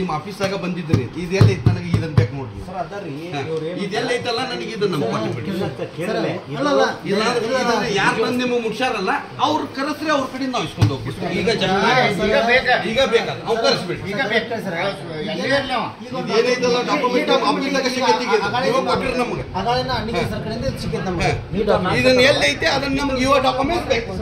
ಆಫೀಸಾಗ ಬಂದಿದ್ದೀರಿ ಇದೆಲ್ಲ ಐತೆ ನನಗೆ ಇದನ್ನ ಬೇಕು ನೋಡ್ರಿ ಸರ್ ಅದರಿ ಹಾ. ಇದೆಲ್ಲ ಐತಲ್ಲ ನನಗೆ ಇದನ್ನ ಕೊಟ್ಬಿಡಿ ಕೇಳಲೆ ಅಲ್ಲಲ್ಲ ಇಲ್ಲ ಯಾರು ಬಂದು ನಿಮಗೆ ಮುಟ್ಸಾರಲ್ಲ ಅವ್ರು ಕರೆಸ್ರೆ ಅವ್ರ ಕಡೆ ನಾವು ಇಸ್ಕೊಂಡು ಹೋಗ್ಬಿಡ್ತೀವಿ ಈಗ ಜನ ಈಗ ಬೇಕಾ? ಈಗ ಬೇಕಲ್ಲ ಅವ್ರು ಕರೆಸ್ಬಿಡಿ ಈಗ ಬೇಕು ಸರ್ ಎಲ್ಲೇ ಇರ್ಲಿ ಅವ. ಇದೇನೈತಲ್ಲ ಡಾಕ್ಯುಮೆಂಟ್ ಆಫೀಸಾಗ ಸಿಗತ್ತಿಗೆ ಇವಾಗ ಕೊಟ್ಟಿರಿ ನಮ್ಗೆ ಅಗಳಿನ ಅಣ್ಣಿಗೆ ಸರ್ ಕಡೆಯಿಂದ ಸಿಕ್ಕೈತೆ ಹಾ. ನಮ್ಗೆ ನೀ ಡಾಕ್ಯುಮೆಂಟ್ ಇದನ್ನ ಎಲ್ಲೈತೆ ಅದನ್ನ ನಮ್ಗೆ ಇವ ಡಾಕ್ಯುಮೆಂಟ್ ಬೇಕು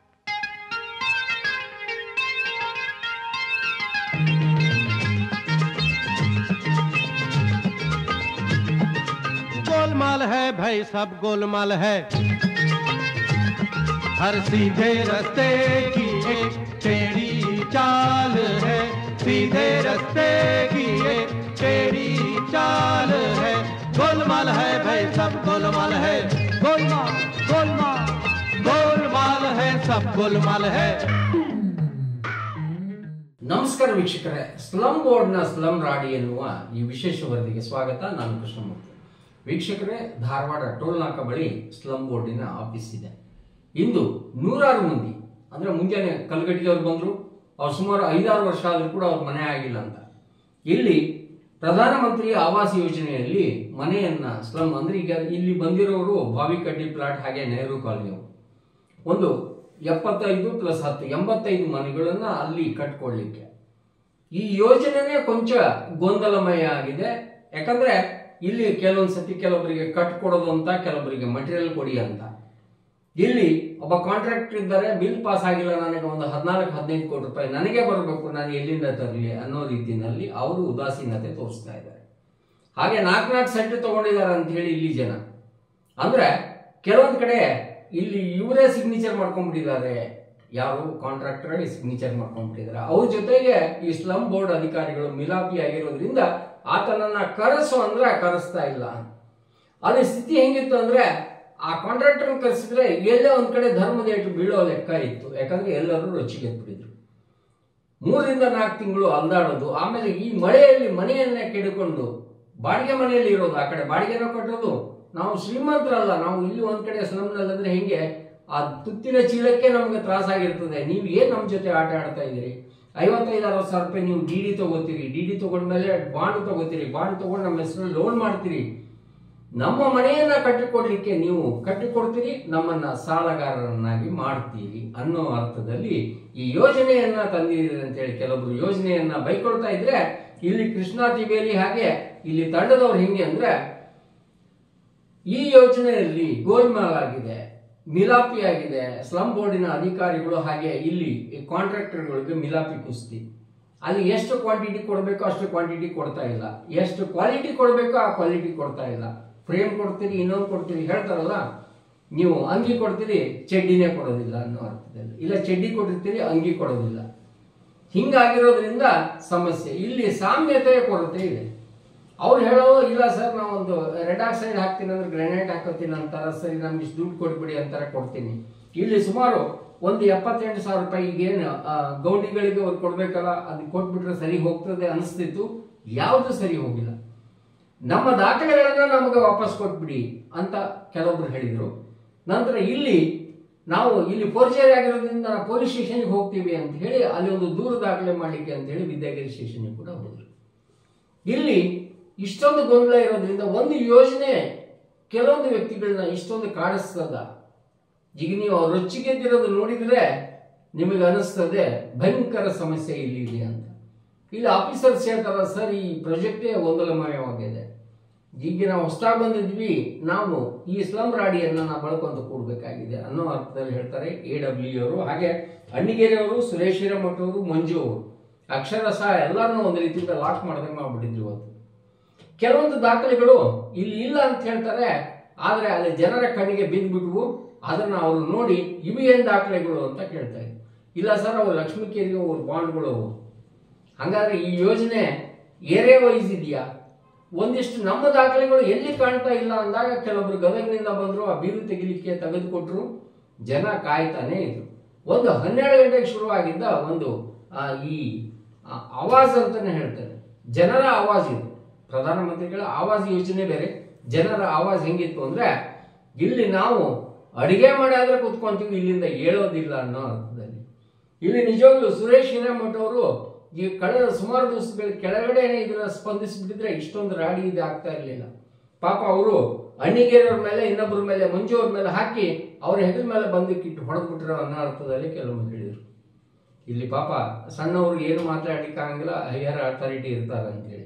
गोलमाल है भाई सब गोलमाल है हर सीधे रस्ते की एक टेढ़ी चाल है सीधे रस्ते की एक टेढ़ी चाल है गोलमाल है भाई सब गोलमाल है गोलमाल गोलमाल गोलमाल है सब गोलमाल है ನಮಸ್ಕಾರ ವೀಕ್ಷಕರೇ ಸ್ಲಮ್ ಬೋರ್ಡ್ನ ಸ್ಲಮ್ ರಾಡಿ ಎನ್ನುವ ಈ ವಿಶೇಷ ವರದಿಗೆ ಸ್ವಾಗತ ನಾನು ಕೃಷ್ಣಮೂರ್ತಿ ವೀಕ್ಷಕರೇ ಧಾರವಾಡ ಟೋಲ್ ನಾಕ ಬಳಿ ಸ್ಲಮ್ ಬೋರ್ಡಿನ ಆಫೀಸ್ ಇದೆ ಇಂದು ನೂರಾರು ಮಂದಿ ಅಂದ್ರೆ ಮುಂಜಾನೆ ಕಲ್ಗಟ್ಟಿದವ್ರು ಬಂದ್ರು ಅವ್ರು ಸುಮಾರು ಐದಾರು ವರ್ಷ ಆದ್ರೂ ಕೂಡ ಅವ್ರ ಮನೆ ಆಗಿಲ್ಲ ಅಂತ ಇಲ್ಲಿ ಪ್ರಧಾನಮಂತ್ರಿ ಆವಾಸ್ ಯೋಜನೆಯಲ್ಲಿ ಮನೆಯನ್ನ ಸ್ಲಮ್ ಅಂದ್ರೆ ಈಗ ಇಲ್ಲಿ ಬಂದಿರೋರು ಬಾವಿಕಡ್ಡಿ ಪ್ಲಾಟ್ ಹಾಗೆ ನೆಹರು ಕಾಲನಿಯವರು ಒಂದು ಎಪ್ಪತ್ತೈದು ಪ್ಲಸ್ ಹತ್ತು ಎಂಬತ್ತೈದು ಮನೆಗಳನ್ನ ಅಲ್ಲಿ ಕಟ್ಕೊಳ್ಳಿಕ್ಕೆ ಈ ಯೋಜನೆನೇ ಕೊಂಚ ಗೊಂದಲಮಯ ಆಗಿದೆ ಯಾಕಂದ್ರೆ ಇಲ್ಲಿ ಕೆಲವೊಂದ್ ಸತಿ ಕೆಲವೊಬ್ಬರಿಗೆ ಕಟ್ಕೊಡೋದು ಅಂತ ಕೆಲವೊಬ್ಬರಿಗೆ ಮಟೀರಿಯಲ್ ಕೊಡಿ ಅಂತ ಇಲ್ಲಿ ಒಬ್ಬ ಕಾಂಟ್ರಾಕ್ಟರ್ ಇದ್ದಾರೆ ಬಿಲ್ ಪಾಸ್ ಆಗಿಲ್ಲ ನನಗೆ ಒಂದು ಹದಿನಾಲ್ಕು ಹದಿನೈದು ಕೋಟಿ ರೂಪಾಯಿ ನನಗೆ ಬರಬೇಕು ನಾನು ಎಲ್ಲಿಂದ ತರಲಿ ಅನ್ನೋ ರೀತಿಯಲ್ಲಿ ಅವರು ಉದಾಸೀನತೆ ತೋರಿಸ್ತಾ ಇದ್ದಾರೆ ಹಾಗೆ ನಾಲ್ಕು ನಾಲ್ಕು ಸೆಂಟ್ ತಗೊಂಡಿದ್ದಾರೆ ಅಂತ ಹೇಳಿ ಇಲ್ಲಿ ಜನ ಅಂದ್ರೆ ಕೆಲವೊಂದ್ ಕಡೆ ಇಲ್ಲಿ ಇವರೇ ಸಿಗ್ನೇಚರ್ ಮಾಡ್ಕೊಂಡ್ಬಿಟ್ಟಿದ್ದಾರೆ ಯಾರು ಕಾಂಟ್ರಾಕ್ಟರ್ ಸಿಗ್ನೇಚರ್ ಮಾಡ್ಕೊಂಡ್ಬಿಟ್ಟಿದ್ದಾರೆ ಅವ್ರ ಜೊತೆಗೆ ಈ ಸ್ಲಮ್ ಬೋರ್ಡ್ ಅಧಿಕಾರಿಗಳು ಮಿಲಾಪಿ ಆಗಿರೋದ್ರಿಂದ ಆತನನ್ನ ಕರೆಸು ಅಂದ್ರೆ ಕರೆಸ್ತಾ ಇಲ್ಲ ಅಲ್ಲಿ ಸ್ಥಿತಿ ಹೆಂಗಿತ್ತು ಅಂದ್ರೆ ಆ ಕಾಂಟ್ರಾಕ್ಟರ್ ಕರೆಸಿದ್ರೆ ಎಲ್ಲೇ ಒಂದ್ ಕಡೆ ಧರ್ಮದ ಏಟು ಬೀಳೋ ಲೆಕ್ಕ ಇತ್ತು ಯಾಕಂದ್ರೆ ಎಲ್ಲರೂ ರೊಚ್ಚಿಗೆದ್ಬಿಟ್ಟಿದ್ರು ಮೂರರಿಂದ ನಾಲ್ಕು ತಿಂಗಳು ಅಲ್ದಾಡೋದು ಆಮೇಲೆ ಈ ಮಳೆಯಲ್ಲಿ ಮನೆಯನ್ನೇ ಕೆಡಿಕೊಂಡು ಬಾಡಿಗೆ ಮನೆಯಲ್ಲಿ ಇರೋದು ಆ ಕಡೆ ಬಾಡಿಗೆನ ಕಟ್ಟೋದು ನಾವು ಶ್ರೀಮಂತರಲ್ಲ ನಾವು ಇಲ್ಲಿ ಒಂದ್ ಕಡೆ ಸ್ಲಮ್ನಲ್ಲಿ ಅಂದ್ರೆ ಹೆಂಗೆ ಆ ತುತ್ತಿನ ಚೀಲಕ್ಕೆ ನಮ್ಗೆ ತ್ರಾಸಾಗಿರ್ತದೆ ನೀವು ಏನ್ ನಮ್ಮ ಜೊತೆ ಆಟ ಆಡ್ತಾ ಇದ್ದೀರಿ ಐವತ್ತೈದು ಅರವತ್ತು ಸಾವಿರ ರೂಪಾಯಿ ನೀವು ಡಿ ಡಿ ತಗೋತೀರಿ ಡಿ ಡಿ ತಗೊಂಡ್ಮೇಲೆ ಬಾಂಡ್ ತಗೋತೀರಿ ಬಾಂಡ್ ತಗೊಂಡು ನಮ್ಮ ಹೆಸರಲ್ಲಿ ಲೋನ್ ಮಾಡ್ತೀರಿ ನಮ್ಮ ಮನೆಯನ್ನ ಕಟ್ಟಿಕೊಡ್ಲಿಕ್ಕೆ ನೀವು ಕಟ್ಟಿಕೊಡ್ತೀರಿ ನಮ್ಮನ್ನ ಸಾಲಗಾರರನ್ನಾಗಿ ಮಾಡ್ತೀರಿ ಅನ್ನೋ ಅರ್ಥದಲ್ಲಿ ಈ ಯೋಜನೆಯನ್ನ ತಂದಿದ್ದೀರಿ ಅಂತೇಳಿ ಕೆಲವೊಬ್ರು ಯೋಜನೆಯನ್ನ ಬೈಕೊಳ್ತಾ ಇದ್ರೆ ಇಲ್ಲಿ ಕೃಷ್ಣಾ ಟಿವಿಯಲ್ಲಿ ಹಾಗೆ ಇಲ್ಲಿ ತಂಡದವ್ರು ಹೆಂಗೆ ಅಂದ್ರೆ ಈ ಯೋಜನೆಯಲ್ಲಿ ಗೋಲ್ಮಾಲ್ ಆಗಿದೆ ಮಿಲಾಪಿ ಆಗಿದೆ ಸ್ಲಮ್ ಬೋರ್ಡಿನ ಅಧಿಕಾರಿಗಳು ಹಾಗೆ ಇಲ್ಲಿ ಕಾಂಟ್ರಾಕ್ಟರ್ಗಳಿಗೆ ಮಿಲಾಪಿ ಕುಸ್ತಿ ಅಲ್ಲಿ ಎಷ್ಟು ಕ್ವಾಂಟಿಟಿ ಕೊಡಬೇಕೋ ಅಷ್ಟು ಕ್ವಾಂಟಿಟಿ ಕೊಡ್ತಾ ಇಲ್ಲ ಎಷ್ಟು ಕ್ವಾಲಿಟಿ ಕೊಡಬೇಕೋ ಆ ಕ್ವಾಲಿಟಿ ಕೊಡ್ತಾ ಇಲ್ಲ ಫ್ರೇಮ್ ಕೊಡ್ತೀರಿ ಇನ್ನೊಂದು ಕೊಡ್ತೀರಿ ಹೇಳ್ತಾರಲ್ಲ ನೀವು ಅಂಗಿ ಕೊಡ್ತೀರಿ ಚಡ್ಡಿನೇ ಕೊಡೋದಿಲ್ಲ ಅನ್ನೋ ಅರ್ಥದಲ್ಲಿ ಇಲ್ಲ ಚಡ್ಡಿ ಕೊಟ್ಟಿರ್ತೀರಿ ಅಂಗಿ ಕೊಡೋದಿಲ್ಲ ಹಿಂಗಾಗಿರೋದ್ರಿಂದ ಸಮಸ್ಯೆ ಇಲ್ಲಿ ಸಾಮ್ಯತೆಯ ಕೊರತೆ ಇದೆ ಅವ್ರು ಹೇಳೋದು ಇಲ್ಲ ಸರ್ ನಾವು ಒಂದು ರೆಡ್ ಆಕ್ಸೈಡ್ ಹಾಕ್ತೀನಿ ಅಂದ್ರೆ ಗ್ರೆನೇಟ್ ಹಾಕೋತೀನಿ ಅಂತಾರ ಸರಿ ನಮ್ಗೆ ಇಷ್ಟು ದುಡ್ಡು ಕೊಟ್ಬಿಡಿ ಅಂತಾರ ಕೊಡ್ತೀನಿ ಇಲ್ಲಿ ಸುಮಾರು ಒಂದು ಎಪ್ಪತ್ತೆಂಟು ಸಾವಿರ ರೂಪಾಯಿ ಈಗೇನು ಆ, ಗೌಂಡಿಗಳಿಗೆ ಅವ್ರು ಕೊಡ್ಬೇಕಲ್ಲ ಅದು ಕೊಟ್ಬಿಟ್ರೆ ಸರಿ ಹೋಗ್ತದೆ ಅನಿಸ್ತಿತ್ತು ಯಾವುದು ಸರಿ ಹೋಗಿಲ್ಲ ನಮ್ಮ ದಾಖಲೆಗಳನ್ನ ನಮಗೆ ವಾಪಸ್ ಕೊಟ್ಬಿಡಿ ಅಂತ ಕೆಲವೊಬ್ರು ಹೇಳಿದ್ರು ನಂತರ ಇಲ್ಲಿ ನಾವು ಇಲ್ಲಿ ಫೋರ್ಜರಿ ಆಗಿರೋದ್ರಿಂದ ನಾವು ಪೊಲೀಸ್ ಸ್ಟೇಷನ್ಗೆ ಹೋಗ್ತೀವಿ ಅಂತ ಹೇಳಿ ಅಲ್ಲಿ ಒಂದು ದೂರು ದಾಖಲೆ ಮಾಡಲಿಕ್ಕೆ ಅಂತ ಹೇಳಿ ವಿದ್ಯಾಗಿರಿ ಸ್ಟೇಷನ್ಗೆ ಕೂಡ ಹೋದ್ರು ಇಲ್ಲಿ ಇಷ್ಟೊಂದು ಗೊಂದಲ ಇರೋದ್ರಿಂದ ಒಂದು ಯೋಜನೆ ಕೆಲವೊಂದು ವ್ಯಕ್ತಿಗಳನ್ನ ಇಷ್ಟೊಂದು ಕಾಡಿಸ್ತದ ಈಗ ನೀವು ಅವ್ರ ರೊಚ್ಚಿಗೆದ್ದಿರೋದು ನೋಡಿದ್ರೆ ನಿಮಗೆ ಅನಿಸ್ತದೆ ಭಯಂಕರ ಸಮಸ್ಯೆ ಇಲ್ಲಿ ಇದೆ ಅಂತ ಇಲ್ಲಿ ಆಫೀಸರ್ಸ್ ಹೇಳ್ತಾರ ಸರ್ ಈ ಪ್ರಾಜೆಕ್ಟೇ ಗೊಂದಲಮಯವಾಗಿದೆ ಈಗ ನಾವು ಹೊಸದಾಗಿ ಬಂದಿದ್ವಿ ನಾವು ಈ ಸ್ಲಮ್ ರಾಡಿಯನ್ನ ನಾವು ಬಳಕೊಂತ ಕೂಡಬೇಕಾಗಿದೆ ಅನ್ನೋ ಅರ್ಥದಲ್ಲಿ ಹೇಳ್ತಾರೆ ಎ ಡಬ್ಲ್ಯೂ ಅವರು ಹಾಗೆ ಅಣ್ಣಿಗೇರಿ ಅವರು ಸುರೇಶ್ ಹಿರೇಮಠ ಅವರು ಮಂಜು ಅವರು ಅಕ್ಷರಶಃ ಎಲ್ಲರನ್ನೂ ಒಂದು ರೀತಿಯಿಂದ ಲಾಕ್ ಮಾಡ್ದಂಗೆ ಮಾಡ್ಬಿಟ್ಟಿದ್ರು ಇವತ್ತು ಕೆಲವೊಂದು ದಾಖಲೆಗಳು ಇಲ್ಲಿ ಇಲ್ಲ ಅಂತ ಹೇಳ್ತಾರೆ ಆದ್ರೆ ಅಲ್ಲಿ ಜನರ ಕಣ್ಣಿಗೆ ಬಿದ್ದ್ಬಿಟ್ವು ಅದನ್ನ ಅವರು ನೋಡಿ ಇವು ಏನ್ ದಾಖಲೆಗಳು ಅಂತ ಕೇಳ್ತಾರೆ ಇಲ್ಲ ಸರ್ ಅವು ಲಕ್ಷ್ಮೀಕೇರಿ ಅವ್ರ ಬಾಂಡ್ಗಳು ಅವು ಹಂಗಾದ್ರೆ ಈ ಯೋಜನೆ ಏರಿಯಾ ವೈಸ್ ಇದೆಯಾ ಒಂದಿಷ್ಟು ನಮ್ಮ ದಾಖಲೆಗಳು ಎಲ್ಲಿ ಕಾಣ್ತಾ ಇಲ್ಲ ಅಂದಾಗ ಕೆಲವೊಬ್ರು ಗದಗಿನಿಂದ ಬಂದ್ರು ಆ ಬೀರು ತೆಗಿಲಿಕ್ಕೆ ತೆಗೆದುಕೊಟ್ರು ಜನ ಕಾಯ್ತಾನೆ ಇದ್ರು ಒಂದು ಹನ್ನೆರಡು ಗಂಟೆಗೆ ಶುರುವಾಗಿದ್ದ ಒಂದು ಆ, ಈ ಆ, ಆವಾಜ್ ಅಂತಾನೆ ಹೇಳ್ತಾರೆ ಜನರ ಆವಾಜ್ ಇದು ಪ್ರಧಾನಮಂತ್ರಿಗಳ ಆವಾಜ್ ಯೋಜನೆ ಬೇರೆ ಜನರ ಆವಾಜ್ ಹೆಂಗಿತ್ತು ಅಂದ್ರೆ ಇಲ್ಲಿ ನಾವು ಅಡಿಗೆ ಮಾಡಾದ್ರೆ ಕುತ್ಕೊಂತೀವಿ ಇಲ್ಲಿಂದ ಹೇಳೋದಿಲ್ಲ ಅನ್ನೋ ಅರ್ಥದಲ್ಲಿ ಇಲ್ಲಿ ನಿಜವಾಗ್ಲೂ ಸುರೇಶ್ ಹಿರೇಮಠ ಅವರು ಈ ಕಳೆದ ಸುಮಾರು ದಿವಸಗಳ ಕೆಳಗಡೆ ಇದನ್ನ ಸ್ಪಂದಿಸಿಬಿಟ್ಟಿದ್ರೆ ಇಷ್ಟೊಂದು ರಾಡಿ ಇದು ಆಗ್ತಾ ಇರಲಿಲ್ಲ ಪಾಪ ಅವರು ಅಣ್ಣಿಗೇರವ್ರ ಮೇಲೆ ಇನ್ನೊಬ್ಬರ ಮೇಲೆ ಮಂಜು ಅವ್ರ ಮೇಲೆ ಹಾಕಿ ಅವ್ರ ಹೆಗಲ ಮೇಲೆ ಬಂದಕ್ಕಿಟ್ಟು ಹೊಡೆದ್ಬಿಟ್ರು ಅನ್ನೋ ಅರ್ಥದಲ್ಲಿ ಕೆಲವೊಂದು ಹೇಳಿದರು ಇಲ್ಲಿ ಪಾಪ ಸಣ್ಣವ್ರಿಗೆ ಏನು ಮಾತಾಡಲಿಕ್ಕಾಗಂಗಿಲ್ಲ ಹೈಯರ್ ಅಥಾರಿಟಿ ಇರ್ತಾರೆ ಅಂತೇಳಿ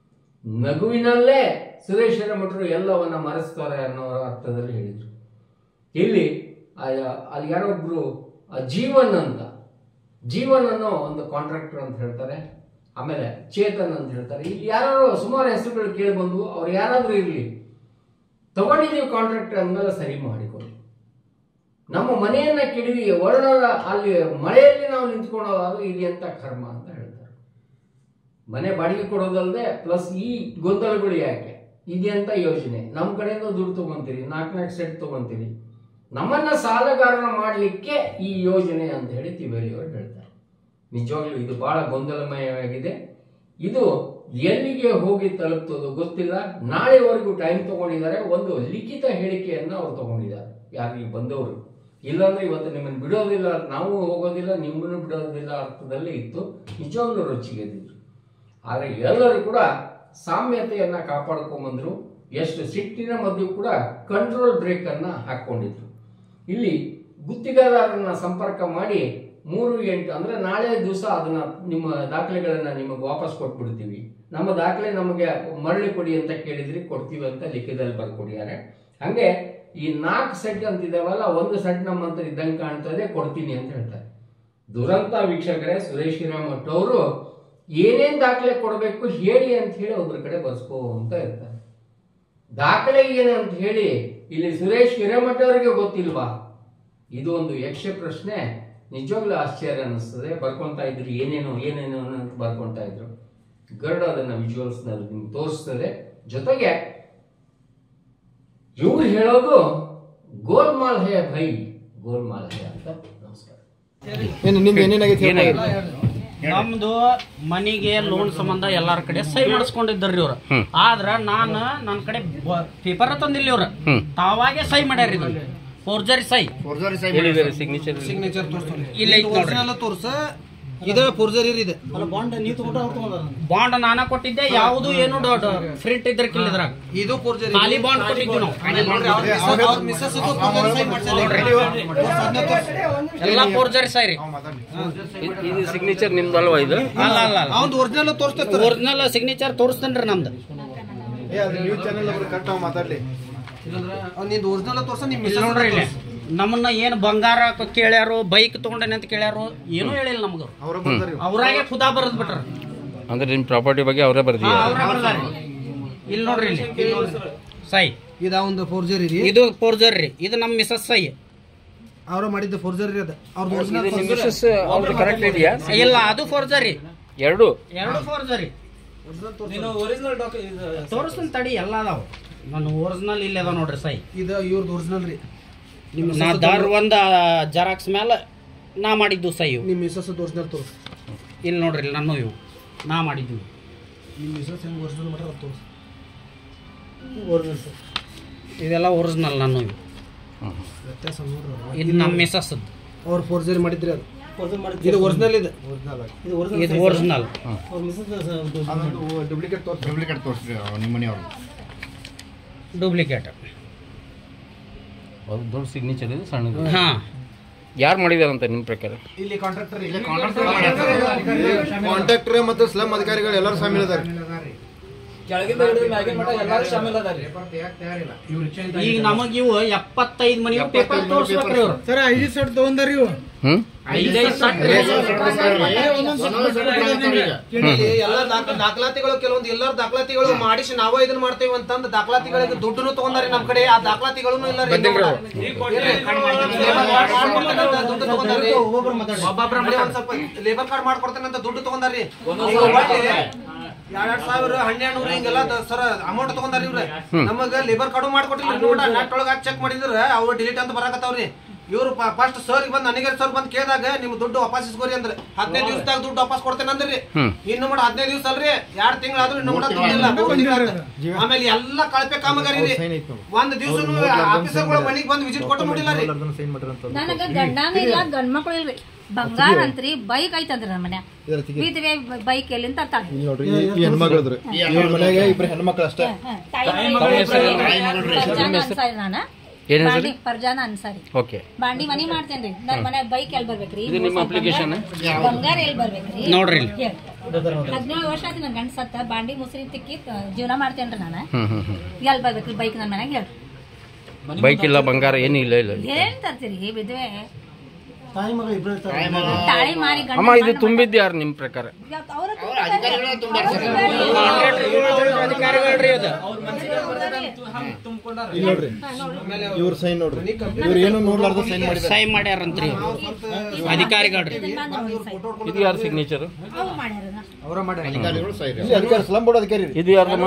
ನಗುವಿನಲ್ಲೇ ಸುರೇಶ್ ಹಿರೇಮಠರು ಎಲ್ಲವನ್ನ ಮರೆಸ್ತಾರೆ ಅನ್ನೋ ಅರ್ಥದಲ್ಲಿ ಹೇಳಿದರು ಇಲ್ಲಿ ಆ- ಅಲ್ಲಿ ಯಾರೋ ಒಬ್ರು ಆ ಜೀವನ್ ಅಂತ ಜೀವನ್ ಅನ್ನೋ ಒಂದು ಕಾಂಟ್ರಾಕ್ಟರ್ ಅಂತ ಹೇಳ್ತಾರೆ ಆಮೇಲೆ ಚೇತನ್ ಅಂತ ಹೇಳ್ತಾರೆ ಇಲ್ಲಿ ಯಾರು ಸುಮಾರು ಹೆಸರುಗಳು ಕೇಳಿ ಬಂದು ಅವ್ರು ಯಾರಾದ್ರೂ ಇರಲಿ ತಗೊಂಡಿದ್ದೀವಿ ಕಾಂಟ್ರಾಕ್ಟ್ ಅಂದಮೇಲೆ ಸರಿ ಮಾಡಿಕೊಡಿ ನಮ್ಮ ಮನೆಯನ್ನ ಕೆಡವಿ ವರ್ಣದ ಅಲ್ಲಿ ಮಳೆಯಲ್ಲಿ ನಾವು ನಿಂತ್ಕೊಳ್ಳೋದಾದ್ರೆ ಇಲ್ಲಿ ಅಂತ ಕರ್ಮ ಅಂತ ಹೇಳ್ತಾರೆ ಮನೆ ಬಾಡಿಗೆ ಕೊಡೋದಲ್ಲದೆ ಪ್ಲಸ್ ಈ ಗೊಂದಲಗಳು ಯಾಕೆ ಇದೆಂತ ಯೋಜನೆ ನಮ್ಮ ಕಡೆಯಿಂದ ದುಡ್ಡು ತಗೊಂತೀರಿ ನಾಲ್ಕು ನಾಲ್ಕು ಸೆಟ್ ತಗೊಂತೀರಿ ನಮ್ಮನ್ನ ಸಾಲಗಾರನ ಮಾಡಲಿಕ್ಕೆ ಈ ಯೋಜನೆ ಅಂತ ಹೇಳಿ ತಿವೇಲಿ ಅವರು ಹೇಳ್ತಾರೆ ನಿಜವಾಗ್ಲೂ ಇದು ಬಹಳ ಗೊಂದಲಮಯವಾಗಿದೆ ಇದು ಎಲ್ಲಿಗೆ ಹೋಗಿ ತಲುಪ್ತದೋ ಗೊತ್ತಿಲ್ಲ ನಾಳೆವರೆಗೂ ಟೈಮ್ ತಗೊಂಡಿದ್ದಾರೆ ಒಂದು ಲಿಖಿತ ಹೇಳಿಕೆಯನ್ನ ಅವ್ರು ತಗೊಂಡಿದ್ದಾರೆ ಯಾರಿಗೆ ಬಂದವರು ಇಲ್ಲಾಂದ್ರೆ ಇವತ್ತು ನಿಮ್ಮನ್ನು ಬಿಡೋದಿಲ್ಲ ನಾವು ಹೋಗೋದಿಲ್ಲ ನಿಮ್ಮನ್ನು ಬಿಡೋದಿಲ್ಲ ಅರ್ಥದಲ್ಲಿ ಇತ್ತು ನಿಜವಾಗ್ಲೂ ರುಚಿಗೆದ್ದಿದ್ರು ಆದರೆ ಎಲ್ಲರೂ ಕೂಡ ಸಾಮ್ಯತೆಯನ್ನ ಕಾಪಾಡ್ಕೊಂಬಂದ್ರು ಎಷ್ಟು ಸಿಟ್ಟಿನ ಮಧ್ಯೆ ಕೂಡ ಕಂಟ್ರೋಲ್ ಬ್ರೇಕ್ ಅನ್ನ ಹಾಕೊಂಡಿದ್ರು ಇಲ್ಲಿ ಗುತ್ತಿಗೆದಾರರನ್ನ ಸಂಪರ್ಕ ಮಾಡಿ ಮೂರು ಎಂಟು ಅಂದ್ರೆ ನಾಳೆ ದಿವಸ ಅದನ್ನ ನಿಮ್ಮ ದಾಖಲೆಗಳನ್ನ ನಿಮಗೆ ವಾಪಸ್ ಕೊಟ್ಬಿಡ್ತೀವಿ ನಮ್ಮ ದಾಖಲೆ ನಮಗೆ ಮರಳಿ ಕೊಡಿ ಅಂತ ಕೇಳಿದ್ರಿ ಕೊಡ್ತೀವಿ ಅಂತ ಲಿಖಿತದಲ್ಲಿ ಬರ್ಕೊಡಿದ್ದಾರೆ ಹಂಗೆ ಈ ನಾಲ್ಕು ಸೆಟ್ ಅಂತ ಇದಾವಲ್ಲ ಒಂದು ಸೆಟ್ ನಮ್ಮ ಹತ್ರ ಇದ್ದಂಗೆ ಕಾಣ್ತದೆ ಕೊಡ್ತೀನಿ ಅಂತ ಹೇಳ್ತಾರೆ ದುರಂತ ವೀಕ್ಷಕರೇ ಸುರೇಶ್ ಹಿರೇಮಠ್ ಅವರು ಏನೇನ್ ದಾಖಲೆ ಕೊಡಬೇಕು ಹೇಳಿ ಅಂತ ಹೇಳಿ ಒಬ್ಬರ ಕಡೆ ಬರ್ಸ್ಕೋ ಅಂತ ಇರ್ತಾರೆ ದಾಖಲೆ ಏನು ಅಂತ ಹೇಳಿ ಇಲ್ಲಿ ಸುರೇಶ್ ಹಿರೇಮಠ ಅವರಿಗೆ ಗೊತ್ತಿಲ್ವಾ ಇದು ಒಂದು ಯಕ್ಷ ಪ್ರಶ್ನೆ ನಿಜವಾಗ್ಲೂ ಆಶ್ಚರ್ಯ ಅನ್ನಿಸ್ತದೆ ಬರ್ಕೊಂತಾ ಇದ್ರು ಏನೇನು ಏನೇನು ಅಂತ ಬರ್ಕೊಂತಾ ಇದ್ರು ಗರುಡ ಅದನ್ನ ವಿಜುವಲ್ಸ್ ನಲ್ಲಿ ನಿಮ್ಗೆ ತೋರಿಸ್ತದೆ ಜೊತೆಗೆ ಇವ್ರು ಹೇಳೋದು ಗೋಲ್ಮಾಲ್ ಹೇ ಭೈ ಗೋಲ್ಮಾಲ್ ಹೇ ಅಂತ ನಮಸ್ಕಾರ ಏನು ನಿಮ್ದು ಏನೇನಾಗೈತೆ ನಮ್ದು ಮನಿಗೆ ಲೋನ್ ಸಂಬಂಧ ಎಲ್ಲಾರ ಕಡೆ ಸಹಿ ಮಾಡಿಸ್ಕೊಂಡಿದ್ದಾರ್ರಿ ಇವ್ರು ಆದ್ರ ನಾನು ನನ್ನ ಕಡೆ ಪೇಪರ್ ತಂದಿಲ್ಲ ಇವ್ರು ತಾವಾಗೆ ಸಹಿ ಮಾಡ್ಯಾರ ಇದು ಫೋರ್ಜರಿ ಸಹಿ ಫೋರ್ಜರಿ ಸೈಡ್ ಸಿಗ್ನೇಚರ್ ತೋರಿಸ್ತಾರೆ ಇಲ್ಲ ಐತ್ ನೋಡ್ರಿ. ಒರಿಜಿನಲ್ ತೋರ್ಸ ಇದು ಫೋರ್ಜರಿ ಇದೆ ಅಲ್ಲ ಬಾಂಡ್ ನೀವು ತಗೊಂಡ್ರೆ ಅವ್ರು ತಗೊಂಡಾರ ಬಾಂಡ್ ನಾನ ಕೊಟ್ಟಿದ್ದೆ ಯಾವುದು ಏನು ಫ್ರಿಂಟ್ ಇದ್ರಕ್ಕಿಲ್ಲ ಇದ್ರಾಗ ಇದು ಫೋರ್ಜರಿ ಖಾಲಿ ಬಾಂಡ್ ಕೊಟ್ಟಿದ್ವಿ ನಾವು ಅವ್ರ ಮಿಸ್ಸಸ್ ಫೋರ್ಜರಿ ಸೈನ್ ಮಾಡ್ತಾರೆ ಎಲ್ಲಾ ಫೋರ್ಜರಿ ಸಹಿ ರೀ ಇದು ಸಿಗ್ನೇಚರ್ ನಿಮ್ದಲ್ವಾ ಇದು ಅಲ್ಲ ಅಲ್ಲ ಅಲ್ಲ ಅವ್ನು ಒರಿಜಿನಲ್ ತೋರಿಸ್ತಾರೆ ಒರಿಜಿನಲ್ ಸಿಗ್ನೇಚರ್ ತೋರಿಸ್ತೇನ್ರಿ ನಮ್ದು ಅವ್ನು ನಿಂದು ಒರಿಜಿನಲ್ ತೋರ್ಸ ನಿಮ್ಮ ಇಲ್ಲಿ ನೋಡ್ರಿ ಇಲ್ಲಿ ನಮ್ಮನ್ನ ಏನ್ ಬಂಗಾರ ಕ- ಕೇಳ್ಯಾರು ಬೈಕ್ ತಗೊಂಡೇನೆ ಅಂತ ಕೇಳ್ಯಾರು ಏನೂ ಹೇಳಿಲ್ಲ ನಮ್ಗ ಅವ್ರಾಗೆ ಖುದಾ ಬರದ್ ಬಿಟ್ರ ಅಂದ್ರೆ ನಿಮ್ ಪ್ರಾಪರ್ಟಿ ಬಗ್ಗೆ ಅವರೇ ಬರ್ದಿ ಇಲ್ಲಿ ನೋಡ್ರಿ ಇಲ್ಲಿ ಸೈ ಇದು ಒಂದು ಫೋರ್ಜರಿ ರೀ ಇದು ಫೋರ್ಜರ್ ರೀ ಇದು ನಮ್ಮ ಮಿಸಸ್ ಸೈ ಅವ್ರ ಮಾಡಿದ್ದ ಫೋರ್ಜರಿ ರೀ ಅದು ಅವ್ರದ್ದು ಒರಿಜಿನಲ್ ಅವ್ರದ್ದು ಕರೆಕ್ಟ್ ಇದೆಯಾ ಇಲ್ಲ ಅದು ಫೋರ್ಜರ್ ರೀ ಎರಡು ಎರಡು ಫೋರ್ಜರ್ ರೀ ತೋರಿಸ್ತೀನಿ ತಡಿ ಎಲ್ಲ ಅದಾವ ನಾನು ಒರಿಜಿನಲ್ ಇಲ್ಲಿ ಅದಾವ ನೋಡ್ರಿ ಸೈ ಇದು ಇವ್ರದ್ದು ಒರಿಜಿನಲ್ ರೀ ನಿಮ್ಮ ನಾ ದರ್ ಒಂದ ಜೆರಾಕ್ಸ್ ಮೇಲೆ ನಾ ಮಾಡಿದ್ದು ಸೈ ಇವು ನಿಮ್ಮ ಮಿಸ್ಸಸ್ ಒರಿಜಿನಲ್ ತೋರಿಸ್ ಇಲ್ಲಿ ನೋಡ್ರಿ ಇಲ್ಲಿ ನಾನು ಇವು ನಾ ಮಾಡಿದ್ವಿ ನಿಮ್ಮ ಮಿಸ್ಸಸ್ ಹೆಂಗೆ ಒರಿಜಿನಲ್ ಮಾಡ್ಯಾರ ಅದು ತೋರಿಸ್ ಇದೆಲ್ಲ ಒರಿಜಿನಲ್ ನಾನು ಇವು ವ್ಯತ್ಯಾಸ ನೋಡ್ರಿ ಇದು ನಮ್ಮ ಮಿಸಸ್ ಅವ್ರು ಫೋರ್ಜರಿ ಮಾಡಿದ್ರಿ ಅದು ಫೋರ್ಜರಿ ಮಾಡಿ ಇದು ಒರಿಜಿನಲ್ ಇದೆ ಇದು original ಇದು size. ಒರಿಜಿನಲ್ ಅವ್ರ ಮಿಸ್ಸಸ್ ಡೂಪ್ಲಿಕೇಟ್ ತೋರ್ಸ್ ಡೂಪ್ಲಿಕೇಟ್ ತೋರಿಸ್ರಿ ನಿಮ್ಮ ಮನೆಯವ್ರು ಡೂಪ್ಲಿಕೇಟ್ ದೊಡ್ಡ ಸಿಗ್ನೇಚರ್ ಇದು ಸಣ್ಣದು ಹಾ ಯಾರು ಮಾಡಿದಾರಂತ ನಿಮ್ ಪ್ರಕಾರ ಇಲ್ಲಿ ಕಾಂಟ್ರಾಕ್ಟರ್ ಕಾಂಟ್ರಾಕ್ಟರ್ ಮತ್ತು ಸ್ಲಮ್ ಅಧಿಕಾರಿಗಳು ಎಲ್ಲರೂ ಶಾಮಿಲ್ ಅದಾರ ಈಗ ನಮಗ್ ಇವು ಎಪ್ಪತ್ತೈದು ಮನಿ ಪೇಪರ್ ತೋರಿಸ್ಬೇಕ್ರಿ ಇವ್ರು ಸರ್ ಐದು ಸೆಟ್ ತಗೊಂಡಾರಿ ಇವು ಹ್ಮ್ ಐದೈದು ಸಟ್ ಎಲ್ಲ ದಾಖ- ದಾಖಲಾತಿಗಳು ಕೆಲವೊಂದು ಎಲ್ಲರ ದಾಖಲಾತಿಗಳು ಮಾಡಿಸಿ ನಾವೇ ಇದನ್ನ ಮಾಡ್ತೇವೆ ಅಂತಂದ್ ದಾಖಲಾತಿಗಳಿಗೆ ದುಡ್ಡುನು ತಗೊಂಡಾರಿ ನಮ್ ಕಡೆ ಆ ದಾಖಲಾತಿಗಳನ್ನು ಇಲ್ಲ ರೀ ಇನ್ನೂ ಕೂಡ. ಇಲ್ರಿ. ಲೇಬರ್ ಕಾರ್ಡ್ ಮಾಡ್ಕೊಡ್ತೇನೆ ಅಂತ ದುಡ್ಡು ತಗೊಂಡಾರಿ ಒಬ್ಬೊಬ್ರ ಮನೆ ಒಂದ್ ಸ್ವಲ್ಪ ಲೇಬರ್ ಕಾರ್ಡ್ ಮಾಡ್ಕೊಡ್ತೇನೆ ಅಂತ ದುಡ್ಡು ತಗೊಂಡಾರಿ ಈಗ ಒಳ್ಳೆ ಎರಡ್ ಸಾವಿರ ಹನ್ನೆರಡು ನೂರ ಹಿಂಗೆಲ್ಲ ದ- ಸರ್ ಅಮೌಂಟ್ ತಗೊಂಡಾರಿ ಇವ್ರ ನಮಗ ಲೇಬರ್ ಕಾರ್ಡು ಮಾಡ್ಕೊಟ್ಟಿಲ್ಲ ನೋಡ ನೆಟ್ ಒಳಗ ಚೆಕ್ ಮಾಡಿದ್ರ ಅವು ಡಿಲೀಟ್ ಅಂತ ಬರಾಕತ್ತಾವ್ರಿ ಇವ್ರು ಫಸ್ಟ್ ಸರ್ ಬಂದ್ ನನಗೆ ಸರ್ ಬಂದ್ ಕೇಳಿದಾಗ ನಿಮ್ ದುಡ್ಡು ವಾಪಸ್ ಇಸ್ಕೋರಿ ಅಂದ್ರೆ ಹದಿನೈದು ದಿವಸದಾಗ ದುಡ್ಡು ವಾಪಸ್ ಕೊಡ್ತೇನೆ ಅಂದ್ರಿ ಹ್ಮ್. ಇನ್ನು ಮಾಡ ಹದಿನೈದು ದಿವಸ ಅಲ್ರಿ ಎರಡ್ ತಿಂಗಳಾದ್ರೂ ಇನ್ನು ಕೂಡ ದುಡ್ಡಿಲ್ಲ ಮೂರ್ ತಿಂಗ್ಳಾತು. ಆಮೇಲೆ ಎಲ್ಲಾ ಕಳಪೆ ಕಾಮಗಾರಿ ರೀ ಒಂದ್ ದಿವ್ಸ ಆಫೀಸರ್ಗಳು ಮನಿಗ್ ಬಂದ್ ವಿಸಿಟ್ ಕೊಟ್ಟು ನೋಡಿಲ್ಲ ರೀ ನನಗ ಗಂಡಾನ ಇಲ್ಲ ಗಂಡ್ ಮಕ್ಳು ಇಲ್ರಿ ಬಂಗಾರ ಅಂತ್ರಿ ಬೈಕ್ ಐತಂದ್ರಿ ನಮ್ಮ ಮನ್ಯಾಗ ವಿಧವೆ ಬೈಕ್ ಎಲ್ಲಿಂದ ತಾಳಿ ಇಲ್ಲಿ ನೋಡ್ರಿ ಈ- ಈ ಹೆಣ್ಮಕ್ಳದ್ರಿ ಇವ್ರ ಮನೆಗೆ ಇಬ್ರು ಹೆಣ್ಮಕ್ಳು ಅಷ್ಟೇ ಪರ್ಜಾನ ಅನ್ಸಾರಿ ನಾನ ಏನ್ ಹೆಸರು? ಬಾಂಡಿ ಪರ್ಜಾನ ಅನ್ಸಾರಿ ಓಕೆ ಬಾಂಡಿ ಮನಿ ಮಾಡ್ತೇನ್ರಿ ನನ್ ಮನ್ಯಾಗ ಬೈಕ್ ಎಲ್ ಬರ್ಬೇಕ್ರಿ ಇದು ನಿಮ್ಮ application? ಬಂಗಾರ ಎಲ್ ಬರ್ಬೇಕ್ರಿ ನೋಡ್ರಿ ಇಲ್ಲಿ. ಹದಿನೇಳು ವರ್ಷ ಆಯ್ತು ನನ್ ಗಂಡ ಸತ್ತ ಬಾಂಡಿ ಮುಸ್ರಿ ತಿಕ್ಕಿ ತ- ಜೀವನ ಮಾಡ್ತೇನ್ರಿ ನಾನು ಹ್ಮ್ ಹ್ಮ್ ಹ್ಮ್ ಎಲ್ ಬರ್ಬೇಕ್ರಿ ಬೈಕ್ ನನ್ ಮನ್ಯಾಗ ಹೇಳ್ರಿ ಬೈಕ್ ಇಲ್ಲ ಬಂಗಾರ ಏನು ಇಲ್ಲ ಇಲ್ಲ ಇಲ್ಲ. ಏನ್ ತರ್ತೀರಿ ವಿಧವೆ ತಾಳಿ ಮಾರಿ ಗಂಡ ಅಮ್ಮ ಇದು ತುಂಬಿದ್ದು ಯಾರು ನಿಮ್ಮ ಪ್ರಕಾರ ಅವ್ರ ಇಲ್ಲಿ ನೋಡ್ರಿ ಇವ್ರ ಸೈನ್ ನೋಡ್ರಿ ಇವ್ರು ಏನು ನೋಡ್ಲಾರ್ದ ಸೈನ್ ಮಾಡಿದ್ದಾರೆ ಸಹಿ ಮಾಡ್ಯಾರಂತ್ರಿ ಅಧಿಕಾರಿಗಳ್ರಿ ಇದು ಯಾರು ಸಿಗ್ನೇಚರ್ ಅವ್ರು ಮಾಡ್ಯಾರ ಅಧಿಕಾರಿಗಳು ಸೈನ್ ಇಲ್ಲಿ ಅಧಿಕಾರಿ ಸ್ಲಮ್ ಬೋರ್ಡ್ ಅಧಿಕಾರಿ ರೀ ಇದು ಯಾರ್ದಮ್ಮ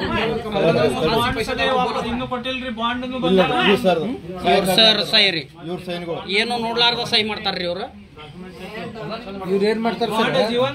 ಇಲ್ಲಿ ನೋಡ್ರಿ ಇವ್ರು ಸರ್ ಸರ್ ಸಹಿ ರೀ ಇವ್ರ ಸೈನ್ಗಳು ಏನು ನೋಡ್ಲಾರ್ದ ಸಹಿ ಮಾಡ್ತಾರ್ರಿ ಇವ್ರು ಇವ್ರು ಏನ್ ಮಾಡ್ತಾರೆ ಸರ್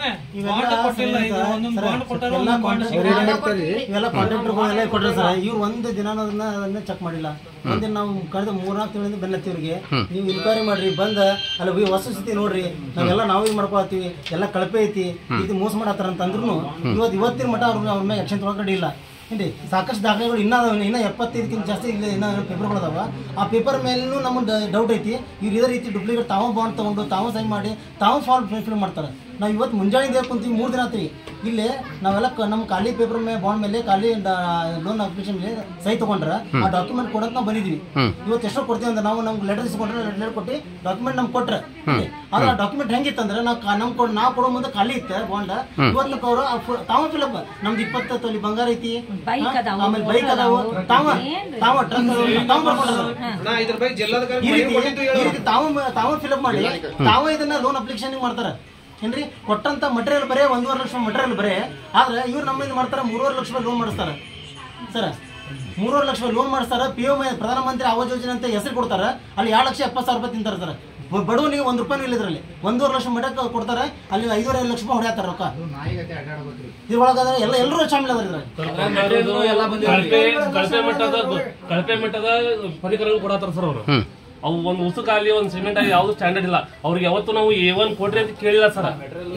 ಇವೆಲ್ಲ ಕಾಂಟ್ರಾಕ್ಟರ್ಗಳೆಲ್ಲ ಕೊಟ್ಟರೆ ಸರ್ ಇವ್ರು ಒಂದು ದಿನ ಅದನ್ನ ಅದನ್ನ ಚೆಕ್ ಮಾಡಿಲ್ಲ ಒಂದಿನ ನಾವು ಕಳೆದ ಮೂರ್ನಾಲ್ಕು ತಿಂಗಳಿಂದ ಬೆನ್ನತ್ತಿ ಇವ್ರಿಗೆ ನೀವು ಇನ್ಕ್ವೈರಿ ಮಾಡ್ರಿ ಬಂದ ಅಲ್ಲಿ ವಿ- ವಸ್ತುಸ್ಥಿತಿ ನೋಡ್ರಿ ನಾವೆಲ್ಲ ನಾವು ಇದು ಮಾಡ್ಕೊಳತ್ತೀವಿ ಎಲ್ಲ ಕಳಪೆ ಐತಿ ಇದು ಮೋಸ ಮಾಡತ್ತಾರ ಅಂತ ಅಂದ್ರೂ ಇವತ್ತು ಇವತ್ತಿನ ಮಟ್ಟ ಅವ್ರ ಅವ್ರ ಮೇಲೆ ಆಕ್ಷನ್ ತೊಗೊಳಕಡೆ ಇಲ್ಲ ಏನ್ರಿ ಸಾಕಷ್ಟು ದಾಖಲೆಗಳು ಇನ್ನ ಅದಾವ ಇನ್ನ ಎಪ್ಪತ್ತೈದಕ್ಕಿಂತ ಜಾಸ್ತಿ ಇಲ್ಲ ಇನ್ನ ಪೇಪರ್ಗಳು ಅದಾವ ಆ ಪೇಪರ್ ಮೇಲೂ ನಮ್ಗೆ ಡೌಟ್ ಐತಿ ಇವ್ರು ಇದೇ ರೀತಿ ಡುಪ್ಲಿಕೇಟ್ ತಾವು ಬಾಂಡ್ ತಗೊಂಡು ತಾವು ಸೈನ್ ಮಾಡಿ ತಾವು ಫಾಲ್ ಫಿಲ್ ಮಾಡ್ತಾರೆ ನಾವು ಇವತ್ತು ಮುಂಜಾನೆ ದೇವ್ರ ಕುಂತೀವಿ ಮೂರು ದಿನ ಆತೀವಿ ಇಲ್ಲಿ ನಾವೆಲ್ಲ ಕ- ನಮ್ಮ ಖಾಲಿ ಪೇಪರ್ ಮೇಲೆ ಬಾಂಡ್ ಮೇಲೆ ಖಾಲಿ ಲೋನ್ ಅಪ್ಲಿಕೇಶನ್ ಮೇಲೆ ಸಹಿ ತಗೊಂಡ್ರ ಆ ಡಾಕ್ಯುಮೆಂಟ್ ಕೊಡಕ್ ನಾವು ಬಂದಿದ್ವಿ ಇವತ್ತು ಎಷ್ಟೋ ಕೊಡ್ತೀವಿ ಅಂದ್ರೆ ನಾವು ನಮ್ಗೆ ಲೆಟರ್ ಇಸ್ಕೊಂಡ್ರೆ ಲೆಟರ್ ಕೊಟ್ಟು ಡಾಕ್ಯುಮೆಂಟ್ ನಮ್ಗೆ ಕೊಟ್ರೆ ಆದ್ರೆ ಆ ಡಾಕ್ಯುಮೆಂಟ್ ಹೆಂಗಿತ್ತಂದ್ರೆ ನಾವು ಕಾ- ನಮ್ ಕೊಡ್ ನಾವು ಕೊಡೋ ಮುಂದೆ ಖಾಲಿ ಇತ್ತು ಬಾಂಡ್ ಇವತ್ತು ಅವರು ತಾವು ಫಿಲಪ್ ನಮ್ದು ಇಪ್ಪತ್ತು ತೊಲಿ ಬಂಗಾರ ಐತಿ Bike ಹಾ? ಅದಾವು, ಆಮೇಲೆ ಬೈಕ್ ಅದಾವು ತಾವ ತಾವ ಟ್ರಕ್ ತಾವು ಬರ್ಕೊಂಡ್ರು ನಾ ಇದ್ರ ಬಗ್ಗೆ ಜಿಲ್ಲಾಧಿಕಾರಿ ಈ ಮನವಿ ರೀತಿ ಕೊಟ್ಟಿದ್ದು ಈ ಹೇಳು. ರೀತಿ ತಾವು ತಾವು ಫಿಲಪ್ ಮಾಡಿ ತಾವು ಇದನ್ನ ಲೋನ್ ಅಪ್ಲಿಕೇಶನ್ ಮಾಡ್ತಾರೆ ಏನ್ರಿ ಕೊಟ್ಟಂತ ಮಟೀರಿಯಲ್ ಬರೇ ಒಂದೂವರೆ ಲಕ್ಷ ಮಟೀರಿಯಲ್ ಬರೇ ಆದ್ರೆ ಇವ್ರು ನಮ್ಮಿಂದ ಮಾಡ್ತಾರೆ ಮೂರುವರೆ ಲಕ್ಷ ರೂಪಾಯಿ ಲೋನ್ ಮಾಡಿಸ್ತಾರೆ ಸರ್ ಮೂರುವರೆ ಲಕ್ಷ ರೂಪಾಯಿ ಲೋನ್ ಮಾಡಿಸ್ತಾರೆ ಪಿ ಎಂ ಪ್ರಧಾನಮಂತ್ರಿ ಆವಾಸ್ ಯೋಜನೆ ಅಂತ ಹೆಸರು ಕೊಡ್ತಾರೆ ಅಲ್ಲಿ ಎರಡು ಲಕ್ಷ ಎಪ್ಪತ್ತು ಸಾವಿರ ರೂಪಾಯಿ ತಿಂತಾರೆ ಸರ್ ಬ- ಬಡವನಿಗೆ ಒಂದು ರೂಪಾಯಿ ಇಲ್ಲ ಇದರಲ್ಲಿ ಒಂದೂವರೆ ಲಕ್ಷ ಮಟಕ್ಕೆ ಕೊಡ್ತಾರೆ ಅಲ್ಲಿ ಐದೂವರೆ ಲಕ್ಷ ರೂಪಾಯಿ ಹೊಡ್ಯಾತಾರೆ ರೊಕ್ಕ ಇದ್ರೊಳಗಾದ್ರೆ ಎಲ್ಲ ಎಲ್ಲರೂ ಶಾಮಿಲ್ ಅದಾರ ಇದ್ರಾಗ ಕಳಪೆ ಕಳಪೆ ಮಟ್ಟದ ಕಳಪೆ ಮಟ್ಟದ ಪರಿಕರಗಳು ಕೊಡತ್ತಾರ ಸರ್ ಅವರು ಅವು ಒಂದು ಉಸುಕಾಗ್ಲಿ ಒಂದು ಸಿಮೆಂಟ್ ಆಗಲಿ ಯಾವ್ದು ಸ್ಟ್ಯಾಂಡರ್ಡ್ ಇಲ್ಲ ಅವ್ರಿಗೆ ಯಾವತ್ತು ನಾವು ಎ ಒನ್ ಕೊಡ್ರಿ ಅಂತ ಕೇಳಿಲ್ಲ ಸರ್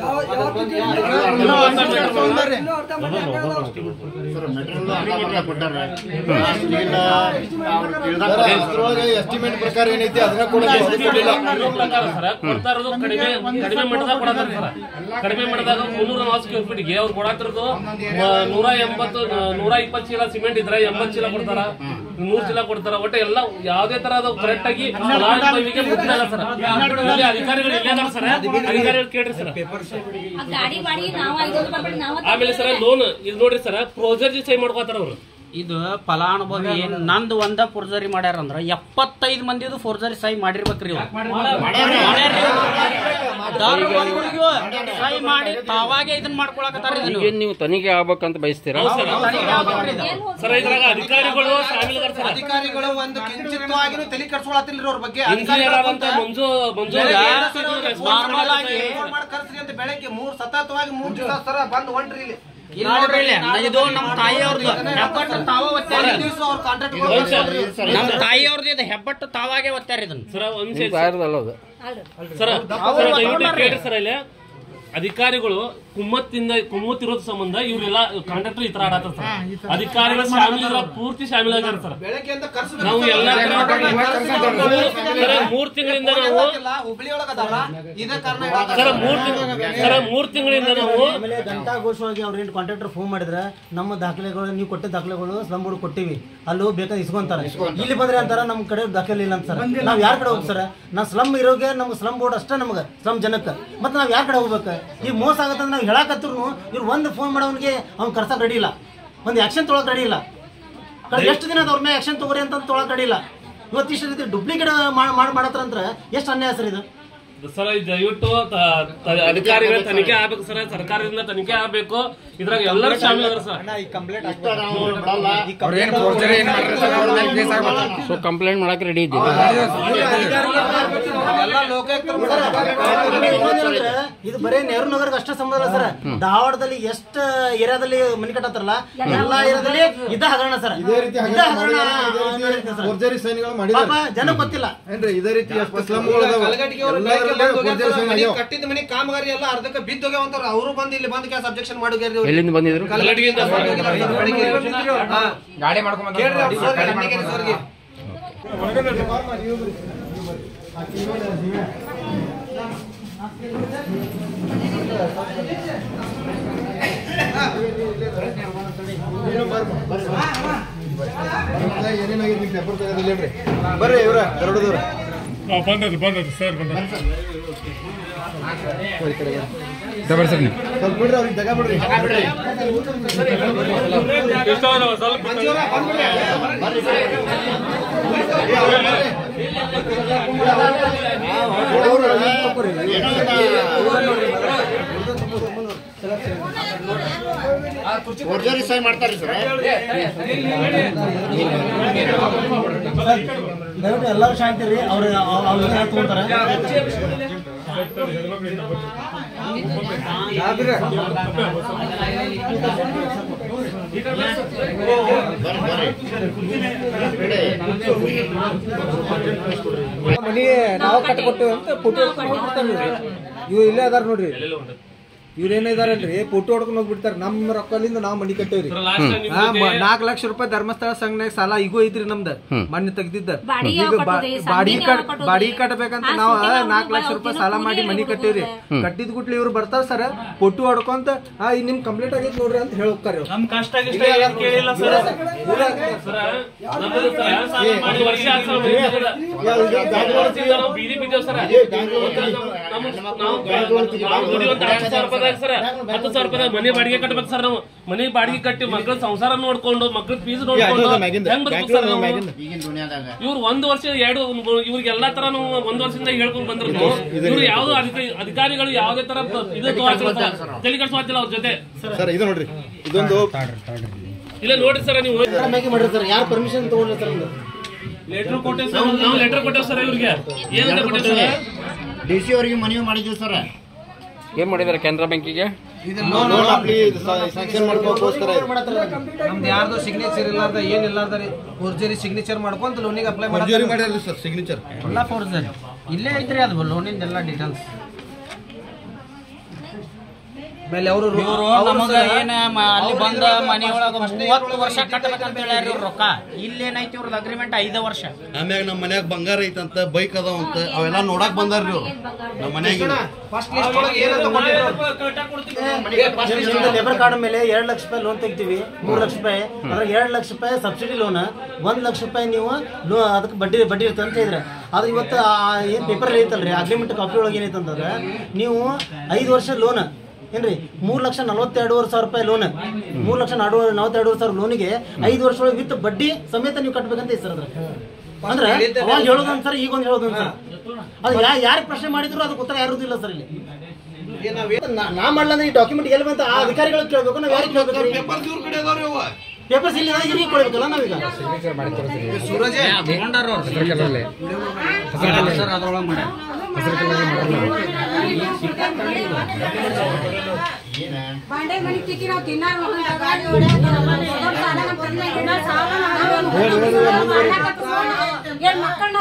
ಅದ್ರೊಳಗೆ ಎಸ್ಟಿಮೇಟ್ ಪ್ರಕಾರ ಏನೈತಿ ಅದನ್ನ ಕೂಡ ಕೊಟ್ಟಿಲ್ಲ ಪ್ರಕಾರ ಸರ್ ಕೊಡ್ತಾ ಇರೋದು ಕಡಿಮೆ ಕಡಿಮೆ ಮಟ್ಟದಾಗ ಕೊಡತ್ತಾರ ಸರ್ ಕಡಿಮೆ ಮಟ್ಟದಾಗ ಮುನ್ನೂರ ನಲವತ್ತು ಸ್ಕ್ವೇರ್ ಫೀಟ್ಗೆ ಅವ್ರು ಕೊಡತ್ತಿರೋದು ಮ- ನೂರ ಎಂಬತ್ತು ನೂರ ಇಪ್ಪತ್ತು ಚೀಲ ಸಿಮೆಂಟ್ ಇದ್ರೆ ಎಂಬತ್ತು ಚೀಲ ಕೊಡ್ತಾರ ನೂರ್ ಚೀಲ ಕೊಡ್ತಾರ ಒಟ್ಟು ಎಲ್ಲ ಯಾವ್ದೇ ತರ ಅದು ಕರೆಕ್ಟ್ ಆಗಿ ಫಲಾನುಭವಿಗೆ ಮುಟ್ಟಿಲ್ಲ ಸರ್ ಇಲ್ಲಿ ಅಧಿಕಾರಿಗಳು ಇಲ್ಲೇ ಅದಾರ ಸರ್ ಅಧಿಕಾರಿಗಳು ಕೇಳ್ರಿ ಸರ್ ಆ ಗಾಡಿ ಬಾಡಿ ನಾವ ಐದೊಂದು ಬರ್ಬೇಡಿ ನಾವ ಆಮೇಲೆ ಸರ್ ಲೋನ್ ಇದು ನೋಡ್ರಿ ಸರ್ ಪ್ರೋಜರ್ ಸೈ ಮಾಡ್ಕೋತಾರ ಅವ್ರು ಇದು ಫಲಾನುಭವಿ ನಂದು ಒಂದ ಫೋರ್ಜರಿ ಮಾಡ್ಯಾರ ಅಂದ್ರ ಎಪ್ಪತ್ತೈದು ಮಂದಿದು ಫೋರ್ಜರಿ ಸಹಿ ಮಾಡಿರ್ಬೇಕ್ರಿ ಇವ್ರು. ಮಾಡ್ಯಾರ್ರಿ ಇವ್ರು. ದಾರುಗಳಿಗೂ ಸಹಿ ಮಾಡಿ ತಾವಾಗೆ ಇದನ್ನ ಮಾಡ್ಕೊಳಕತ್ತಾರ ಇದನ್ನ ಈಗೇನು ನೀವು ತನಿಖೆ ಆಗ್ಬೇಕಂತ ಬಯಸ್ತೀರಾ ತನಿಖೆ ಆಗ್ಬೇಕ್ರಿ ಇದು. ಸರ್ ಇದ್ರಾಗ ಅಧಿಕಾರಿಗಳು ಶಾಮಿಲ್ ಅದಾರ ಸರ್ ಅಧಿಕಾರಿಗಳು ಒಂದು ಕಿಂಚಿತ್ವಾಗಿನೂ ತಲೆ ಕೆಡ್ಸ್ಕೊಳತ್ತಿಲ್ರಿ ಅವ್ರ ಬಗ್ಗೆ ಇಂಜಿನಿಯರ್ ಆದಂತ ಮಂಜು ಮಂಜು ನಾರ್ಮಲ್ ಆಗಿ ಫೋನ್ ಮಾಡಿ ಕರ್ಸ್ರಿ ಅಂತ ಬೆಳಗ್ಗೆ ಮೂರ್ ಸತತವಾಗಿ ಮೂರ್ ದಿವಸ ಸರ ಬಂದ್ ಹೊಂಟ್ರಿ ಇಲ್ಲಿ ಇಲ್ಲಿ ನೋಡ್ರಿ ಇಲ್ಲಿ, ಇದು ನಮ್ಮ ತಾಯಿಯವ್ರದ್ದು ಹೆಬ್ಬಟ್ಟು ತಾವ ಒತ್ತ್ಯಾರ ದಿವಸ ಅವ್ರ ಕಾಂಟ್ರಾಕ್ಟ್ ನಮ್ಮ ತಾಯಿಯವ್ರದ್ದು ಇದು ಹೆಬ್ಬಟ್ಟು ತಾವಾಗೆ ಒತ್ತ್ಯಾರ ಇದನ್ನ ಸರ್ ಒಂದ್ ನಿಮ್ಮ ತಾಯಿರ್ದಲ್ಲ ಅದು ಸರ್ ದಯವಿಟ್ಟು ಕೇಳ್ರಿ ಸರ್ ಇಲ್ಲಿ ಅಧಿಕಾರಿಗಳು ಕುಮ್ಮತ್ತಿಂದ ಕುಮ್ಮತ್ತಿರೋದ್ ಸಂಬಂಧ ಇವರೆಲ್ಲ ಕಾಂಟ್ರಾಕ್ಟರ್ ಈ ತರ ಆಡತ್ತಾರ ಸರ್ ಅಧಿಕಾರಿಗಳು ಶಾಮಿಲ್ ಇದ್ರ ಪೂರ್ತಿ ಶಾಮಿಲ್ ಆಗ್ಯಾರ ಸರ್ ಬೆಳಗ್ಗೆ ಅಂತ ಕರ್ಸ್ರಿ ನಾವು ಎಲ್ಲ ಸರ್ ಮೂರ್ ತಿಂಗಳಿಂದ ನಾವು ಹುಬ್ಳಿ ಒಳಗ ಅದಾವ ಇದೇ ಕಾರಣ ಹೇಳೋದು. ಸರ್ ಮೂರ್ ತಿಂಗಳ ಸರ್ ಮೂರ್ ತಿಂಗಳಿಂದ ನಾವು ಆಮೇಲೆ ಘಂಟಾಘೋಷವಾಗಿ ಅವ್ರ ಏನು ಕಾಂಟ್ರಾಕ್ಟರ್ ಫೋನ್ ಮಾಡಿದ್ರೆ ನಮ್ಮ ದಾಖಲೆಗಳು ನೀವು ಕೊಟ್ಟ ದಾಖಲೆಗಳು ಸ್ಲಮ್ ಬೋರ್ಡ್ ಕೊಟ್ಟಿವಿ ಅಲ್ಲೂ ಬೇಕಾದ್ರೆ ಇಸ್ಕೊಂತಾರೆ ಇಲ್ಲಿ ಬಂದ್ರೆ ಅಂತಾರ ನಮ್ಮ ಕಡೆ ದಾಖಲೆ ಇಲ್ಲ ಅಂತ ಸರ್ ನಾವ್ ಯಾರ ಕಡೆ ಹೋಗಿ ಸರ್ ನಾವು ಸ್ಲಮ್ ಇರೋಗೆ ನಮ್ಗೆ ಸ್ಲಮ್ ಬೋರ್ಡ್ ಅಷ್ಟೇ ನಮ್ಗೆ ಸ್ಲಮ್ ಜನಕ್ಕೆ ಮತ್ತೆ ನಾವ್ ಯಾರ ಕಡೆ ಹೋಗ್ಬೇಕು ಈಗ ಮೋಸ ಆಗತ್ತಂದ್ರೆ ನಾವು ಹೇಳಕತ್ರು ಇವ್ರು ಒಂದು ಫೋನ್ ಮಾಡೋನಿಗೆ ಅವ್ನು ಕರ್ಸಕ್ ರೆಡಿ ಇಲ್ಲ ಒಂದು ಆಕ್ಷನ್ ತೊಗೊಳಕ್ ರೆಡಿ ಇಲ್ಲ ಕಳೆದ ಎಷ್ಟು ದಿನ ಅವ್ರ ಮೇಲೆ ಆಕ್ಷನ್ ತಗೋರಿ ಅಂತ ತೊಗೊಳಕ್ ರೆಡಿ ಇಲ್ಲ ಇವತ್ತು ಇಷ್ಟು ರೀತಿ ಡುಪ್ಲಿಕೇಟ್ ಮಾಡಿ ಮಾಡತ್ತಾರ ಅಂದ್ರೆ ಎಷ್ಟು ಅನ್ಯಾಯ ಸರ್ ಇದು ಸರ್ ಇದು ದಯವಿಟ್ಟು ತ- ತ- ಅಧಿಕಾರಿಗಳ ತನಿಖೆ ಆಗ್ಬೇಕು ಸರ್ ಸರ್ಕಾರದಿಂದ ತನಿಖೆ ಆಗ್ಬೇಕು ಇದ್ರಾಗ ಎಲ್ಲರೂ ಶಾಮಿಲ್ ಅದ್ರ ಸರ್ ಸೊ ಕಂಪ್ಲೇಂಟ್ ಮಾಡಕ್ಕೆ ರೆಡಿ ಇದ್ದೀವಿ ಎಲ್ಲ ಲೋಕಾಯುಕ್ತರು ಇನ್ನೊಂದೇನಂದ್ರೆ, ಇದು ಬರೇ ನೆಹರು ನಗರಕ್ಕೆ ಅಷ್ಟೇ ಸಂಬಂಧ ಇಲ್ಲ ಸರ್ ಧಾರವಾಡದಲ್ಲಿ ಎಷ್ಟ ಏರಿಯಾದಲ್ಲಿ ಮನಿ ಕಟ್ಟತ್ತಾರಲ್ಲ ಎಲ್ಲಾ ಏರಿಯಾದಲ್ಲಿ ಇದ್ದ ಹಗರಣ ಸರ್ ಇದೇ ರೀತಿ ಇದ್ದ ಹಗರಣ ಹಗರಣ ಮಾಡಿದ್ದಾರೆ, ಇದೇ ರೀತಿ ನಡೀತದೆ ಸರ್. ಫೋರ್ಜರಿ ಸೈನ್ಗಳು ಪಾಪ ಮಾಡಿದ್ದಾರೆ ಜನ ಗೊತ್ತಿಲ್ಲ ಏನ್ರಿ ಇದೇ ರೀತಿ ಎಷ್ಟು ಸ್ಲಮ್ಗಳು ಅದಾವ ಕಲಗಟ್ಟಿಗೆ ಅವ್ರು ಎಲ್ಲದರಲ್ಲೂ ಬೆಳಗ್ಗೆ ಬಂದು ಫೋರ್ಜರಿ ಸೈನ್ ಮನೆ ಆಗ್ಯಾವ. ಕಟ್ಟಿದ ಮನೆ ಕಾಮಗಾರಿ ಎಲ್ಲ ಅರ್ಧಕ್ಕೆ ಬಿದ್ದು ಹೋಗ್ಯಾವಂತಾರ ಅವರು ಬಂದು ಇಲ್ಲಿ ಬಂದು ಕ್ಯಾಸ್ ಅಬ್ಜೆಕ್ಷನ್ ಮಾಡೋಗ್ಯಾರ ಎಲ್ಲಿಂದ ಬಂದಿದ್ರು ಕಲಗಟ್ಟಿಗಿಂದ ಗಾಡಿ ಮಾಡ್ಕೊಂಡ್ ಕೇಳ್ರಿ ಅವ್ರ ಸರ್ಗೆ, ಅಣ್ಣಿಗೇರಿ ಸರ್ಗೆ. ಏನೇನಾಗಿದೆ ನಿಮ್ಮ ಪೇಪರ್ ತೆಗೆದಿಲ್ಲ ಹೇಳ್ರಿ ಬರ್ರಿ ಇವ್ರ ಗರುಡದವ್ರ ಬಂದದ್ದು ಬಂದದ್ದು ಸರ್ ಬಂದ ಸ್ವಲ್ಪ ಬಿಡ್ರಿ ಅವ್ರಿಗೆ ಜಾಗ ಬಿಡ್ರಿ ಸ್ವಲ್ಪ ಫೋರ್ಜರಿ ಸೈನ್ ಮಾಡ್ತಾರೆ ಸರ್ ದಯವಿಟ್ಟು ಎಲ್ಲರೂ ಶಾಂತಿ ರೀ ಅವ್ರ ಅವ್ರ ತಗೊಂತಾರ ಮನಿ ನಾವು ಕಟ್ಕೊಟ್ಟೇವೆ ಅಂತ ಫೋಟೋ ಇವ್ ಇಲ್ಲೇ ಅದಾರ ನೋಡ್ರಿ ಇವ್ರ ಏನಿದಾರಲ್ರಿ ಫೋಟೋ ಹೊಡ್ಕೊಂಡು ಹೋಗ್ಬಿಡ್ತಾರ ನಮ್ಮ ರೊಕ್ಕಲಿಂದ ನಾವ್ ಮನಿ ಕಟ್ಟೇವ್ರಿ ನಾಲ್ಕು ಲಕ್ಷ ರೂಪಾಯಿ ಧರ್ಮಸ್ಥಳ ಸಂಘನಾಗ ಸಾಲ ಈಗೂ ಐತ್ರಿ ನಮ್ದ ಮಣ್ಣು ತೆಗ್ದಿದ್ದ ಬಾಡಿಗೆ ಈಗ ಯಾವಾಗ ಬಾ- ಕಟ್ಟೋದು? ಬಾಡಿಗೆ ಸಂಧಿಗೆ ಕಟ್ ಯಾವಾಗ ಕಟ್ಟೋದು? ಬಾಡಿಗೆ ಕಟ್ಟಬೇಕಂತ ಆ, ನಾವ್ ಸಂಧಿಗೆ ಯಾವಾಗ ನಾಲ್ಕು ಲಕ್ಷ ಕಟ್ಟೋದು? ರೂಪಾಯಿ ಅವ್ರು ಸಾಲ ದಿನ ಮಾಡಿ ಕೂಲಿ ಮನಿ ಕೂಲಿ ಕಟ್ಟೇವ್ರಿ ಇರುತ್ತೆ. ಕಟ್ಟಿದ ಗುಟ್ಲಿ ಇವ್ರು ಬರ್ತಾರ ಸರ್ ಫೋಟೋ ಹೊಡ್ಕೊಂತ ಆ ಇದ್ ನಿಮ್ ಕಂಪ್ಲೀಟ್ ಆಗೈತಿ ನೋಡ್ರಿ ಅಂತ ಹೇಳ್ತಾರೆ ನಮ್ ಕಷ್ಟ ಗಿಷ್ಟ ಏನ್ ಕೇಳಿಲ್ಲ ಸರ್ ನಮ್ಮದು ಸರ್ ಒಂದು ವರ್ಷ ಆಯ್ತು ಸರ್ ಮನೆ ಕಟ್ಟಿದ. ಒಂದು ವರ್ಷದಿಂದ ನಾವು ಬೀದಿ ಬಿದ್ದೇವ್ ಸರ್ ನಮ್ಮ- ನಾವು ನಾವು ದುಡಿಯುವಂತ ಹತ್ತು ಸಾವಿರ ರೂಪಾಯಿದಾಗ ಸರ್ ಹತ್ತು ಸಾವಿರ ರೂಪಾಯಿದಾಗ ಮನೆ ಬಾಡಿಗೆ ಕಟ್ಬೇಕು ಸರ್ ನಾವು ಮನೆ ಬಾಡಿಗೆ ಕಟ್ಟಿ ಮಕ್ಳ ಸಂಸಾರ ನೋಡ್ಕೊಂಡು ಮಕ್ಳ ಫೀಸ್ ನೋಡ್ಕೊಂಡು ಹೆಂಗ್ ಬರ್ಬೇಕು ಸರ್ ನಾವು ಈಗಿನ ದುನಿಯಾದಾಗ ಇವ್ರು ಒಂದ್ ವರ್ಷ ಎರಡು ಇವ್ರಿಗೆ ಎಲ್ಲಾ ತರ ನಾವು ಒಂದ್ ವರ್ಷದಿಂದ ಹೇಳ್ಕೊಂಡ್ ಬಂದ್ರು ಇವ್ರು ಯಾವ್ದು ಅಧಿಕ- ಅಧಿಕಾರಿಗಳು ಯಾವ್ದೇ ತರ ಇದು ತೋರಿಸಿಲ್ಲ ತಲೆ ಕೆಡ್ಸೋತಿಲ್ಲ ಅವ್ರ ಜೊತೆ ಸರ್ ಇದು ನೋಡ್ರಿ ಇದೊಂದು ಇಲ್ಲ ನೋಡ್ರಿ ಸರ್ ನೀವು ಮ್ಯಾಗಿ ಮಾಡ್ರಿ ಸರ್ ಯಾರು ಪರ್ಮಿಷನ್ ತಗೊಂಡ್ರಿ ಸರ್ ಲೆಟರ್ ಕೊಟ್ಟೇವ್ ಸರ್ ನಾವು ಲೆಟರ್ ಕೊಟ್ಟೇವ್ ಸರ್ ಇವ್ರಿಗೆ ಏನಂತ ಕೊಟ್ಟೇವ್ ಸರ್ ಡಿ ಸಿ ಅವರಿಗೆ ಮನವಿ ಮಾಡಿದ್ವಿ ಸರ್ ಏನ್ ಮಾಡಿದಾರೆ ಕೆನರಾ ಬ್ಯಾಂಕಿಗೆ ಲೋನ್ ಅಪ್ಲಿ ಸ್ಯಾಂಕ್ಷನ್ ಮಾಡ್ಕೋಕ್ಕೋಸ್ಕರ ಇದು. ನಮ್ದು ಯಾರ್ದು ಸಿಗ್ನೇಚರ್ ಇಲ್ಲಾರ್ದ ಏನ್ ಇಲ್ಲಾರ್ದ ಫೋರ್ಜರಿ ಸಿಗ್ನೇಚರ್ ಮಾಡ್ಕೊಂತ ಲೋನಿಗೆ ಅಪ್ಲೈ ಫೋರ್ಜರಿ ಮಾಡಿ ಮಾಡ್ಯಾರಲ್ಲ ಸರ್ ಸಿಗ್ನೇಚರ್ ಎಲ್ಲ ಫೋರ್ಜರಿ ಇಲ್ಲೇ ಐತ್ರಿ ಅದು ಲೋನಿಂದ ಎಲ್ಲ ಡೀಟೇಲ್ಸ್ ಮೇಲೆ ಅವರು ಇವರು ನಮಗ ಏನ ಮ- ಅಲ್ಲಿ ಬಂದ ಮನೆಯೊಳಗ ಮೂವತ್ತು ವರ್ಷ ಕಟ್ಟಬೇಕಂತ ಹೇಳ್ಯಾರ ಇವ್ರ ರೊಕ್ಕ ಇಲ್ಲಿ ಏನೈತಿ ಇವ್ರದ್ದು ಅಗ್ರಿಮೆಂಟ್ ಐದು ವರ್ಷ ಆಮ್ಯಾಗ ನಮ್ಮ ಮನ್ಯಾಗ ಬಂಗಾರ ಐತಂತ ಬೈಕ್ ಅದಾವಂತ ಅವೆಲ್ಲ ನೋಡಕ್ ಬಂದಾರ್ರಿ ಇವ್ರು ನಮ್ಮ ಮನ್ಯಾಗ ಫಸ್ಟ್ ಲಿಸ್ಟ್ ಒಳಗೆ ಏನಂತ ಲೇಬರ್ ಕಾರ್ಡ್ ಮೇಲೆ ಎರಡ್ ಲಕ್ಷ ರೂಪಾಯಿ ಲೋನ್ ತೆಗಿತೀವಿ ಮೂರ್ ಲಕ್ಷ ರೂಪಾಯಿ ಅದ್ರಾಗ ಎರಡ್ ಲಕ್ಷ ರೂಪಾಯಿ ಸಬ್ಸಿಡಿ ಲೋನ್ ಒಂದ್ ಲಕ್ಷ ರೂಪಾಯಿ ನೀವು ಲೋ ಅದಕ್ಕೆ ಬಡ್ಡಿ ಬಡ್ಡಿ ಇರ್ತದೆ ಅಂತ ಹೇಳಿದ್ರೆ ಆದ್ರೆ ಇವತ್ತು ಆ ಏನ್ ಪೇಪರ್ ಐತಲ್ರಿ ಅಗ್ರಿಮೆಂಟ್ ಕಾಪಿ ಒಳಗೆ ಏನೈತಂತಂದ್ರೆ ನೀವು ಐದು ವರ್ಷ ಲೋನ್ ಏನ್ರಿ ಮೂರ್ ಲಕ್ಷ ನಲವತ್ತೆರಡುವರೆ ಸಾವಿರ ರೂಪಾಯಿ ಲೋನ್ ಮೂರ್ ಲಕ್ಷ ನಡು ನಲವತ್ತೆರಡುವರೆ ಸಾವಿರ ಲೋನಿಗೆ ಐದು ವರ್ಷ ಒಳಗೆ ವಿತ್ ಬಡ್ಡಿ ಸಮೇತ ನೀವು ಕಟ್ಬೇಕಂತ ಐತೆ ಸರ್ ಅದ್ರ ಅಂದ್ರೆ ಅವಾಗ ಹೇಳೋದೊಂದ್ ಸರ್ ಈಗ ಒಂದ್ ಹೇಳೋದೊಂದ್ ಸರ್ ಅದು ಯಾ ಯಾರಿಗೆ ಪ್ರಶ್ನೆ ಮಾಡಿದ್ರು ಅದಕ್ಕೆ ಉತ್ತರ ಯಾರು ಇಲ್ಲ ಸರ್ ಇಲ್ಲಿ ನಾ- ನಾ ಮಾಡ್ಲಂದ್ರೆ ಈ ಡಾಕ್ಯುಮೆಂಟ್ ಎಲ್ಲಿ ಬಂತ ಆ ಅಧಿಕಾರಿಗಳಿಗೆ ಕೇಳ್ಬೇಕು ನಾವ್ ಯಾರಿಗೆ ಕೇಳ್ಬೇಕು ಪೇಪರ್ಸ್ ಇವ್ರ ಕಡೆ ಅದಾವ್ರಿ ಅವ ಪೇಪರ್ಸ್ ಇಲ್ಲಿ ಇವ್ರಿಗೆ ಕೊಡ್ಬೇಕಲ್ಲ ನಾವೀಗ ಸೂರಜ್ ಸರ್ ಅದ್ರೊಳಗೆ ಮಾಡ್ಯಾರ ಬಾಂಡೆ ಮನೆ ತಿಕ್ಕಿ ನಾವು ತಿನ್ನಾರ ಮಗಂದ ಗಾಡಿ ಹೊಡ್ಯಾಕ ದೊಡ್ಡ ಸಾಲ ನಮ್ಮ ತಂದೆ ಇನ್ನ ಸಾಲ ನಾವು ಏನ್ ಮಕ್ಕಳನ್ನ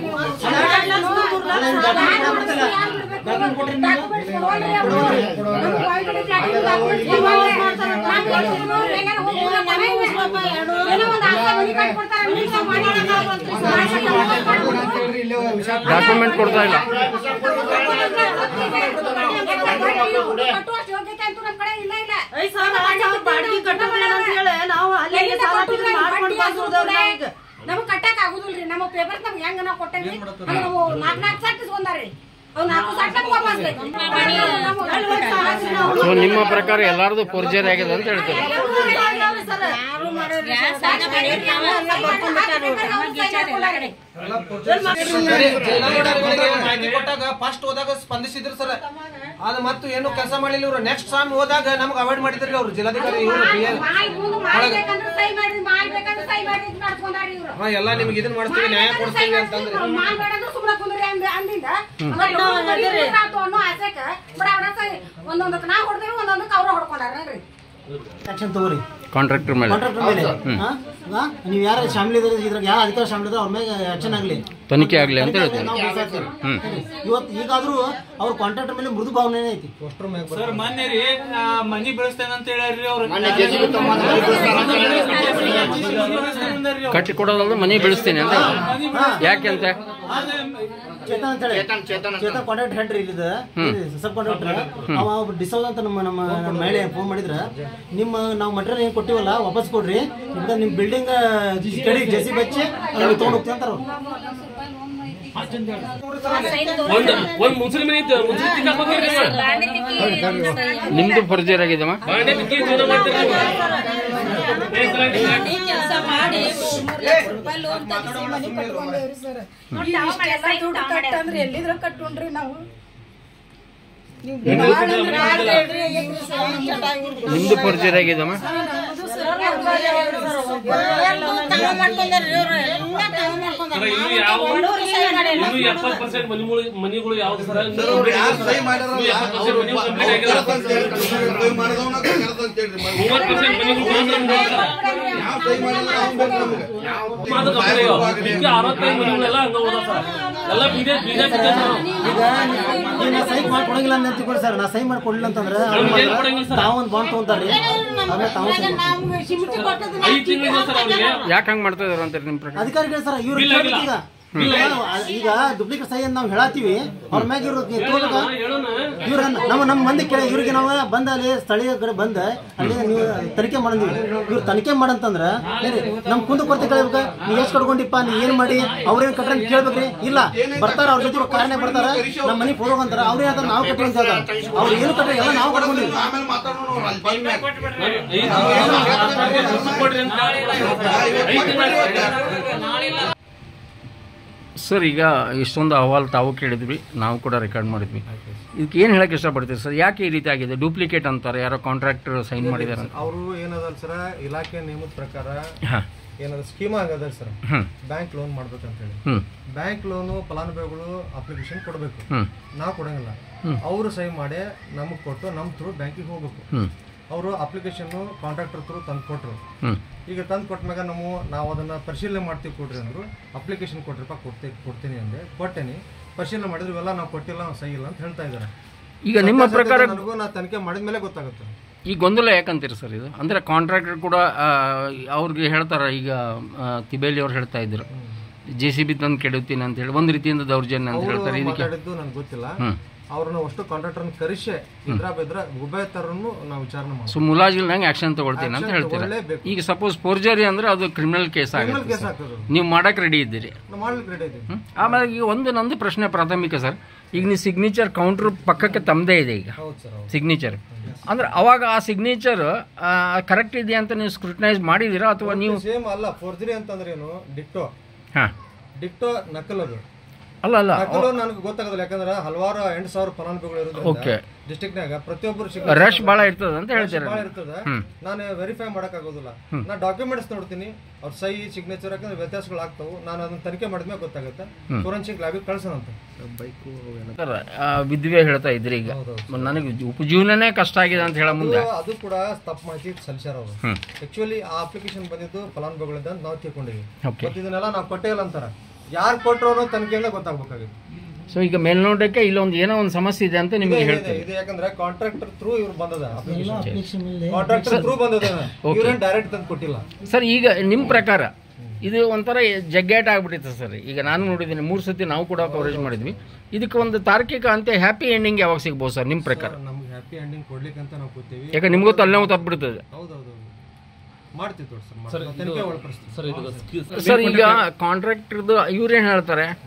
ಡಾಕ್ಯುಮೆಂಟ್ ಕೊಡ್ತಾ ಇಲ್ಲ ಕಟ್ಟುವಷ್ಟು ಯೋಗ್ಯತೆ ಅಂತೂ ನಮ್ಮ ಕಡೆ ಇಲ್ಲ ಇಲ್ಲ ಐದ್ ಸಾವಿರ ಆರ್ ಸಾವಿರ ಬಾಡ್ಗಿ ಕಟ್ಟಬೇಡ ಅಂತ ಹೇಳಿ ನಾವು ಅಲ್ಲೇ ಸಾಲ ತೀರ್ಸಿ ಮಾಡ್ಕೊಂಡು ಬಂದಿದ್ದವ್ರು ಈಗ ನಮಗ್ ಕಟ್ಟಕ್ ಆಗುದಿಲ್ರಿ ನಮ್ಮ ಪೇಪರ್ ನಮ್ಗೆ ಹೆಂಗ ನಾವು ಕೊಟ್ಟೇವಿ ನಾವು ನಾಲ್ಕ್ ನಾಲ್ಕು ಸಟ್ ಇಸ್ಕೊಂಡಾರ್ರಿ ಅವ್ನು ನಾಲ್ಕು ಸಟ್ಟ ವಾಪಸ್ ಬೇಕು. ಸೊ ನಿಮ್ಮ ಪ್ರಕಾರ ಎಲ್ಲಾರ್ದು ಫೋರ್ಜರಿ ಆಗಿದೆ ಅಂತ ಹೇಳ್ತೀರಿ ಜಿಲ್ಲಾಧಿಕಾರಿಗಳಿಗೆ ಮಾಹಿತಿ ಕೊಟ್ಟಾಗ ಫಸ್ಟ್ ಹೋದಾಗ ಸ್ಪಂದಿಸಿದ್ರು ಸರ್ ಅದು ಮತ್ತು ಏನು ಕೆಲಸ ಮಾಡಲಿಲ್ಲ ಇವ್ರು ನೆಕ್ಸ್ಟ್ ಟೈಮ್ ಹೋದಾಗ ನಮ್ಗೆ ಅವಾಯ್ಡ್ ಮಾಡಿದ್ರಿ ಅವ್ರು ಜಿಲ್ಲಾಧಿಕಾರಿ ಇವ್ರು PA. ಮಾಯ್ ಮುಂದೆ ಮಾಡ್ಬೇಕಂದ್ರೆ ಸಹಿ ಮಾಡಿ ಮಾಡ್ಬೇಕಂದ್ರೆ ಸಹಿ ಮಾಡಿ ಇದ್ ಮಾಡ್ಕೊಂಡಾರಿ ಇವ್ರು ಹಾ, ಎಲ್ಲ ನಿಮ್ಗೆ ಇದನ್ನ ಮಾಡ್ತೀವಿ ನ್ಯಾಯ ಕೊಡ್ತೀವಿ ಅಂತಂದ್ರೆ ಮಾಡ್ಬೇಡಂದ್ರೆ ಸುಮ್ಮನೆ ಕುಂದ್ರಿ ಅಂದ ಅಂದಿಂದ ಹ್ಮ್. ಮತ್ತೆ ನಾವು ಮದುವೆ ಆತು ಅನ್ನೋ ಆಸೆಕ ಬಡ ಬಡ ಸಹಿ ಒಂದೊಂದಕ್ಕೆ ನಾ ಹೊಡ್ದೇವಿ ಒಂದೊಂದಕ್ಕೆ ಅವ್ರ ಹೊಡ್ಕೊಂಡಾರ್ರಿ ಆಕ್ಷನ್ ತಗೋರಿ ಕಾಂಟ್ರಾಕ್ಟರ್ ಮೇಲೆ ಕಾಂಟ್ರಾಕ್ಟರ್ ಮೇಲೆ ಹ್ಮ್. ಹಾ? ಹಾ? ನೀವು ಯಾರು ಶಾಮಿಲ್ ಇದ್ರೆ ಇದ್ರಾಗ ಯಾರು ಅಧಿಕಾರ ಶಾಮಿಲ್ ಇದ್ರೆ ಅವ್ರ ಮೇಲೆ ಆಕ್ಷನ್ ಆಗಲಿ ತನಿಖೆ ಆಗ್ಲಿ ಅಂತ ಹೇಳ್ತೀನಿ ನಾವು ಬಿಸಾಕ್ತೀವಿ. ಹ್ಮ್ ಇವತ್ತು ಈಗಾದ್ರೂ ಅವ್ರ ಕಾಂಟ್ರಾಕ್ಟರ್ ಮೇಲೆ ಮೃದು ಭಾವನೆ ಐತಿ ಸರ್ ಮೊನ್ನೆ ರೀ ಆ, ಮನಿ ಬೆಳೆಸ್ತೇನೆ ಅಂತ ಹೇಳ್ಯಾರ್ರಿ ಅವ್ರು ಮೊನ್ನೆ JCB ತಗೊಂಡ್ ಮನೆ ಬೆಳೆಸ್ತಾರ ಅಂತ ಕಟ್ಟಿ ಕೊಡೋದಲ್ದು ಮನೆ ಬೆಳೆಸ್ತೀನಿ ಅಂತ ಯಾಕೆ ಅಂತ ಚೇತನ್ ಅಂತ ಹೇಳಿ ಚೇತನ್ ಕಾಂಟ್ರಾಕ್ಟ್ ಹೆಡ್ರಿ ಇಲ್ಲಿದ ಸಬ್ ಕಾಂಟ್ರಾಕ್ಟರ್ ಅವ ಒಬ್ಬ ಡಿಸೌದ್ ಅಂತ ನಮ್ಮ ನಮ್ಮ ನಮ್ಮ ಮಹಿಳೆ ಫೋನ್ ಮಾಡಿದ್ರ ನಿಮ್ಮ ನಾವು ಮಟೀರಿಯಲ್ ಏನ್ ಕೊಟ್ಟಿವಲ್ಲ ವಾಪಸ್ ಕೊಡ್ರಿ ಇಂದ ನಿಮ್ ಬಿಲ್ಡಿಂಗ್ ಸ್ಟಡಿ ಜೆಸಿ ಬಚ್ಚಿ ಅಲ್ಲಿ ತಗೊಂಡ್ ಹೋಗ್ತೀವಿ ಅಂತಾರ ಒಂದ್ ಒಂದ್ ಮುಸ್ಲಿಮ್ ಐತೆ ಮುಸ್ಲಿಂ ತಿನ್ನಕ್ ಹೋಗಿರಿ ನೀವು? ನಿಮ್ದು ಫೋರ್ಜರಿ ಆಗಿದಮ್ಮ ಬಾಂಡೆ ತಿಕ್ಕಿ ಜೀವನ ಮಾಡ್ತೀರಿ ನೀವು? ಏ, ಸಲಾಟಿ, ಸಲಾಟಿ. ಕೆಲಸ ಮಾಡಿ ಮೂರ್ ಲಕ್ಷ ರೂಪಾಯಿ ಲೋನ್ ತೆಗಿಸಿ ಮನಿ ಕಟ್ಕೊಂಡೇವ್ರಿ ಸರ್ ಇಷ್ಟೆಲ್ಲ ದುಡ್ಡು ಕಟ್ಟಂದ್ರೆ ಎಲ್ಲಿದ್ರ ಕಟ್ಟುಂಡ್ರಿ ನಾವು ನೀವು ನಿಮ್ದು- ಭಾಳ ಅಂದ್ರೆ ಭಾಳ ಹೇಳ್ರಿ, ಆಗೈತ್ರಿ ಸರ್, ನಮ್ ಚಟ ಆಗಿರ್ಬೋದು. ನಿಮ್ದು ಫೋರ್ಜರಿ ಆಗಿದಮ್ಮ ನಮ್ದು ಸರ್ ಎಲ್ಲರೂ ತಾವ ಮಾಡ್ಕೊಂಡಾರ್ರಿ ಇವ್ರು, ಎಲ್ಲ ತಾವ ಮಾಡ್ಕೊಂಡಾರ. ಸರ್, ಇಲ್ಲಿ ನಾವು ಯಾವ ಒಂದೂವರೆ ಸಹಿ ಮಾಡ್ಯಾರ. ಇನ್ನು ಎಪ್ಪತ್ತು ಪರ್ಸೆಂಟ್ ಮನಿಗಳು ಮನಿಗಳು ಯಾವ್ದು ಸರ್ ಸರ್, ಅವ್ರು ಯಾರು ಸಹಿ ಮಾಡ್ಯಾರಲ್ಲ, ಇನ್ನು ಎಪ್ಪತ್ತು percent ಮನಿಗಳು ಅವ್ರು complete ಆಗಿಲ್ಲ. ಕೆಲಸ ಅಂತ ಹೇಳಿ ಕಳ್ಸಿದ್ರು, ಸಹಿ ಮಾಡಿದವ್ನ ಕೆಲಸ ಅಂತ ಹೇಳ್ರಿ. ಮೂವತ್ತು percent ಮನಿಗಳು ಮಾತ್ರ ಮಾಡ್ತಾರೆ. ಯಾವ ಸಹಿ ಮಾಡಿಲ್ಲ ಅವ್ನು ಬೇಕು ನಮ್ಗೆ. ಅದು ಕಂಪ್ನಿ ಇವ. ಇದಕ್ಕೆ ಅರವತ್ತೈದು ಮನಿಗಳೆಲ್ಲ ಹಂಗ ಹೋದ ಸರ್ ಎಲ್ಲ ಬೀದೆ ಬೀದೆ ಬೀದೆ ಸರ್ ಈಗ ಈಗ ನಾ ಸಹಿ ಮಾಡ್ಕೊಡಂಗಿಲ್ಲ ಅಂತ ತಿಳ್ಕೊಳ್ಳಿ ಸರ್ ನಾ ಸಹಿ ಮಾಡ್ಕೊಡ್ಲಿಲ್ಲ ಅಂತಂದ್ರೆ ಅವ್ರಿಗೆ ಏನ್ ಕೊಡಂಗಿಲ್ಲ ಸರ್? ತಾವು ಒಂದು ಬಾಂಡ್ ತಗೊಂತಾರ್ರಿ ಆಮೇಲೆ ತಾವು ಸಹಿ ಮಾಡ್ತಾರೆ. ನಮ್ಗೆ ಸಿಮೆಂಟ್ ಕೊಟ್ಟದ್ದು ಐದು ತಿಂಗಳಿಂದ ಸರ್ ಅವ್ರಿಗೆ ಯಾಕೆ ಹಂಗೆ ಮಾಡ್ತಾ ಇದಾರೆ ಅಂತಾರೆ ನಿಮ್ಮ ಪ್ರಕಾರ ಅಧಿಕಾರಿಗಳು ಸರ್ ಇವ್ರು ಇಲ್ಲ, ಕೇಳ್ಬೇಕು ಇಲ್ಲ. ಈಗ ಇಲ್ಲ. ಈಗ ಡುಪ್ಲಿಕೇಟ್ ಸಹಿ ಅಂತ ನಾವು ಹೇಳತ್ತೀವಿ ಅವ್ರ ಮ್ಯಾಗ ಇವ್ರು ತೋರ್ಬೇಕ ಹೇಳೋಣ ಇವ್ರ ನಮ್ಮ ನಮ್ಮ ಮಂದಿ ಕೇಳ ಇವ್ರಿಗೆ ನಾವು ಬಂದ ಅಲ್ಲಿ ಸ್ಥಳೀಯ ಕಡೆ ಬಂದ ಅಲ್ಲಿ ನೀವು ತನಿಖೆ ಮಾಡಂದಿವಿ ಇವ್ರು ತನಿಖೆ ಮಾಡಂತಂದ್ರ ಏನ್ರಿ ನಮ್ ಕುಂದ ಕೊರತೆ ಕೇಳ್ಬೇಕ ನೀವ್ ಎಷ್ಟ್ ಕಟ್ಕೊಂಡಿಪ್ಪ ನೀ ಏನ್ ಮಾಡಿ ಅವ್ರೇನ್ ಕಟ್ಟ ಕೇಳ್ಬೇಕ್ರಿ ಇಲ್ಲ ಬರ್ತಾರ ಅವ್ರ ಜೊತೆ ಕಾರಣ ಬರ್ತಾರ ನಮ್ಮ ಮನಿ ಫೋಟೋ ಅಂತಾರ ಅವ್ರೇ ಹೇಳ್ತಾರ ನಾವು ಕಟ್ಟಿ ಅಂತ ಹೇಳ್ತಾರ ಅವ್ರು ಏನು ಕಟ್ಟ ಎಲ್ಲ ನಾವು ಕಟ್ಕೊಂಡಿವಿ ಆಮೇಲೆ ಮಾತಾಡೋಣ ಅವ್ರು ಅಲ್ಲಿ ಬಂದ ಮ್ಯಾಗ. ಕೊಡ್ರಿ ಅಂತ ಐದು ತಿಂಗಳು ಸರ್ ಈಗ ಇಷ್ಟೊಂದು ಅಹವಾಲು ತಾವು ಕೇಳಿದ್ವಿ ನಾವು ಕೂಡ ರೆಕಾರ್ಡ್ ಮಾಡಿದ್ವಿ ಇದಕ್ಕೆ ಏನು ಹೇಳಕ್ಕೆ ಇಷ್ಟಪಡ್ತೀರಿ ಸರ್ ಯಾಕೆ ಈ ರೀತಿ ಆಗಿದೆ ಡೂಪ್ಲಿಕೇಟ್ ಅಂತಾರೆ ಯಾರೋ ಕಾಂಟ್ರಾಕ್ಟರ್ ಸೈನ್ ಮಾಡಿದ್ದಾರೆ ಅಂತ ಅವರು ಏನದಲ್ಲ ಸರ ಇಲಾಖೆ ನಿಯಮದ ಪ್ರಕಾರ ಹಾಂ ಏನದ ಸ್ಕೀಮ್ ಆಗದ ಸರ್ ಹ್ಮ್. ಬ್ಯಾಂಕ್ ಲೋನ್ ಮಾಡ್ಬೇಕಂತ ಹೇಳಿ ಹ್ಮ್. ಬ್ಯಾಂಕ್ ಲೋನು ಫಲಾನುಭವಿಗಳು ಅಪ್ಲಿಕೇಶನ್ ಕೊಡಬೇಕು ಹ್ಮ್. ನಾವು ಕೊಡಂಗಿಲ್ಲ ಹ್ಮ್. ಅವರು ಸಹಿ ಮಾಡಿ ನಮಗೆ ಕೊಟ್ಟು ನಮ್ಮ ಥ್ರೂ ಬ್ಯಾಂಕಿಗೆ ಹೋಗ್ಬೇಕು ಹ್ಮ್. ಅವರು ಅಪ್ಲಿಕೇಶನ್ ಕಾಂಟ್ರಾಕ್ಟರ್ ಥ್ರೂ ತಂದು ಕೊಟ್ರು ಹ್ಮ್. ಈಗ ತಂದು ಕೊಟ್ಟಾಗ ನಾವು ನಾವು ಅದನ್ನ ಪರಿಶೀಲನೆ ಮಾಡ್ತೀವಿ ಕೊಡ್ರಿ ಅಂದ್ರು ಅಪ್ಲಿಕೇಶನ್ ಕೊಟ್ರಪ್ಪ ಕೊಡ್ತೀನಿ ಕೊಡ್ತೀನಿ ಅಂದೆ ಕೊಟ್ಟೇನಿ ಪರಿಶೀಲನೆ ಮಾಡಿದ್ರು ಇವೆಲ್ಲ ನಾವು ಕೊಟ್ಟಿಲ್ಲ ನಾವು ಸಹಿ ಇಲ್ಲ ಅಂತ ಹೇಳ್ತಾ ಇದ್ದಾರೆ ಈಗ ನಿಮ್ಮ ಪ್ರಕಾರ ನನಗೂ ನಾ ತನಿಖೆ ಮಾಡಿದ ಮೇಲೆ ಗೊತ್ತಾಗುತ್ತೆ ಈ ಗೊಂದಲ ಯಾಕಂತೀರಿ ಸರ್ ಇದು ಅಂದರೆ ಕಾಂಟ್ರಾಕ್ಟರ್ ಕೂಡ ಆ, ಅವ್ರಿಗೆ ಹೇಳ್ತಾರೆ ಈಗ ಆ, ತಿಬೇಲಿ ಅವ್ರು ಹೇಳ್ತಾ ಇದ್ರು ಜೆ ಸಿ ಬಿ ತಂದು ಕೆಡುತ್ತೀನಿ ಅಂತ ಹೇಳಿ ಒಂದು ರೀತಿಯಿಂದ ದೌರ್ಜನ್ಯ ಅಂತ ಅವ್ರು ಹೇಳ್ತಾರೆ ಇದಕ್ಕೆ ಮಾತಾಡಿದ್ದು ನನಗೆ ಗೊತ್ತಿಲ್ಲ ಹ್ಮ್. ಅವ್ರನ್ನ ಅಷ್ಟು ಕಾಂಟ್ರಾಕ್ಟರ್ನ ಕರೆಸಿ ಇದ್ರ ಬೆದ್ರ ಉಭಯ ತರನ್ನು ನಾವು ವಿಚಾರಣೆ ಸೊ ಮಾಡ್ತೀವಿ ಮುಲಾಜಿಲ್ದಂಗೆ ಆಕ್ಷನ್ ತಗೊಳ್ತೀನಿ ಅಂತ Action ಹೇಳ್ತೀರಾ ತಗೊಳ್ಳೇಬೇಕು. ಈಗ ಸಪೋಸ್ ಫೋರ್ಜರಿ ಅಂದ್ರೆ ಅದು ಕ್ರಿಮಿನಲ್ ಕೇಸ್ Criminal ಆಗುತ್ತೆ case ಸರ್. ಆಗ್ತದೆ. ನೀವು ಮಾಡಕ್ಕೆ ರೆಡಿ ಇದ್ದೀರಿ ನಾವು ಮಾಡ್ಲಿಕ್ಕೆ ರೆಡಿ ಇದ್ದೀವಿ ಹ್ಮ್? ಆಮೇಲೆ ಈಗ ಒಂದು ನಂದು ಪ್ರಶ್ನೆ ಪ್ರಾಥಮಿಕ ಸರ್ ಈಗ ನೀವು ಸಿಗ್ನೇಚರ್ ಕೌಂಟ್ರ್ ಪಕ್ಕಕ್ಕೆ ತಮ್ಮದೇ ಇದೆ ಈಗ ಹೌದು ಸರ್ ಹೌದು ಸಿಗ್ನೇಚರ್ ಅಂದ್ರೆ ಅವಾಗ ಆ ಸಿಗ್ನೇಚರ್ ಕರೆಕ್ಟ್ ಇದೆಯಾ ಅಂತ ನೀವು ಸ್ಕ್ರೂಟನೈಸ್ ಮಾಡಿದ್ದೀರಾ ಅಥವಾ ನೀವು ಸೇಮ್ ಅಲ್ಲ ಫೋರ್ಜರಿ ಅಂತಂದ್ರೆ ಏನು ಡಿಕ್ಟೋ ಹಾಂ ಡಿಕ್ಟೋ ನಕಲ್ ಅದು ಅಲ್ಲ ಅಲ್ಲ ನಕಲು ನನಗೆ ಗೊತ್ತಾಗೋದಿಲ್ಲ ಯಾಕಂದ್ರೆ ಹಲವಾರು ಎಂಟು ಸಾವಿರ ಫಲಾನುಭವಿಗಳು ಇರೋದ್ರಿಂದ Okay. ಡಿಸ್ಟ್ರಿಕ್ಟ್ನಾಗ ಪ್ರತಿಯೊಬ್ಬರು ರಶ್ ಭಾಳ ಇರ್ತದೆ ಅಂತ ಹೇಳ್ತೀರಾ ಭಾಳ ಇರ್ತದೆ ಹ್ಮ್. ನಾನು ವೆರಿಫೈ ಮಾಡಕ್ ಆಗೋದಿಲ್ಲ ಹ್ಮ್. ನಾ ಡಾಕ್ಯುಮೆಂಟ್ಸ್ ನೋಡ್ತೀನಿ ಅವ್ರ ಸಹಿ ಸಿಗ್ನೇಚರ್ ಯಾಕಂದ್ರೆ ವ್ಯತ್ಯಾಸಗಳು ಆಗ್ತಾವು ನಾನು ಅದನ್ನ ತನಿಖೆ ಮಾಡಿದ್ಮೇಲೆ ಗೊತ್ತಾಗುತ್ತೆ ಹ್ಮ್. ಫೋರೆನ್ಸಿಕ್ ಲ್ಯಾಬಿಗೆ ಕಳ್ಸೋಣಂತ ಸರ್, ಆ, ವಿದ್ವೆ ಹೇಳ್ತಾ ಇದ್ರಿ ಈಗ ನನಗೆ ಉಪಜೀವನನೇ ಕಷ್ಟ ಆಗಿದೆ ಅಂತ ಹೇಳೋ ಮುಂದೆ ಅದು- ಅದು ಕೂಡ ತಪ್ಪು ಮಾಹಿತಿ ಸಲ್ಲಿಸ್ಯಾರ ಅವರು ಹ್ಮ್. ಆಕ್ಚುಲಿ ಆ ಅಪ್ಲಿಕೇಶನ್ ಬಂದಿದ್ದು ಫಲಾನುಭವಿಗಳಿಂದ ಅಂತ ನಾವು ತಿಳ್ಕೊಂಡಿವಿ Okay. ಮತ್ತೆ ಇದನ್ನೆಲ್ಲ ನಾವು ಕೊಟ್ಟೇ ಇಲ್ಲ ಅಂತಾರ ಯಾರು ಕೊಟ್ಟರು ಅನ್ನೋ ತನಿಖೆಯಿಂದ ಗೊತ್ತಾಗ್ಬೇಕಾಗಿತ್ತು ಸೊ ಈಗ ಮೇಲ್ನೋಟಕ್ಕೆ ಇಲ್ಲೊಂದು ಏನೋ ಒಂದು ಸಮಸ್ಯೆ ಇದೆ ಅಂತ ನಿಮಗೆ ಇದೆ, ಇದೆ, ಹೇಳ್ತೀವಿ ಇದೆ ಯಾಕಂದ್ರೆ ಕಾಂಟ್ರಾಕ್ಟರ್ ಥ್ರೂ ಇವ್ರು ಬಂದದ application ಮೇಲೆ- ಕಾಂಟ್ರಾಕ್ಟರ್ ಥ್ರೂ ಬಂದದ Okay. ಇವ್ರೇನ್ ಡೈರೆಕ್ಟ್ ತಂದು ಕೊಟ್ಟಿಲ್ಲ ಸರ್ ಈಗ ನಿಮ್ಮ ಪ್ರಕಾರ ಇದು ಒಂಥರ ಜಗ್ಗೇಟ್ ಆಗ್ಬಿಟ್ಟಿದೆ ಸರ್ ಈಗ ನಾನು ನೋಡಿದ್ದೀನಿ ಮೂರು ಸತಿ ನಾವು ಕೂಡ ಕವರೇಜ್ ಮಾಡಿದ್ವಿ ಇದಕ್ಕೆ ಒಂದು ತಾರ್ಕಿಕ ಅಂತ್ಯ ಹ್ಯಾಪಿ ಎಂಡಿಂಗ್ ಯಾವಾಗ ಸಿಗ್ಬೋದು ಸರ್ ನಿಮ್ಮ ಪ್ರಕಾರ ನಮ್ಗೆ ಹ್ಯಾಪಿ ಎಂಡಿಂಗ್ ಕೊಡ್ಲಿಕ್ಕೆ ಅಂತ ನಾವು ಕೂತೀವಿ ಯಾಕೆ ನಿಮಗೂ ತಲೆನೋವು ತಪ್ಪಿಬಿಡ್ತದೆ ಹೌದೌದು ಮಾಡ್ತೀವಿ ತೋರಿ ಸರ್ ಸರ್, ಮಾಡ್ತೀವಿ. ಇದು- ತನಿಖೆ ಒಳಪಡಿಸ್ತೀವಿ ಸರ್ ಇದು ಸರ್ ಈಗ ಕಾಂಟ್ರಾಕ್ಟರ್ದು ಇವ್ರೇನು ಹೇಳ್ತಾರೆ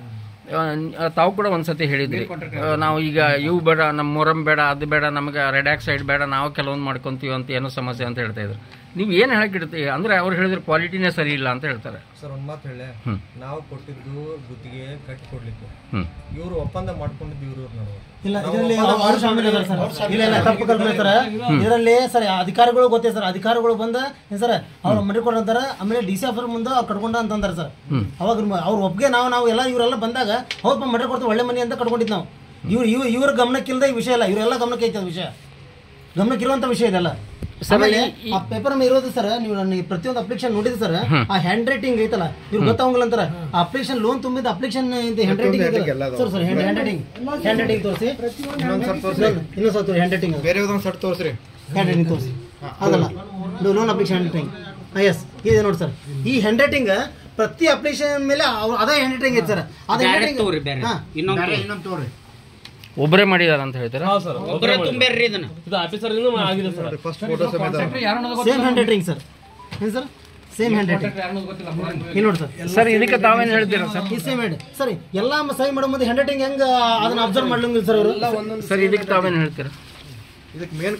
ಆ, ತಾವು ಕೂಡ ಒಂದ್ಸತಿ ಹೇಳಿದ್ರಿ ಆ, ನಾವು ಈಗ ಇವು ಬೇಡ ನಮ್ಮ ಮೊರಂ ಬೇಡ ಅದು ಬೇಡ ನಮಗೆ ರೆಡ್ ಆಕ್ಸೈಡ್ ಬೇಡ ನಾವು ಕೆಲವೊಂದು ಮಾಡ್ಕೊಂತೀವಿ ಅಂತ ಏನೋ ಸಮಸ್ಯೆ ಅಂತ ಹೇಳ್ತಾ ಇದ್ರು ನೀವು ಏನು ಹೇಳಕ್ಕಿಡ್ತೀವಿ ಅಂದ್ರೆ ಅವ್ರು ಹೇಳಿದ್ರೆ ಕ್ವಾಲಿಟಿನೇ ಸರಿ ಇಲ್ಲ ಅಂತ ಹೇಳ್ತಾರೆ ಸರ್ ಒಂದ್ ಮಾತು ಹೇಳಿ ಹ್ಮ್. ನಾವು ಕೊಟ್ಟಿದ್ದು ಗುತ್ತಿಗೆ ಕಟ್ಟಿ ಕೊಡ್ಲಿಕ್ಕೆ ಹ್ಮ್. ಇವರು ಒಪ್ಪಂದ ಮಾಡ್ಕೊಂಡಿದ್ದು ಇವರು ನಾವು ಇಲ್ಲ ಇದರಲ್ಲಿ ಅವ್ರು ಶಾಮಿಲ್ ಇದಾರೆ ಸರ್ ಇಲ್ಲ ಇಲ್ಲ ತಪ್ಪು ಕಲ್ಪನೆ ಸರ್ ಇದರಲ್ಲಿ ಸರ್ ಅಧಿಕಾರಿಗಳು ಗೊತ್ತೇ ಸರ್ ಅಧಿಕಾರಿಗಳು ಬಂದ ಏನ್ ಸರ್ ಅವ್ರು ಮರಿ ಕೊಡಂತಾರ ಆಮೇಲೆ ಡಿ ಸಿ ಆಫೀಸರ್ ಮುಂದೆ ಅವ್ರು ಕಟ್ಕೊಂಡ ಅಂತಂದಾರೆ ಸರ್ ಅವಾಗ ಅವ್ರ ಒಪ್ಪಿಗೆ ನಾವು ನಾವು ಎಲ್ಲ ಇವರೆಲ್ಲ ಬಂದಾಗ ಹೌದಪ್ಪ ಮಟ್ರಿ ಕೊಡ್ತೀವಿ ಒಳ್ಳೆ ಮನಿ ಅಂತ ಕಟ್ಕೊಂಡಿದ್ದು ನಾವು ಇವ್ರು ಇವ್ ಇವ್ರ ಗಮನಕ್ಕಿಲ್ದ ಈ ವಿಷಯ ಇಲ್ಲ ಇವರೆಲ್ಲ ಗಮನಕ್ಕೆ ಐತೆ ಅದು ವಿಷಯ ಗಮನಕ್ಕಿರುವಂತ ವಿಷಯ ಇದೆಲ್ಲ ಆಮೇಲೆ ಆ ಪೇಪರ್ ಇರೋದು ಸರ್ ನೀವು ನನಗೆ ಪ್ರತಿಯೊಂದು ಅಪ್ಲಿಕೇಶನ್ ನೋಡಿದ್ರೆ ಸರ್ ಆ ಹ್ಯಾಂಡ್ ರೈಟಿಂಗ್ ಐತಲ್ಲ ಇವ್ರು ಗೊತ್ತಾಗಂಗಿಲ್ಲ ಅಂತಾರ ಅಪ್ಲಿಕೇಶನ್ ಲೋನ್ ತುಂಬಿದ application handwriting sir sir handwriting handwriting ತೋರಿಸಿ ಇನ್ನೊಂದು ಸ್ವಲ್ಪ ತೋರಿಸಿ ಹ್ಯಾಂಡ್ ರೈಟಿಂಗ್ ಬೇರೆ ಒಂದೊಂದು ಸಟ್ ತೋರಿಸ್ರಿ ಹ್ಯಾಂಡ್ ರೈಟಿಂಗ್ ತೋರಿಸಿ ಅದಲ್ಲ loan application handwriting yes ಇದೆ ನೋಡಿ ಸರ್ ಈ ಹ್ಯಾಂಡ್ ರೈಟಿಂಗ್ ಪ್ರತಿ ಅಪ್ಲಿಕೇಶನ್ ಮೇಲೆ ಅವ್ರು ಅದೇ ಹ್ಯಾಂಡ್ ರೈಟಿಂಗ್ ಐತೆ ಸರ್ ಅದೇ ಬೇರೆ ಹ್ಯಾಂಡ್ ತಗೋರಿ, ಬೇರೆ. ಇನ್ನೊಂದು ತಗೋರಿ. ಇನ್ನೊಂದು ತೋರಿ ಒಬ್ಬರೇ ಮಾಡಿದಾರ ಅಂತ ಹೇಳ್ತಾರೆ ಒಬ್ಬರೇ ತುಂಬೇರ್ರಿ ಇದನ್ನ ಇದು ಆಫೀಸರ್ ಆಗಿದೆ ಸರ್ ಫಸ್ಟ್ ಫೋಟೋ ಸಮೇತ ಸೇಮ್ ಹ್ಯಾಂಡ್ ರೈಟಿಂಗ್ ಸರ್ ಏನು ಸರ್ ಸೇಮ್ ಹ್ಯಾಂಡ್ ರೈಟಿಂಗ್ ಇಲ್ಲಿ ನೋಡಿ ಸರ್ ಸರ್ ಇದಕ್ಕೆ ತಾವೇನು ಹೇಳ್ತೀರಾ ಸರ್ ಈ ಸೇಮ್ ಹ್ಯಾಂಡ್ ಸರಿ ಎಲ್ಲ ಸೈ ಮಾಡೋ ಮುಂದೆ ಹ್ಯಾಂಡ್ ರೈಟಿಂಗ್ ಹೆಂಗ ಅದನ್ನ ಅಬ್ಸರ್ವ್ ಮಾಡ್ಲಂಗಿಲ್ಲ ಸರ್ ಅವರು ಸರ್ ಇದಕ್ಕೆ ತಾವೇನು ಹೇಳ್ತೀರಾ ಇದಕ್ಕೆ ಮೇನ್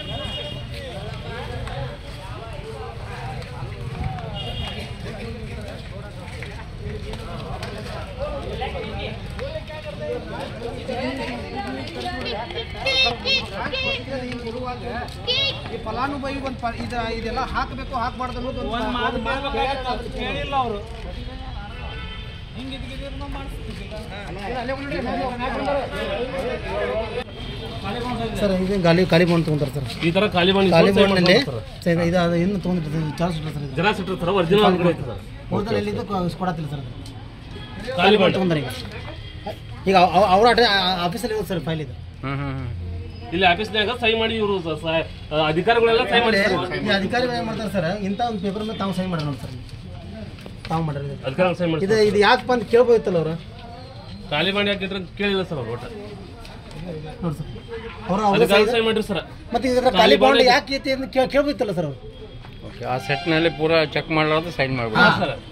ಈ ಫಲಾನುಭವಿ ಒಂದು ಇದ ಇದೆಲ್ಲ ಹಾಕಬೇಕು ಹಾಕ್ಬಾರ್ದು ಅನ್ನೋದು ಒಂದು ಕೇಳಿಲ್ಲ ಅವರು ಸರ್ ಇದು ಖಾಲಿ ಖಾಲಿ ಬಾಂಡ್ ತೊಗೊಂತಾರೆ ಸರ್ ಈ ತರ ಖಾಲಿ ಮಾಡಿ ಖಾಲಿ ಸಹಿ ಬಾಂಡ್ನಲ್ಲಿ ಮಾಡ್ತಾರೆ ಸರ್ ಇದು ಅದು ಏನು ತೊಗೊಂಡಿರ್ತಾರೆ ಚಾರ್ಜ್ ಸರ್ ಇದು ಜೆರಾಕ್ಸ್ ಇಟ್ಟಿರ್ತಾರೆ ಒರಿಜಿನಲ್ ಅಂಗಡಿ ಐತೆ ಸರ್ ಹೋದಲ್ಲಿ ಎಲ್ಲಿದ್ದು ಕೊಡತ್ತಿಲ್ಲ ಸರ್ ಅದು. ಖಾಲಿ ಖಾಲಿ ಬಾಂಡ್ ಬಾಂಡ್ ತೊಗೊಂಡ್ರೆ ಈಗ ಈಗ ಅವ್- ಅವ್ರ ಆಫೀಸಲ್ಲಿ ಇರೋದು ಸರ್ ಫೈಲ್ ಇದು ಹ್ಮ್ ಹ್ಮ್ ಹ್ಮ್ ಇಲ್ಲಿ ಆಫೀಸ್ನಾಗ ಸಹಿ ಮಾಡಿ ಇವರು ಅಧಿಕಾರಿಗಳೆಲ್ಲ ಸಹಿ ಮಾಡಿస్తారు ಈ ಅಧಿಕಾರಿಗಳು ಏನು ಮಾಡ್ತಾರೆ ಸರ್ ಇಂಥ ಒಂದು ಪೇಪರ್ ಮೇಲೆ ತಾವು ಸೈನ್ ಮಾಡ್ಯಾರ ನೋಡಿ ಸರ್ ತಾವು ಮಾಡ್ಯಾರ ಇದು. ಅಧಿಕಾರಿ ಸಹಿ ಇದು ಮಾಡ್ತಾರೆ ಇದು ಯಾಕಪ್ಪ ಅಂತ ಕೇಳ್ಬೋದಿತ್ತಲ್ಲ ಅವರು ಖಾಲಿ ಮಾಡಿ ಹಾಕಿದ್ರೆ ಅಂತ ಕೇಳಿಲ್ಲ ಸರ್ ಅವ್ರು ಒಟ್ಟು ನೋಡಿ ಸರ್ ಅವರು ಅಧಿಕಾರಿ ಸಹಿ ಮಾಡ್ರಿ ಸರ್ ಮತ್ತೆ ಇದರ ಖಾಲಿ ಬಾಂಡ್ ಯಾಕೆ ಐತಿ ಅಂತ ಕೇಳ್- ಕೇಳ್ಬೋದಿತ್ತಲ್ಲ ಸರ್ ಅವರು ಓಕೆ ಆ ಸೆಟ್ನಲ್ಲಿ ಪೂರಾ ಚೆಕ್ ಮಾಡಲಾರ್ದು ಸೈನ್ ಮಾಡ್ಬೋದು ಹಾ ಸರ್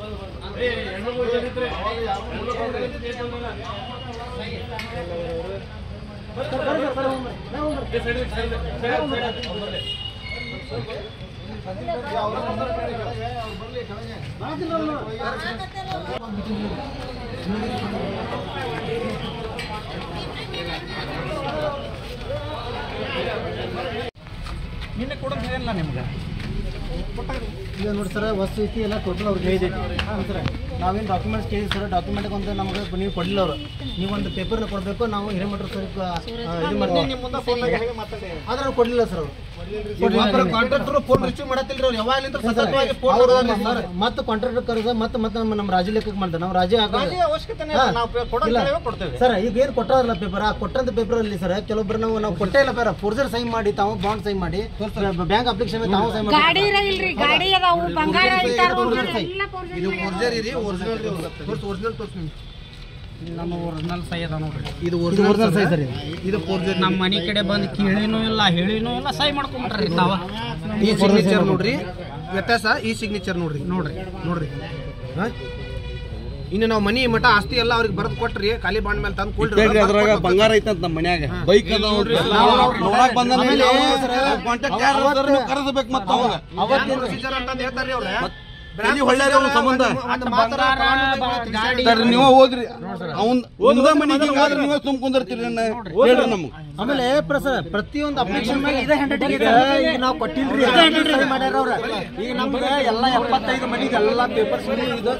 ನಿನ್ನೆ ಕೊಡೋದು ಹೇಳಿಲ್ಲ ನಿಮ್ಗೆ ಈಗ ನೋಡಿ ಸರ್ ವಸ್ತು ಐತಿ ಎಲ್ಲ ಟೋಟಲ್ ಅವ್ರಿಗೆ ಹೇಳಿದೈತಿ ಸರ್ ನಾವೇನು ಡಾಕ್ಯುಮೆಂಟ್ಸ್ ಕೇಳಿ ಸರ್ ಡಾಕ್ಯುಮೆಂಟ್ ಒಂದು ನಮಗೆ ನೀವು ಕೊಡಲಿಲ್ಲ ಅವರು ನೀವು ಒಂದು ಪೇಪರ್ನ ಕೊಡಬೇಕು ನಾವು ಹಿರೇಮಠರು ಸರ್ ಇದು ಮಾಡ್ತೀವಿ ಆದ್ರೆ ಅವ್ರು ಕೊಡಲಿಲ್ಲ ಸರ್ ಅವರು ಕಾಂಟ್ರಾಕ್ಟರ್ ಫೋನ್ ರಿಸೀವ್ ಮಾಡತ್ತಿಲ್ರಿ ಅವ್ರು ಯಾವಾಗಲಿಂದ ಸತತವಾಗಿ ಫೋನ್ ಮತ್ತೆ ಕಾಂಟ್ರಾಕ್ಟರ್ ಕರೆದ ಮತ್ತೆ ಮತ್ತೆ ನಮ್ಮ ನಮ್ಮ ರಾಜ್ಯ ಲೆಕ್ಕಕ್ಕೆ ಮಾಡ್ತಾರೆ ನಾವು ರಾಜ್ಯ ರಾಜಿ ಅವಶ್ಯಕತೆನೇ ಇಲ್ಲ. ನಾವು ಕೊಡೋ ಕೇಳಿವೆ ಕೊಡ್ತೇವೆ. ಸರ್ ಈಗ ಏನು ಕೊಟ್ಟಾರಲ್ಲ ಪೇಪರ್ ಆ ಕೊಟ್ಟಂತ ಪೇಪರ್ ಅಲ್ಲಿ ಸರ್ ಕೆಲವೊಬ್ಬರು ನಾವು ನಾವು ಕೊಟ್ಟೇ ಇಲ್ಲ ಪೇಪರ್ ಫೋರ್ಜರ್ ಸೈನ್ ಮಾಡಿ ತಾವು ಬಾಂಡ್ ಸೈನ್ ಮಾಡಿ ಬ್ಯಾಂಕ್ ಅಪ್ಲಿಕೇಶನ್ ತಾವು ಸೈನ್ ಮಾಡಿ ಗಾಡಿ ಇರಲ್ರಿ ಗಾಡಿ ಅದಾವು ಬಂಗಾರ ಐತಾರ ಎಲ್ಲ ಇದು ಒರಿಜಿನಲ್ ರೀ ಒರಿಜಿನಲ್ ರೀ ತೋರ್ಸಿ ಒರಿಜಿನಲ್ ತೋರ್ಸಿ ನೀವು. ನಮ್ಮ ಒರಿಜಿನಲ್ ಸೈ ಅದ ನೋಡ್ರಿ ಇದು ಇದು original size ಸರ್ ಇದು. ಇದು ಫೋರ್ಜರಿ ನಮ್ಮ ಮನೆ ಕಡೆ ಬಂದು ಕೇಳಿನೂ ಇಲ್ಲ ಹೇಳಿನೂ ಇಲ್ಲ ಸೈ ಮಾಡ್ಕೊಂಡ್ರಿ ತಾವ ಈ ಸಿಗ್ನೇಚರ್ ನೋಡ್ರಿ ವ್ಯತ್ಯಾಸ ಈ ಸಿಗ್ನೇಚರ್ ನೋಡ್ರಿ ನೋಡ್ರಿ ನೋಡ್ರಿ ಹಾ? ಇನ್ನು ನಾವು ಮನಿ ಮಠ ಆಸ್ತಿ ಎಲ್ಲ ಅವ್ರಿಗೆ ಬರೆದು ಕೊಟ್ರಿ ಖಾಲಿ ಬಾಂಡ್ ಮೇಲೆ ತಂದು ಕೊಡ್ರಿ ಅದ್ರಾಗ ಬಂಗಾರ ಐತಂತ ನಮ್ಮ ಮನ್ಯಾಗ ಬೈಕ್ ನೋಡಕ್ ಬಂದ ಕಾಂಟ್ಯಾಕ್ಟ್ ಯಾರು ಕರೆಸಬೇಕು ಮತ್ತ ಅವಾಗ ಅವತ್ತಿನ ಪ್ರೊಸೀಜರ್ ಅಂತ ಹೇಳ್ತಾರ್ರಿ ಅವ್ರ ತಲಿ ಹೊಳ್ಳ್ಯಾರ ಅವ್ನ ಸಂಬಂಧ ಒಂದು ಮಾತಾಡ ಕಾನೂನುಗಳು ಸರ್ ನೀವ ಹೋದ್ರಿ ಅವ್ನ್ ಒಂದ ಮನಿಗೆ ಹಿಂಗಾದ್ರೆ ನೀವೇ ಸುಮ್ ಕುಂದಿರ್ತೀರಿ ಅಣ್ಣ. ಹೇಳ್ರಿ ನಮ್ಗೆ ಆಮೇಲೆ ಪ್ರಸ ಪ್ರತಿಯೊಂದು ಅಪ್ಲಿಕೇಶನ್ ಮೇಲೆ ಇದೇ ಹ್ಯಾಂಡ್ ರೈಟಿಂಗ್ ಇದೆ ಈಗ ನಾವು ಕೊಟ್ಟಿಲ್ರಿ ಇದೇ ಹ್ಯಾಂಡ್ ರೈಟಿಂಗ್ ಮಾಡ್ಯಾರ ಅವ್ರ ಈಗ ನಮ್ಗೆ ಎಲ್ಲ ಎಪ್ಪತ್ತೈದು ಮನಿಗೆ ಎಲ್ಲ ಪೇಪರ್ಸ್ ಇದು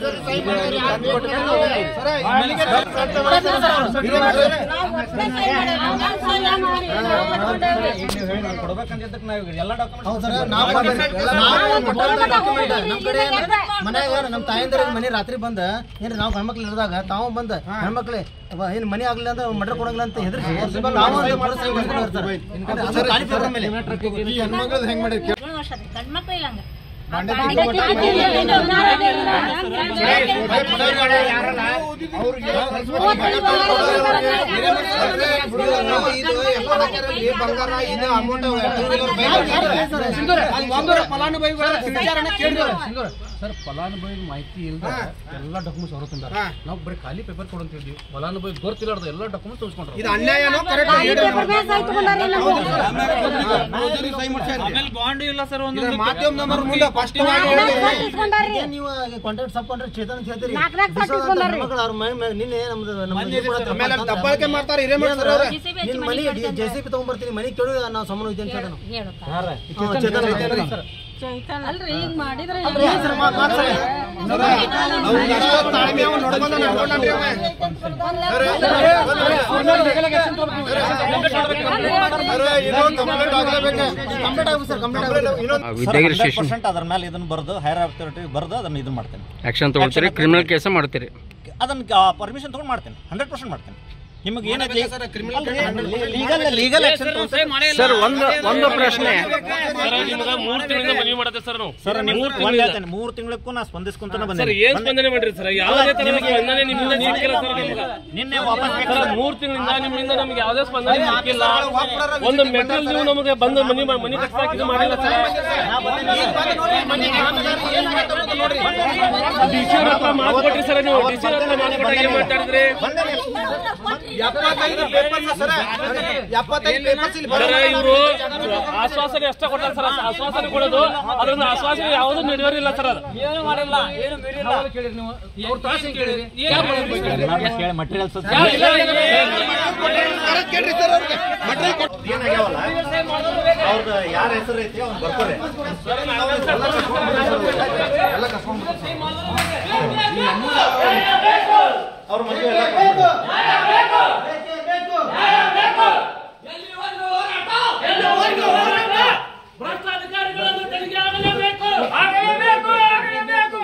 ಕೊಡ್ಬೇಕಂದಿದ್ದಕ್ಕೆ ನಾವು ಎಲ್ಲ ಹೌದು ಸರ್ ನಾವು ನಾವು ಕೊಟ್ಟಂತ ಡಾಕ್ಯುಮೆಂಟ್ ನಮ್ಮ ಕಡೆ ಮನ್ಯಾಗ ನಮ್ಮ ತಾಯಂದ್ರ ಮನೆ ರಾತ್ರಿ ಬಂದ ಏನ್ರಿ ನಾವು ಹೆಣ್ಮಕ್ಳು ಇರಿದಾಗ ತಾವು ಬಂದ ಹೆಣ್ಮಕ್ಳೆ ಏನು ಮನೆ ಆಗ್ಲಿಲ್ಲ ಅಂದ್ರೆ ಮರ್ಡರ್ ಕೊಡಂಗಿಲ್ಲ ಅಂತ ಹೆದರ್ಸಿ ನಾವು ಒಂದು ಫೋಟೋ ಸೈನ್ ಮಾಡ್ಕೊಂಡು ಬರ್ತಾರೆ ಅದು ಖಾಲಿ paper ಮೇಲೆ ಈ ಹೆಣ್ಮಕ್ಳದ್ದು ಹೆಂಗ್ ಮಾಡಿ ಗಂಡ್ಮಕ್ಳು ಇಲ್ಲ ಹಂಗ ಇದು ಎಲ್ಲ ಹಾಕ್ಯಾರಲ್ಲಿ ಬಂಗಾರ ಇದು ಅಮೌಂಟ್ ಫಲಾನುಭವಿಗಳ ವಿಚಾರಣೆ ಕೇಳಿದ್ರು ಸರ್ ಫಲಾನುಭವಿ ಮಾಹಿತಿ ಇಲ್ಲದ ಎಲ್ಲ ಡಾಕ್ಯುಮೆಂಟ್ಸ್ ಅವ್ರ ತಂದಾರ ನಾವು ಬರೀ ಖಾಲಿ ಪೇಪರ್ ಕೊಡು ಅಂತ ಹೇಳಿದ್ವಿ ಫಲಾನುಭವಿ ಗೊತ್ತಿಲ್ಲಾರ್ದ ಎಲ್ಲ ಡಾಕ್ಯುಮೆಂಟ್ಸ್ ತೋರಿಸ್ಕೊಂಡ್ರು ಇದು ಅನ್ಯಾಯನೋ correct ಆಮೇಲೆ ಬಾಂಡ್ ಇಲ್ಲ ಸರ್ ಇದ್ರ ಮಾಧ್ಯಮ ನಂಬರ್ ಮುಂದೆ ಸ್ಪಷ್ಟವಾಗಿ ಹೇಳಿ. ಏನ್ ನೀವು ಕಾಂಟ್ರಾಕ್ಟ್ ಸಬ್ ಕಾಂಟ್ರಾಕ್ಟ್ ಚೇತನ್ ಅಂತ ಹೇಳ್ತೀರಿ ನಾಲ್ಕ್ ನಾಲ್ಕ್ ದಿವ್ಸ ಸರ್ಟಿಫಿಕೇಟ್ ಬಂದಾರ್ರಿ. ಹೆಣ್ಮಕ್ಳು ಅವ್ರ ಮನೆ ಮೇಲೆ ನಿನ್ನೆ ನಮ್ದು ನಮ್ಮ ಮೊನ್ನೆ ಇದು ಕೂಡ ಆಮೇಲೆ ತಪ್ಪಾಯ್ತು ಅಂತ ದಬ್ಬಾಳಿಕೆ ಮಾಡ್ತಾರೆ, ಹಿರೇಮಠ ಏನಂದ್ರೆ, ಸರ್ ಅವ್ರೆ. ನಿನ್ ಮನೆ ಜೆ ಸಿ ಪಿ ತಗೊಂಡ್ಬರ್ತೀನಿ ಮನೆ ಕೇಳು ನಾನು ಸಂಬಂಧ ಐತೆ ಅಂತ ಹೇಳ್ದ ಹೇಳುತ್ತಾ ಹ್ಮ್, ಚೇತನ್ ಚೇತನ್ ಸರ್ ಅಲ್ರಿ ಹಿಂಗ್ ಮಾಡಿದ್ರೆ ಅಲ್ರಿ, ಸರ್, ಮಾತ್- ಮಾತ್ ಸರ್. ಅವ್ನಿಗೆ ಅಷ್ಟೊಂದು ತಾಳ್ಮೆ ಅವ್ನು ನಡ್ಕೊಂಡ ನಡ್ಕೊಂಡನ್ರಿ ಅವ. ಅರೆ, ಇದು ಕಂಪ್ಲೀಟ್ ಆಗ್ಲೇಬೇಕು. ಕಂಪ್ಲೀಟ್ ಆಗುತ್ತೆ ಸರ್ ಕಂಪ್ಲೀಟ್ ಆಗುತ್ತೆ ಇನ್ನೊಂದು ವಿದ್ಯಾಗಿರಿ ಸ್ಟೇಷನ್ ಪರ್ಸೆಂಟ್ ಅದ್ರ ಮೇಲೆ ಇದನ್ನ ಬರೆದು ಹೈರ್ ಅಥಾರಿಟಿ ಬರೆದು ಅದನ್ನ ಇದು ಮಾಡ್ತೇನೆ ಆಕ್ಷನ್ ತಗೊಳ್ತೀರಿ ಕ್ರಿಮಿನಲ್ ಕೇಸ ಮಾಡ್ತೀರಿ ಅದನ್ನ ಪರ್ಮಿಷನ್ ತಗೊಂಡು ಮಾಡ್ತೇನೆ ಹಂಡ್ರೆಡ್ ಪರ್ಸೆಂಟ್ ಮಾಡ್ತೇನೆ ನಿಮಗೆ ಏನೈತಿ ಲೀಗಲ್ ಲೀಗಲ್ ಆಕ್ಷನ್ ಸರ್ ಒಂದು ಒಂದು ಪ್ರಶ್ನೆ ಸರ್ ನಿಮ್ಗೆ ಮೂರ್ ತಿಂಗಳಿಂದ ಮನವಿ ಮಾಡತ್ತೆ ಸರ್ ನಾವು ಸರ್ ನಿಮ್ಗೆ ಮೂರ್ ಒಂದ್ ತಿಂಗಳಿಂದ ಹೇಳ್ತೇನೆ ಮೂರು ತಿಂಗಳಕ್ಕೂ ನಾ ಸ್ಪಂದಿಸ್ಕೊಂತಾನೆ ಸರ್ ಬಂದೆ ಏನ್ ಸ್ಪಂದನೆ ಮಾಡ್ರಿ ಸರ್ ಯಾವುದೇ ತರ ಸ್ಪಂದನೆ ನಿಮ್ಮಿಂದ ಸಿಕ್ಕಿಲ್ಲ ಸರ್ ನಮ್ಗೆ ನಿನ್ನೆ ವಾಪಸ್ ಸರ್ ಮೂರ್ ತಿಂಗಳಿಂದ ನಿಮ್ಮಿಂದ ನಮ್ಗೆ ಯಾವುದೇ ಸ್ಪಂದನೆ ಸಿಕ್ಕಿಲ್ಲ ಒಂದು ಮೆಟೀರಿಯಲ್ ನೀವು ನಮಗೆ ಬಂದು ಮನಿ ಮನಿ ಕಟ್ಟಾಕ ಇದು ಮಾಡಿಲ್ಲ ಸರ್ ಡಿಸಿ ಹತ್ರ ಮಾತು ಕೊಟ್ರಿ ಸರ್ ನೀವು ಡಿಸಿ ಹತ್ರ ಮಾತು ಕೊಟ್ಟಾಗ ಏನ್ ಮಾತಾಡಿದ್ರಿ ಎಪ್ಪತ್ತೈದು ಪೇಪರ್ಸ್ ಸರ್ ಎಪ್ಪತ್ತೈದು ಪೇಪರ್ಸ್ ಇಲ್ಲಿ ಸರ್ ಬರೋದು ಇವರು ಆಶ್ವಾಸನೆ ಎಷ್ಟ ಕೊಟ್ಟಾರ ಸರ್ ಆಶ್ವಾಸನೆ ಕೊಡೋದು ಅದರಿಂದ ಆಶ್ವಾಸನೆ ಯಾವುದು ನೆರವೇರಿಲ್ಲ ಸರ್ ಅದು ಏನು ಮಾಡಿಲ್ಲ ಏನು ಮೀರಿಲ್ಲ ಕೇಳಿರಿ ನೀವು ಅವ್ರ ತಾಸು ಕೇಳಿರಿ ಕೇಳಿ ಮಟೀರಿಯಲ್ಸ್ ಕೇಳ್ರಿ ಸರ್ ಅವ್ರಿಗೆ ಮಟೀರಿಯಲ್ ಕೊಟ್ಟು ಏನಾಗ್ಯಾವಲ್ಲ ಅವ್ರದ್ದು ಯಾರ ಹೆಸರು ಐತಿ ಅವ್ನು ಬರ್ತಾರೆ ಎಲ್ಲ ಕರ್ಕೊಂಡ್ ಅವ್ರ ಮದುವೆ ಎಲ್ಲ ಕರ್ಕೊಂಡು ಭ್ರಷ್ಟಾಧಿಕಾರಿಗಳನ್ನು ತನಿಖೆ ಆಗಲೇಬೇಕು ಆಗಲೇಬೇಕು ಆಗಲೇಬೇಕು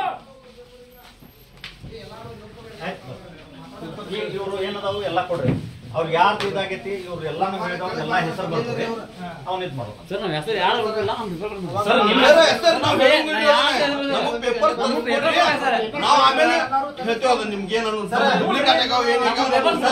ಇವರು ಏನದಾವು ಎಲ್ಲ ಕೊಡ್ರಿ ಅವ್ರಿಗೆ ಯಾರ್ದು ಇದಾಗೈತಿ ಇವ್ರು ಎಲ್ಲಾನು ಹೇಳಿದವ್ರು ಎಲ್ಲ ಹೆಸರು ಬರ್ತದೆ ಅವ್ನ ಇದ್ ಮಾಡೋದು ಸರ್ ನಮ್ಮ ಹೆಸರು ಯಾರು ಗೊತ್ತಿಲ್ಲ ಅವ್ನ ಹೆಸರು ಸರ್ ನಿಮ್ಮ ಹೆಸರು ನಾವು ಹೇಳಂಗಿಲ್ಲ. ನಮಗ್ ಪೇಪರ್ ತಂದು ಕೊಡ್ರಿ. ನಾವು ಆಮೇಲೆ ಹೇಳ್ತೇವೆ ಅದು ನಿಮ್ಗೆ ಏನು ಡೂಪ್ಲಿಕೇಟ್ ಆಗ್ಯಾವ ಏನ್ ಆಗ್ಯಾವ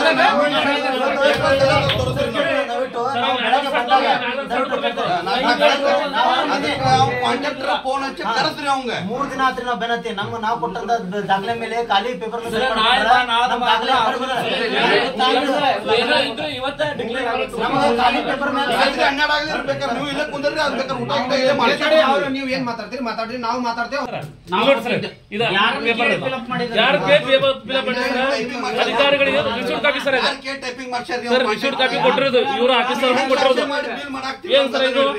ಪೇಪರ್ ಎಲ್ಲ ತೋರಿಸ್ರಿ ನಾವು. ದಯವಿಟ್ಟು ನಾವು ಬೆಳಗ್ಗೆ ಬಂದಾಗ ದಯವಿಟ್ಟು ಬರ್ತಾರೆ. ಅದಕ್ಕೆ ನಾವು ಕಾಂಟ್ರಾಕ್ಟರ್ ಫೋನ್ ಹಚ್ಚಿ ಕರೆಸ್ರಿ ಅವಂಗ ಮೂರ್ ದಿನ ಆತ್ರಿ ನಾವು ಬೆನ್ನತ್ತಿ ನಮ್ಮ ನಾವು ಕೊಟ್ಟಂತ ದ- ದಾಖಲೆ ಮೇಲೆ ಖಾಲಿ ಪೇಪರ್ ಮೇಲೆ ಸರ್, ಸಹಿ ನಾಳೆ ಮಾಡ್ತಾರೆ. ಬಾ, ನಾಳೆ ನಮ್ಮ ಬಾ, ದಾಖಲೆ ನಾಳೆ ಬರ್ತಾರೆ. ಏನೋ ಇದ್ರು ಇವತ್ತೇ ಡಿಕ್ಲೇರ್ ಆಗುತ್ತೆ ನಮಗೆ ಖಾಲಿ ಪೇಪರ್ ಮೇಲೆ ರಾತ್ರಿ ಹನ್ನೆರಡು ಆಗಲಿ ಬೇಕಾದ್ರೆ ನೀವು ಇಲ್ಲೇ ಕುಂದ್ರಿ ಅದ್ ಬೇಕಾದ್ರೆ ಊಟ ಗಿಟ ಇಲ್ಲೇ ಮಾತಾಡಿ ಅವ್ರು ಮಾಡಿ ನೀವು ಏನ್ ಮಾತಾಡ್ತೀರಿ ಮಾತಾಡ್ರಿ ನಾವು ಮಾತಾಡ್ತೇವೆ ನೋಡಿ ಸರ್ ಇದು ಪೇಪರ್ ಯಾರು ಪೇ ಪೇಪರ್ ಫಿಲಪ್ ಮಾಡಿದ್ರೆ ಅಧಿಕಾರಿಗಳಿಗೆ ರಿಸೀಟ್ ಕಾಪಿ ಸರ್ ಇದು ಟೈಪಿಂಗ್ ಮಾಡ್ಸ್ಯಾರಿ ಸರ್ ರಿಸೀಟ್ ಕಾಪಿ ಕೊಟ್ಟಿರೋದು ಇವರು ಆಫೀಸರ್ ಕೊಟ್ಟಿರೋದು ಏನ್ ಸರ್ ಇದು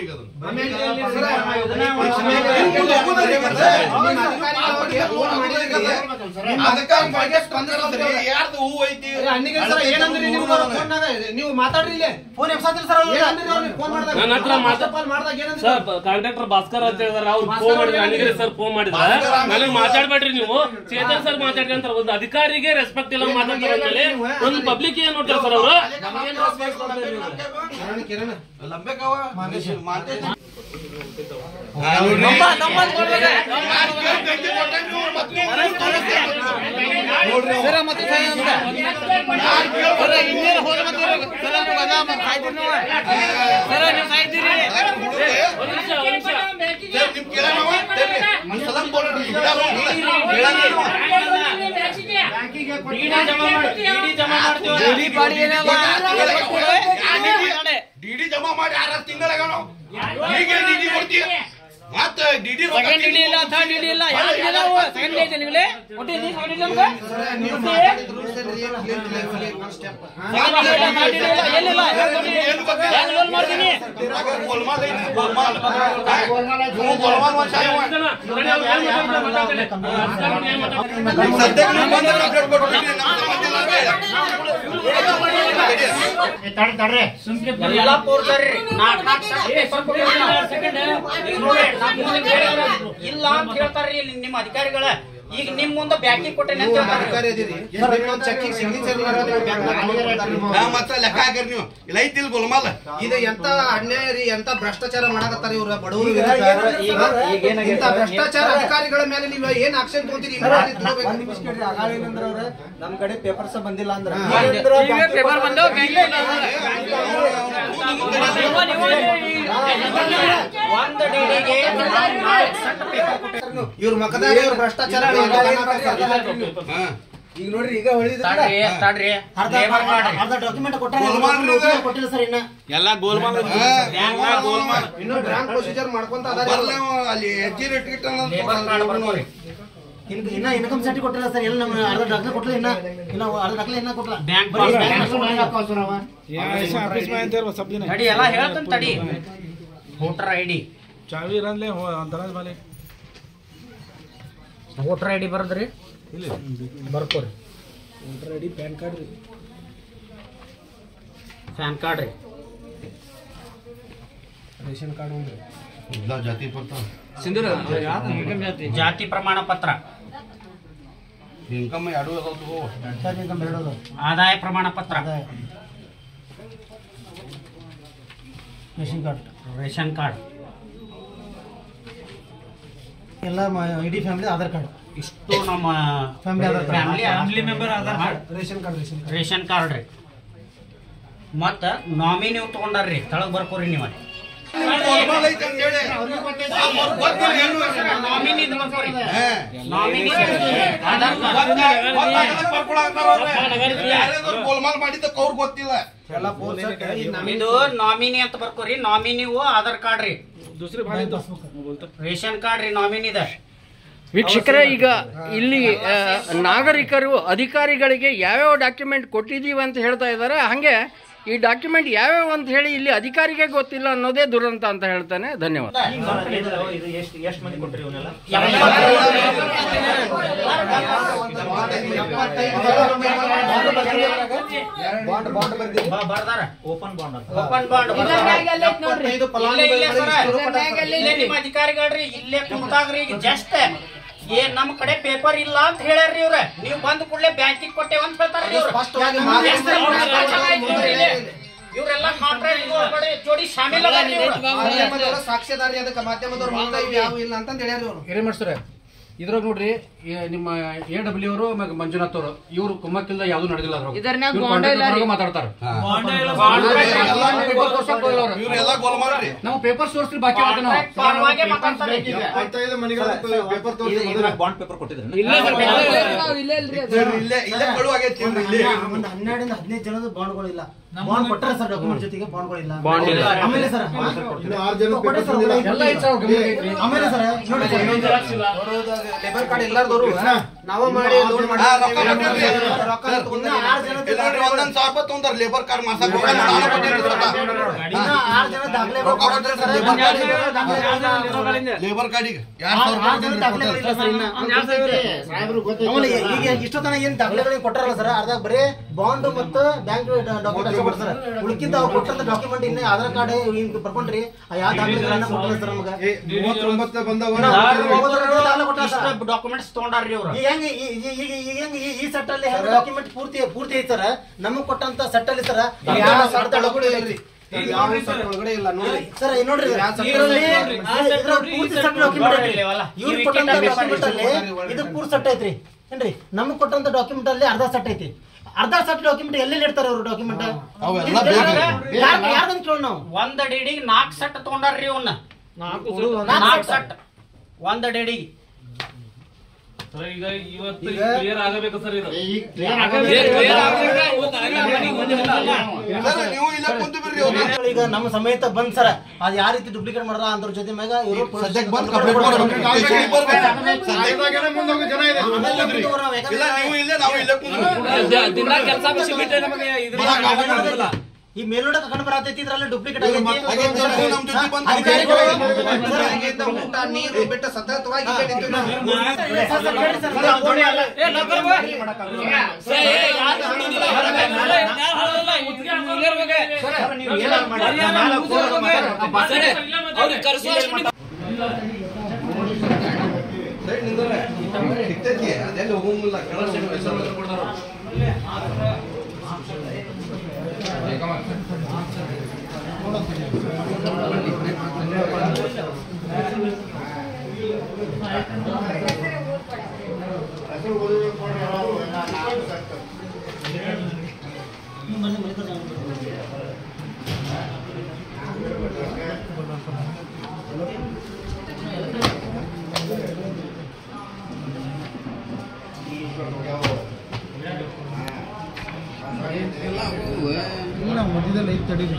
ಯಾರ್ದು ಹೂ ಐತಿ ಅನ್ನಿಗೆ ಸರ್ ಏನಂದ್ರಿ ನೀವು ಫೋನ್ನಾಗ ನೀವು ಮಾತಾಡ್ರಿ ಇಲ್ಲಿ ಫೋನ್ ಎಬ್ಸಾತಿಲ್ಲ ಸರ್ ಅವ್ರು. ಏನಂದ್ರಿ ಅವ್ರಿಗೆ ಫೋನ್ ಮಾಡಿದಾಗ ನನ್ನ ಹತ್ರ ಮಾತಾ- ಕಾಲ್ ಮಾಡಿದಾಗ ಏನಂದ್ರಿ ಸರ್ ಕಾಂಟ್ರಾಕ್ಟರ್ ಭಾಸ್ಕರ್ ಅಂತ ಹೇಳಿದಾರೆ ಅವ್ರು ಫೋನ್ ಮಾಡಿದ್ರೆ ಅನಿಗಿರಿ ಸರ್ ಫೋನ್ ಮಾಡಿದ್ರೆ ನನಗೆ ಮಾತಾಡ್ಬೇಡ್ರಿ ನೀವು ಚೇತನ್ ಸರ್ ಮಾತಾಡ್ರಿ ಅಂತಾರೆ ಒಂದು ಅಧಿಕಾರಿಗೆ ರೆಸ್ಪೆಕ್ಟ್ ಇಲ್ಲ ಮಾತಾಡ್ತಾರೆ ಅಂದ್ಮೇಲೆ ಒಂದು ಪಬ್ಲಿಕ್ ಏನ್ ನೋಡ್ತಾರೆ ಸರ್ ಅವರು ಕಿರಣ್ ಕಿರಣ್ ಲಂಬೇಕವ ಮಾತೇಜ್ ಸರ್ ಮತ್ತೆ ಸಹಿ ಅಂತ ಸರ್ ಇನ್ನೇನು ಹೋದ ಮತ್ತೆ ಸರ್ ನೀವು ಅದ ಮತ್ತೆ ಸಾಯ್ತೀರಿ ನೀವು ಸರ್ ನೀವು ಸಾಯ್ತೀರಿ ಒಂದ್ ನಿಮಿಷ ಒಂದ್ ನಿಮಿಷ ನಿಮ್ ಕೇಳೋಣವ? ಒಂದ್ ಸಲ ಫೋನ್ ಇಡ್ರಿ. ಬಿಡಲ್ಲ. ಡಿಡಿ ಜಮಾ ಮಾಡಿ ಡಿಡಿ ಜಮಾ ಮಾಡ್ತೀವಿ ಡಿಡಿ ಪಾಡಿ ಏನಲ್ಲ ಡಿಡಿ ಜಮಾ ಮಾಡಿ ಆರ ತಿಂಗಳಾಗ ಈಗ ಡಿಡಿ ಕೊಡ್ತೀಯ ಮತ್ತ ಡಿಡಿ ಸೆಕೆಂಡ್ ಡಿಡಿ ಇಲ್ಲ ಥರ್ಡ್ ಡಿಡಿ ಇಲ್ಲ ಯಾವ ಡಿಡಿ ಇಲ್ಲ ಸೆಕೆಂಡ್ ಡಿಡಿ ನಿങ്ങളെ ಒಟ್ಟು ಇದು ಸೆಕೆಂಡ್ ಡಿಡಿ ನಮ್ಗೆ ನೀವು ಮಾತಾಡಿದ್ರು ಸರ್ ಏನ್ clear clear clear one step second DD ಇಲ್ಲ ಥರ್ಡ್ ಡಿಡಿ ಇಲ್ಲ ಎಲ್ಲಿಲ್ಲ ಹೆಂಗ್ ಲೋನ್ ಮಾಡ್ತೀನಿ ಗೋಲ್ಮಾಲ್ ಐತಿ ಗೋಲ್ಮಾಲ್ ನೀವು ಗೋಲ್ಮಾಲ್ ಒಂದ್ ಶಾಯಿ ಮಾಡಿ. ನಿಮ್ ಸದ್ಯಕ್ಕೆ ನೀವು ಬಂದ್ರೆ ಕಂಪ್ಲೇಂಟ್ ಕೊಟ್ಬಿಡ್ರಿ. ನಮ್ಮ ಸಂಬಂಧ ಇಲ್ಲ ಅಂದ್ರೆ. ತಡ್ರಿ ಎಲ್ಲ ಪೋರ್ಜರಿ ಇಲ್ಲ ಅಂತ ಹೇಳ್ತಾರ್ರಿ ಇಲ್ಲಿ ನಿಮ್ಮ ಅಧಿಕಾರಿಗಳ ಈಗ ನಿಮ್ ಮುಂದೆ ಬ್ಯಾಕಿಗೆ ಕೊಟ್ಟೇನೆ ಅಂತ ಹೇಳ್ತಾರೆ ಅಧಿಕಾರಿ ಅದೀರಿ ಇನ್ನೊಂದ್ ಚೆಕ್ಕಿಗೆ ಸಿಗ್ನೇಚರ್ ಇಲ್ಲಾರ ನೀವು ಬ್ಯಾಂಕ್ ನಾ ಮತ್ತ ಲೆಕ್ಕ ಹಾಕಿರಿ ನೀವು ಇಲ್ಲ ಐತಿಲ್ ಗೋಲ್ಮಾಲ್ ಇದು ಎಂತ ಅನ್ಯಾಯ ರೀ ಎಂತ ಭ್ರಷ್ಟಾಚಾರ ಮಾಡಕತ್ತಾರ ಇವ್ರ ಬಡವರು ಈಗ ಏನಾಗಿದೆ ಈಗ ಸರ್? ಈಗ ಏನಾಗಿದೆ? ಇಂಥ ಭ್ರಷ್ಟಾಚಾರ ಅಧಿಕಾರಿಗಳ ಮೇಲೆ ನೀವು ಏನ್ ಆಕ್ಷನ್ ತಗೊಂತೀರಿ ಸರ್, ಒಂದ್ ನಿಮಿಷ ಕೇಳ್ರಿ ಅಗಾಳ ಏನಂದ್ರ ಅವ್ರ ನಮ್ ಕಡೆ ಪೇಪರ್ಸ್ ಬಂದಿಲ್ಲ ಅಂದ್ರ ಈಗ ಪೇಪರ್ ಬಂದವ ಒಂದು ಡಿಡಿಗೆ ನಾಲ್ಕು ಸೆಟ್ ಪೇಪರ್ ಕೊಟ್ಟಿದ್ರು ಇವ್ರ ಮಕದಾಗ ಇವ್ರ ಭ್ರಷ್ಟಾಚಾರ ಈಗ ನೋಡ್ರಿ ಈಗ ಹೊಳಿದ್ರಲ್ಲ? ತಡ್ರಿ ತಡ್ರಿ ಅರ್ಧ ಲೇಬರ್ ಕಾರ್ಡ್ ಅರ್ಧ ಡಾಕ್ಯುಮೆಂಟ್ ಕೊಟ್ಟಾರ ಗೋಲ್ಮಾಲ್ ರೀ ಇದು. ಕೊಟ್ಟಿಲ್ಲ ಸರ್ ಇನ್ನ ಎಲ್ಲ ಗೋಲ್ಮಾಲ್ ಗೋಲ್ಮಾಲ್ ಇನ್ನೂ ಬ್ಯಾಂಕ್ ಪ್ರೊಸೀಜರ್ ಮಾಡ್ಕೊಂತ ಅದಾರ ಬರ್ಲಿ ಅವ ಅಲ್ಲಿ ಹೆಜ್ಜೆ ರೇಟ್ ಗಿಟ್ಟ ಲೇಬರ್ ಕಾರ್ಡ್ ಬರ್ಕೋರಿ ಇನ್ ಇನ್ನ ಇನ್ಕಮ್ ಸರ್ಟಿ ಕೊಟ್ಟಿಲ್ಲ ಸರ್ ಎಲ್ಲ ನಮ್ಮ ಅರ್ಧ ದಾಖಲೆ ಕೊಟ್ಟಿಲ್ಲ ಇನ್ನ ಇನ್ನ ಅರ್ಧ ದಾಖಲೆ ಇನ್ನ ಕೊಟ್ಟಿಲ್ಲ ಬ್ಯಾಂಕ್ ಬರೀ ಪಾಸ್ ಬ್ಯಾಂಕ್ ಅಕೌಂಟ್ ಹಾಕೋ ಸರ್ ಅವ. ತಡಿ ಎಲ್ಲ ಹೇಳ್ತಾನೆ ತಡಿ ವೋಟರ್ ಐ ಡಿ चावी रन ले हो दराज वाले ವೋಟರ್ ಐ ಡಿ ಬರದ್ರಿ ಬರ್ಕೋರಿ voter ID PAN card PAN card ರೀ रेशन कार्ड होंगे ಇಲ್ಲ ಜಾತಿ ಪತ್ರ ಜಾತಿ ಪ್ರಮಾಣ ಪತ್ರ ಇನ್ಕಮ್ ಎರಡು ಅದಾವ ತಗೋ ಸರ್ ಇನ್ಕಮ್ ಬೇಡೋದು ಆದಾಯ ಪ್ರಮಾಣ ಪತ್ರ ಆದಾಯ. ರೇಷನ್ ಕಾರ್ಡ್ ರೇಷನ್ ಕಾರ್ಡ್ ಎಲ್ಲ ಇಡೀ ಫ್ಯಾಮಿಲಿ ಆಧಾರ್ ಕಾರ್ಡ್ ಇಷ್ಟು ನಮ್ಮ Family Aadhaar card. Family family member Aadhaar card ration card ration ration card ರೀ ಮತ್ತ ನಾಮಿನಿ ನೀವು ತಗೊಂಡಾರ್ರಿ ತಳಗ್ ಬರ್ಕೋರಿ ನೀವು ಗೋಲ್ಮಾಲ್ ಐತೆ ಅಂತ ಹೇಳಿ ಗೊತ್ತಿಲ್ಲ ಏನು ನಾಮಿನಿ ಬರ್ಕೋರಿ ಹೇ. ನಾಮಿನಿ ಆಧಾರ್ ಕಾರ್ಡ್ ಯಾರ್ಯಾರು ಗೋಲ್ಮಾಲ್ ಮಾಡಿದ್ದಕ್ಕೆ ಅವ್ರಿಗೆ ಗೊತ್ತಿಲ್ಲ ಎಲ್ಲ ಪೋಸ್ಟ್ ಇದು ನಾಮಿನಿ ಅಂತ ಬರ್ಕೋರಿ ನಾಮಿನಿವು ಆಧಾರ್ ಕಾರ್ಡ್ ರೀ दूसरे भाई तो बोलते ರೇಷನ್ ಕಾರ್ಡ್ ರೀ ನಾಮಿನಿದ ವೀಕ್ಷಕರೇ ಈಗ ಇಲ್ಲಿ ಆ, ನಾಗರಿಕರು ಅಧಿಕಾರಿಗಳಿಗೆ ಯಾವ್ಯಾವ ಡಾಕ್ಯುಮೆಂಟ್ ಕೊಟ್ಟಿದ್ದೀವಿ ಅಂತ ಹೇಳ್ತಾ ಇದ್ದಾರೆ ಹಾಗೆ ಈ ಡಾಕ್ಯುಮೆಂಟ್ ಯಾವ್ಯಾವ ಅಂತ ಹೇಳಿ ಇಲ್ಲಿ ಅಧಿಕಾರಿಗೆ ಗೊತ್ತಿಲ್ಲ ಅನ್ನೋದೇ ದುರಂತ ಅಂತ ಹೇಳ್ತಾನೆ ಧನ್ಯವಾದ ಇದು ಎಷ್ಟು ಎಷ್ಟು ಮಂದಿ ಕೊಟ್ರಿ ಇವನ್ನೆಲ್ಲ ಬಾಂಡ್ ಬಾಂಡ್ ಬರ್ದಿ ಬರ್ದಾರ ಓಪನ್ ಬಾಂಡ್ ಅಂತ ಓಪನ್ ಬಾಂಡ್ ಎಪ್ಪತ್ತೈದು ಫಲಾನುಭವಿಗಳಿಗೆ ಇಲ್ಲೇ ನಿಮ್ಮ ಅಧಿಕಾರಿಗಳ್ರಿ ಇಲ್ಲೇ ಕುಂತಾಗ್ರಿ ಈಗ ಜಸ್ಟ್ ಏ ನಮ್ ಕಡೆ ಪೇಪರ್ ಇಲ್ಲ ಅಂತ ಹೇಳ್ಯಾರ್ರಿ ಇವ್ರ ನೀವ್ ಬಂದ್ ಕೂಡಲೇ ಬ್ಯಾಂಕಿಗೆ ಕೊಟ್ಟೇವ ಅಂತ ಹೇಳ್ತಾರ್ರಿ ಇವ್ರು ಸ್ಪಷ್ಟವಾಗಿ ಇವ್ರೆಲ್ಲ ಕಾಂಟ್ರಾಕ್ಟ್ ಜೋಡಿ ಶಾಮಿಲ್ ಅದಾರ್ರಿ ಇವ್ರು. ಮಾಧ್ಯಮದವರು ಸಾಕ್ಷ್ಯದಾರಿ ಅದಕ್ಕೆ ಮಾಧ್ಯಮದವ್ರು ಮುಂದೆ ಇವ್ ಯಾವ ಇಲ್ಲ ಅಂತ ಹೇಳ್ಯಾರ ಇವ್ರು ಹಿರೇಮಠ ಸರ್ ಇದ್ರಾಗ ನೋಡ್ರಿ ಈ ನಿಮ್ಮ ಎ ಡಬ್ಲ್ಯೂ ಅವರು ಆಮ್ಯಾಗ ಮಂಜುನಾಥ್ ಅವರು ಇವ್ರು ಕುಮ್ಮಕ್ಕಿಲ್ದ ಯಾವ್ದು ನಡೆದಿಲ್ಲ ಅದ್ರಾಗ ಇದ್ರನ್ಯಾಗ ಇವ್ರು ಬಾಂಡ ಇಲ್ಲ ರೀ. contract ಮಾತಾಡ್ತಾರೆ ಇವ್ರೆಲ್ಲ ಗೋಲ್ಮಾಲ್ ರೀ ನಾವು ಪೇಪರ್ ಸೋರ್ಸ್ ಬಾಕಿ ಆಗುತ್ತೆ ನಾವು ಪರವಾಗಿ ಮಾತಾಡ್ತಾರೆ ಬಾಂಡ್ ಪೇಪರ್ ಕೊಟ್ಟಿದ್ರೆ ಇಲ್ಲೇ ಇಲ್ರಿ ಅದು. ಇಲ್ಲೇ ಇಲ್ಲೇ ಕಳು ಆಗೈತಿ ಇವ್ರು ಇಲ್ಲೇ ಒಂದು ಹನ್ನೆರಡರಿಂದ ಹದಿನೈದು ಜನದ ಬಾಂಡ್ಗಳಿಲ್ಲ ಬಾಂಡ್ ಕೊಟ್ಟಾರ ಸರ್ ಡಾಕ್ಯುಮೆಂಟ್ ಜೊತೆಗೆ ಬಾಂಡ್ಗಳಿಲ್ಲ ಬಾಂಡ್ ಇಲ್ಲ. ಆಮೇಲೆ ಸರ್ ಕೊಟ್ಟೆ ಸರ್ ಎಲ್ಲ ಐತ್ ಸರ್ ಗಮನ ಐತ್ರಿ. ಆಮೇಲೆ ಸರ್ ನೋಡಿ ಸರ್ ಲೇಬರ್ ಕಾರ್ಡ್ ಎಲ್ಲಾರ್ದವ್ರು ನಾವ ಮಾಡಿ ಲೋನ್ ಮಾಡಿ ಹಾ, ರೊಕ್ಕ ಕೊಟ್ಟಿರ್ರಿ. ರೊಕ್ಕ ತಗೊಂಡ್ರೆ ಇನ್ನ ಆರು ಜನ ಇಲ್ಲ ನೋಡ್ರಿ ಒಂದೊಂದ್ ಸಾವಿರ ರೂಪಾಯಿ ತೊಗೊಂಡಾರ ಲೇಬರ್ ಕಾರ್ಡ್ ಮಾಡ್ಸಕ್ ರೊಕ್ಕ ನಾನು ಕೊಟ್ಟಿರಿ ಸ್ವತಃ. ಇನ್ನ ಆರು ಜನ ದಾಖಲೆ ರೊಕ್ಕ ಕೊಟ್ಟಿರಿ ಸರ್ ಲೇಬರ್ ಕಾರ್ಡಿಗೆ ಲೇಬರ್ ಕಾರ್ಡಿಗೆ ಎರಡ್ ಸಾವಿರ ಆರು ಜನ ರೂಪಾಯಿ ದಾಖಲೆಗಳಿಲ್ಲ ಸರ್ ಇನ್ನ ಆಮೇಲೆ ಈಗ ಇಷ್ಟೊತ್ತನ ಏನ್ ದಾಖಲೆಗಳಿಗೆ ಕೊಟ್ಟಾರಲ್ಲ ಸರ್ ಅರ್ಧ ಬರೀ ಬಾಂಡ್ ಮತ್ತು ಬ್ಯಾಂಕ್ ಡಾಕ್ಯುಮೆಂಟ್ ಅಷ್ಟೇ ಕೊಡ್ತಾರೆ ಉಳ್ಕಿಂದ ಅವ್ರು ಕೊಟ್ಟಂತ ಡಾಕ್ಯುಮೆಂಟ್ ಇನ್ನ ಆಧಾರ್ ಕಾರ್ಡ್ ಹಿಂಗ್ ಬರ್ಕೊಂಡ್ರಿ ಆ ಯಾವ ದಾಖಲೆಗಳನ್ನ ಕೊಟ್ಟಿಲ್ಲ ಸರ್ ನಮ್ಗೆ ಮೂವತ್ತೊಂಬತ್ತು ಬಂದವ ಡಾಕ್ಯುಮೆಂಟ್ಸ್ ತಗೊಂಡಾರ್ರಿ ಇವ್ರು ಈಗ ಹೆಂಗ್ ಈ- ಈ- ಈಗ ಈಗ ಹೆಂಗ್ ಈ- ಈ ಸೆಟ್ ಅಲ್ಲಿ ಡಾಕ್ಯುಮೆಂಟ್ ಪೂರ್ತಿ ಪೂರ್ತಿ ಐತಿ ಸರ್ ನಮಗ್ ಕೊಟ್ಟಂತ ಸೆಟ್ ಅಲ್ಲಿ ಸರ್ ಯಾವ ಸರ್ತ ಒಳಗಡೆ ಇಲ್ರಿ ಯಾವ ಸರ್ತ ಒಳಗಡೆ ಇಲ್ಲ ನೋಡ್ರಿ ಸರ್ ಇಲ್ಲಿ ನೋಡ್ರಿ ಇದರಲ್ಲಿ ಇದ್ರ ಪೂರ್ತಿ ಸೆಟ್ ಡಾಕ್ಯುಮೆಂಟ್ ಐತ್ರಿ ಇವ್ರು ಕೊಟ್ಟಂತ ಡಾಕ್ಯುಮೆಂಟ್ ಅಲ್ಲಿ ಇದು ಪೂರ್ತಿ ಸೆಟ್ ಐತ್ರಿ ಏನ್ರಿ ನಮಗ್ ಕೊಟ್ಟಂತ ಡಾಕ್ಯುಮೆಂಟ್ ಅಲ್ಲಿ ಅರ್ಧ ಸೆಟ್ ಐತಿ ಅರ್ಧ ಸೆಟ್ ಡಾಕ್ಯುಮೆಂಟ್ ಎಲ್ಲೆಲ್ಲಿ ಇಡ್ತಾರೆ ಅವ್ರು ಡಾಕ್ಯುಮೆಂಟ್ ಅವೆಲ್ಲ ಬೇಕ್ರಿ. ಯಾರ್ದಂತ ಕೇಳೋಣ ನಾವು ಒಂದ್ ಡಿಡಿಗೆ ನಾಲ್ಕು ಸೆಟ್ ತಗೊಂಡಾರ್ರಿ ಇವನ್ನ ನಾಲ್ಕು ಸೆಟ್ ಒಂದ್ ಡಿಡಿಗೆ ಸರ್ ಈಗ ಇವತ್ತು ಕ್ಲಿಯರ್ ಆಗಬೇಕು ಸರ್ ಇದು ಸರ್, ನೀವು ಇಲ್ಲೇ ಕುಂತು ಬಿಡ್ರಿ ಅವ್ರು. ಈಗ ನಮ್ಮ ಸಮೇತ ಬಂದ್ ಸರ್ ಅದ್ ಯಾವ ರೀತಿ ಡುಪ್ಲಿಕೇಟ್ ಮಾಡ್ರ ಅದ್ರ ಜೊತೆ ಮ್ಯಾಗ ಇವರು ಸದ್ಯಕ್ಕೆ ಬಂದ್ ಕಂಪ್ಲೇಂಟ್ ಮಾಡ್ಬೇಕು ಸ್ಟೇಷನ್ಗೆ ಬರ್ಬೇಕು. ಸದ್ಯಕ್ಕೆ ಇಲ್ಲ ನೀವು ಇಲ್ಲೇ ನಾವು ಇಲ್ಲೇ ಕುಂತು ದಿನ ಕೆಲಸ ಬಿಟ್ಟರೆ ನಮಗೆ ಬರಕ್ ಆಗೋದಿಲ್ಲ. ಈ ಮೇಲ್ನೋಟಕ್ಕೆ ಕಂಡು ಬರತೈತಿ ಇದ್ರಲ್ಲಿ ಡುಪ್ಲಿಕೇಟ್ ಆಗೈತೆ ಸರ್, ನೀವು ನಮ್ ಜೊತೆ ಬಂದು ಅಧಿಕಾರಿಗಳು ಬೆಳಗ್ಗೆಯಿಂದ ಊಟ ನೀರು ಬಿಟ್ಟು ಸತತವಾಗಿ ಇಲ್ಲೇ ನಿಂತೀವಿ ನಾವು. ಸರ್, ಸರ್, ಕೇಳಿ ಸರ್, ಸರ್, ಅವ್ರು ಎಲ್ಲ- ಸೈಡ್ ನಿಂದ್ರಿ. ಸಿಗ್ತೈತಿ ಅದೆಲ್ಲಿ ಹೋಗಂಗಿಲ್ಲ ಕೆಳಗೆ ಹೋಗ್ಬೇಕು. ಇಲ್ಲ ಮಧ್ಯದಲ್ಲಿ ಐದು ತಡೀರಿ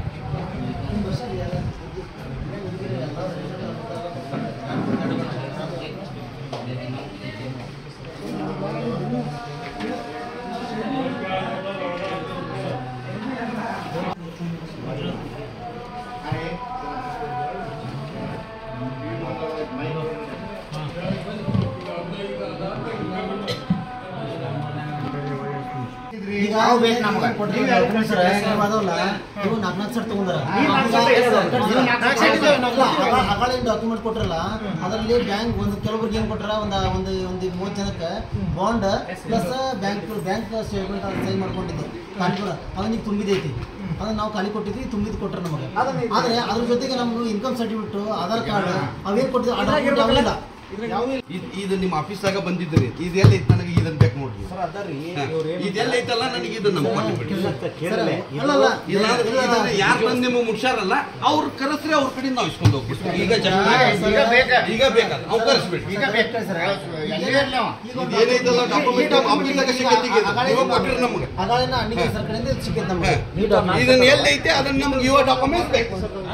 ಈಗ ನಾವು ಬೇಕು ನಮ್ಗೆ. ಕೊಟ್ಟಿರೋ documents ಸರ್, ಇವು ಅದಾವಲ್ಲ, ಇವು ನಾಲ್ಕು ನಾಲ್ಕು ಸೆಟ್ ತಗೊಂಡಾರ. ಈ ನಾಲ್ಕು set ಇದೆ ಸರ್. ಇವು ನಾಲ್ಕು set ಇದೆ. ಹಗಳಿಂದ ಡಾಕ್ಯುಮೆಂಟ್ ಕೊಟ್ರಲ್ಲ ಅದರಲ್ಲಿ ಬ್ಯಾಂಕ್ ಒಂದು ಕೆಲವರಿಗೆ ಏನ್ ಕೊಟ್ರ ಒಂದ್ ಒಂದು ಒಂದು ಮೂವತ್ತು ಜನಕ್ಕೆ bond plus bank bank statement sign ಮಾಡ್ಕೊಂಡಿದ್ದೆ ಕಾನ್ಪುರ ಅದನ್ನ ತುಂಬಿದೈತಿ ಅದನ್ನ ನಾವು ಖಾಲಿ ಕೊಟ್ಟಿದ್ವಿ ತುಂಬಿದ್ ಕೊಟ್ರ ನಮಗೆ ಆದ್ರೆ ಅದ್ರ ಜೊತೆಗೆ ನಮ್ಗೆ ಇನ್ಕಮ್ ಸರ್ಟಿಫಿಕೇಟ್ ಆಧಾರ್ ಕಾರ್ಡ್ ಅವೇನ್ ಕೊಟ್ಟಿದ್ವಿ ಆ document ಯಾವೂ ಇಲ್ಲ. ಇದ್- ಇದು ನಿಮ್ಮ ಆಫೀಸಾಗ ಬಂದಿದ್ರಿ ಇದೆಲ್ಲ ಐತಿ ನನಗೆ ಇದನ್ನ ಬೇಕು ನೋಡ್ರಿ ಸರ್ ಅದರಿ ಹಾ. ಇದೆಲ್ಲ ಐತಲ್ಲ ನನಗೆ ಇದನ್ನ ನಮ್ಮ ಕೊಟ್ಟು ಬಿಡಿ ಕೇಳಲೆ ಅಲ್ಲಲ್ಲ ಯಾರು ಬಂದು ನಿಮಗೆ ಮುಟ್ಸಾರಲ್ಲ ಅವ್ರು ಕರೆಸ್ರಿ ಅವ್ರ ಕಡೆ ನಾವು ಇಸ್ಕೊಂಡು ಹೋಗ್ಬಿಡ್ತೀವಿ ಈಗ ಜನ ಈಗ ಬೇಕಾ? ಈಗ ಬೇಕಾ ಅವ್ರು ಕರೆಸ್ಬಿಡಿ ಈಗ ಬೇಕು ಸರ್ ಎಲ್ಲಿ ಇರ್ಲಿ ಅವ? ಇದೇನೈತಲ್ಲ ಡಾಕ್ಯುಮೆಂಟ್ ಆಫೀಸಾಗ ಸಿಗತ್ತೀಗ ನೀವು ಕೊಟ್ಟಿರಿ ನಮ್ಗೆ ಅಗಳಿಂದ ಅಣ್ಣಿಗೆ ಸರ್ ಕಡೆಯಿಂದ ಇದು ಸಿಕ್ಕೈತೆ ನಮ್ಗೆ ಇದನ್ನ ಎಲ್ಲಿ ಐತೆ ಅದನ್ನ ನಮ್ಗೆ ಇವ ಡಾಕ್ಯುಮೆಂಟ್ ಬೇಕು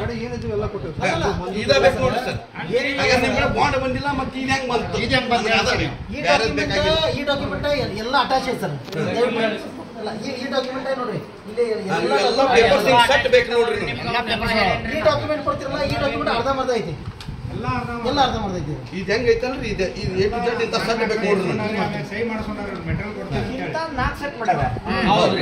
ಇದ ಬೇಕು ನೋಡ್ರಿ ಸರ್ ಹಾಗಾದ್ರೆ ನಿಮ್ಗೆ ಬಾಂಡ್ ಬಂದಿಲ್ಲ ಮತ್ತೆ ಇದು ಹೆಂಗ್ ಬಂತು ಇದು ಹೆಂಗ್ ಬಂತು? ನಮ್ಗೆ ಅದ ಈ ಬ್ಯಾರೆದ್ ಡಾಕ್ಯುಮೆಂಟ್ ಬೇಕಾಗಿಲ್ಲ ಈ ಡಾಕ್ಯುಮೆಂಟ್ ಎಲ್ಲ ಅಟ್ಯಾಚ್ ಐತೆ ಸರ್ ಅಲ್ಲ, ಈ ಈ ಡಾಕ್ಯುಮೆಂಟ್ ನೋಡ್ರಿ ಇಲ್ಲಿ ಎಲ್ಲ ಎಲ್ಲ papers ಹಿಂಗ್ set ಬೇಕು ನೋಡ್ರಿ ನಮ್ಗೆ. ಈ ಡಾಕ್ಯುಮೆಂಟ್ ಕೊಡ್ತಿರಲ್ಲ ಈ ಡಾಕ್ಯುಮೆಂಟ್ ಅರ್ಧ ಮರ್ಧ ಐತಿ ಎಲ್ಲ ಅರ್ಧ ಮರ್ಧ ಐತಿ ಇದು ಹೆಂಗ್ ಐತಲ್ರಿ ಇದು ಇದು ಎ ಟು ಜೆಡ್ ಇಂತ ಸೆಟ್ ಬೇಕು ನೋಡ್ರಿ ನಮ್ಗೆ ನಾಲ್ಕು ಸೆಟ್ ಮಾಡ್ಯಾರ ಹೌದ್ರಿ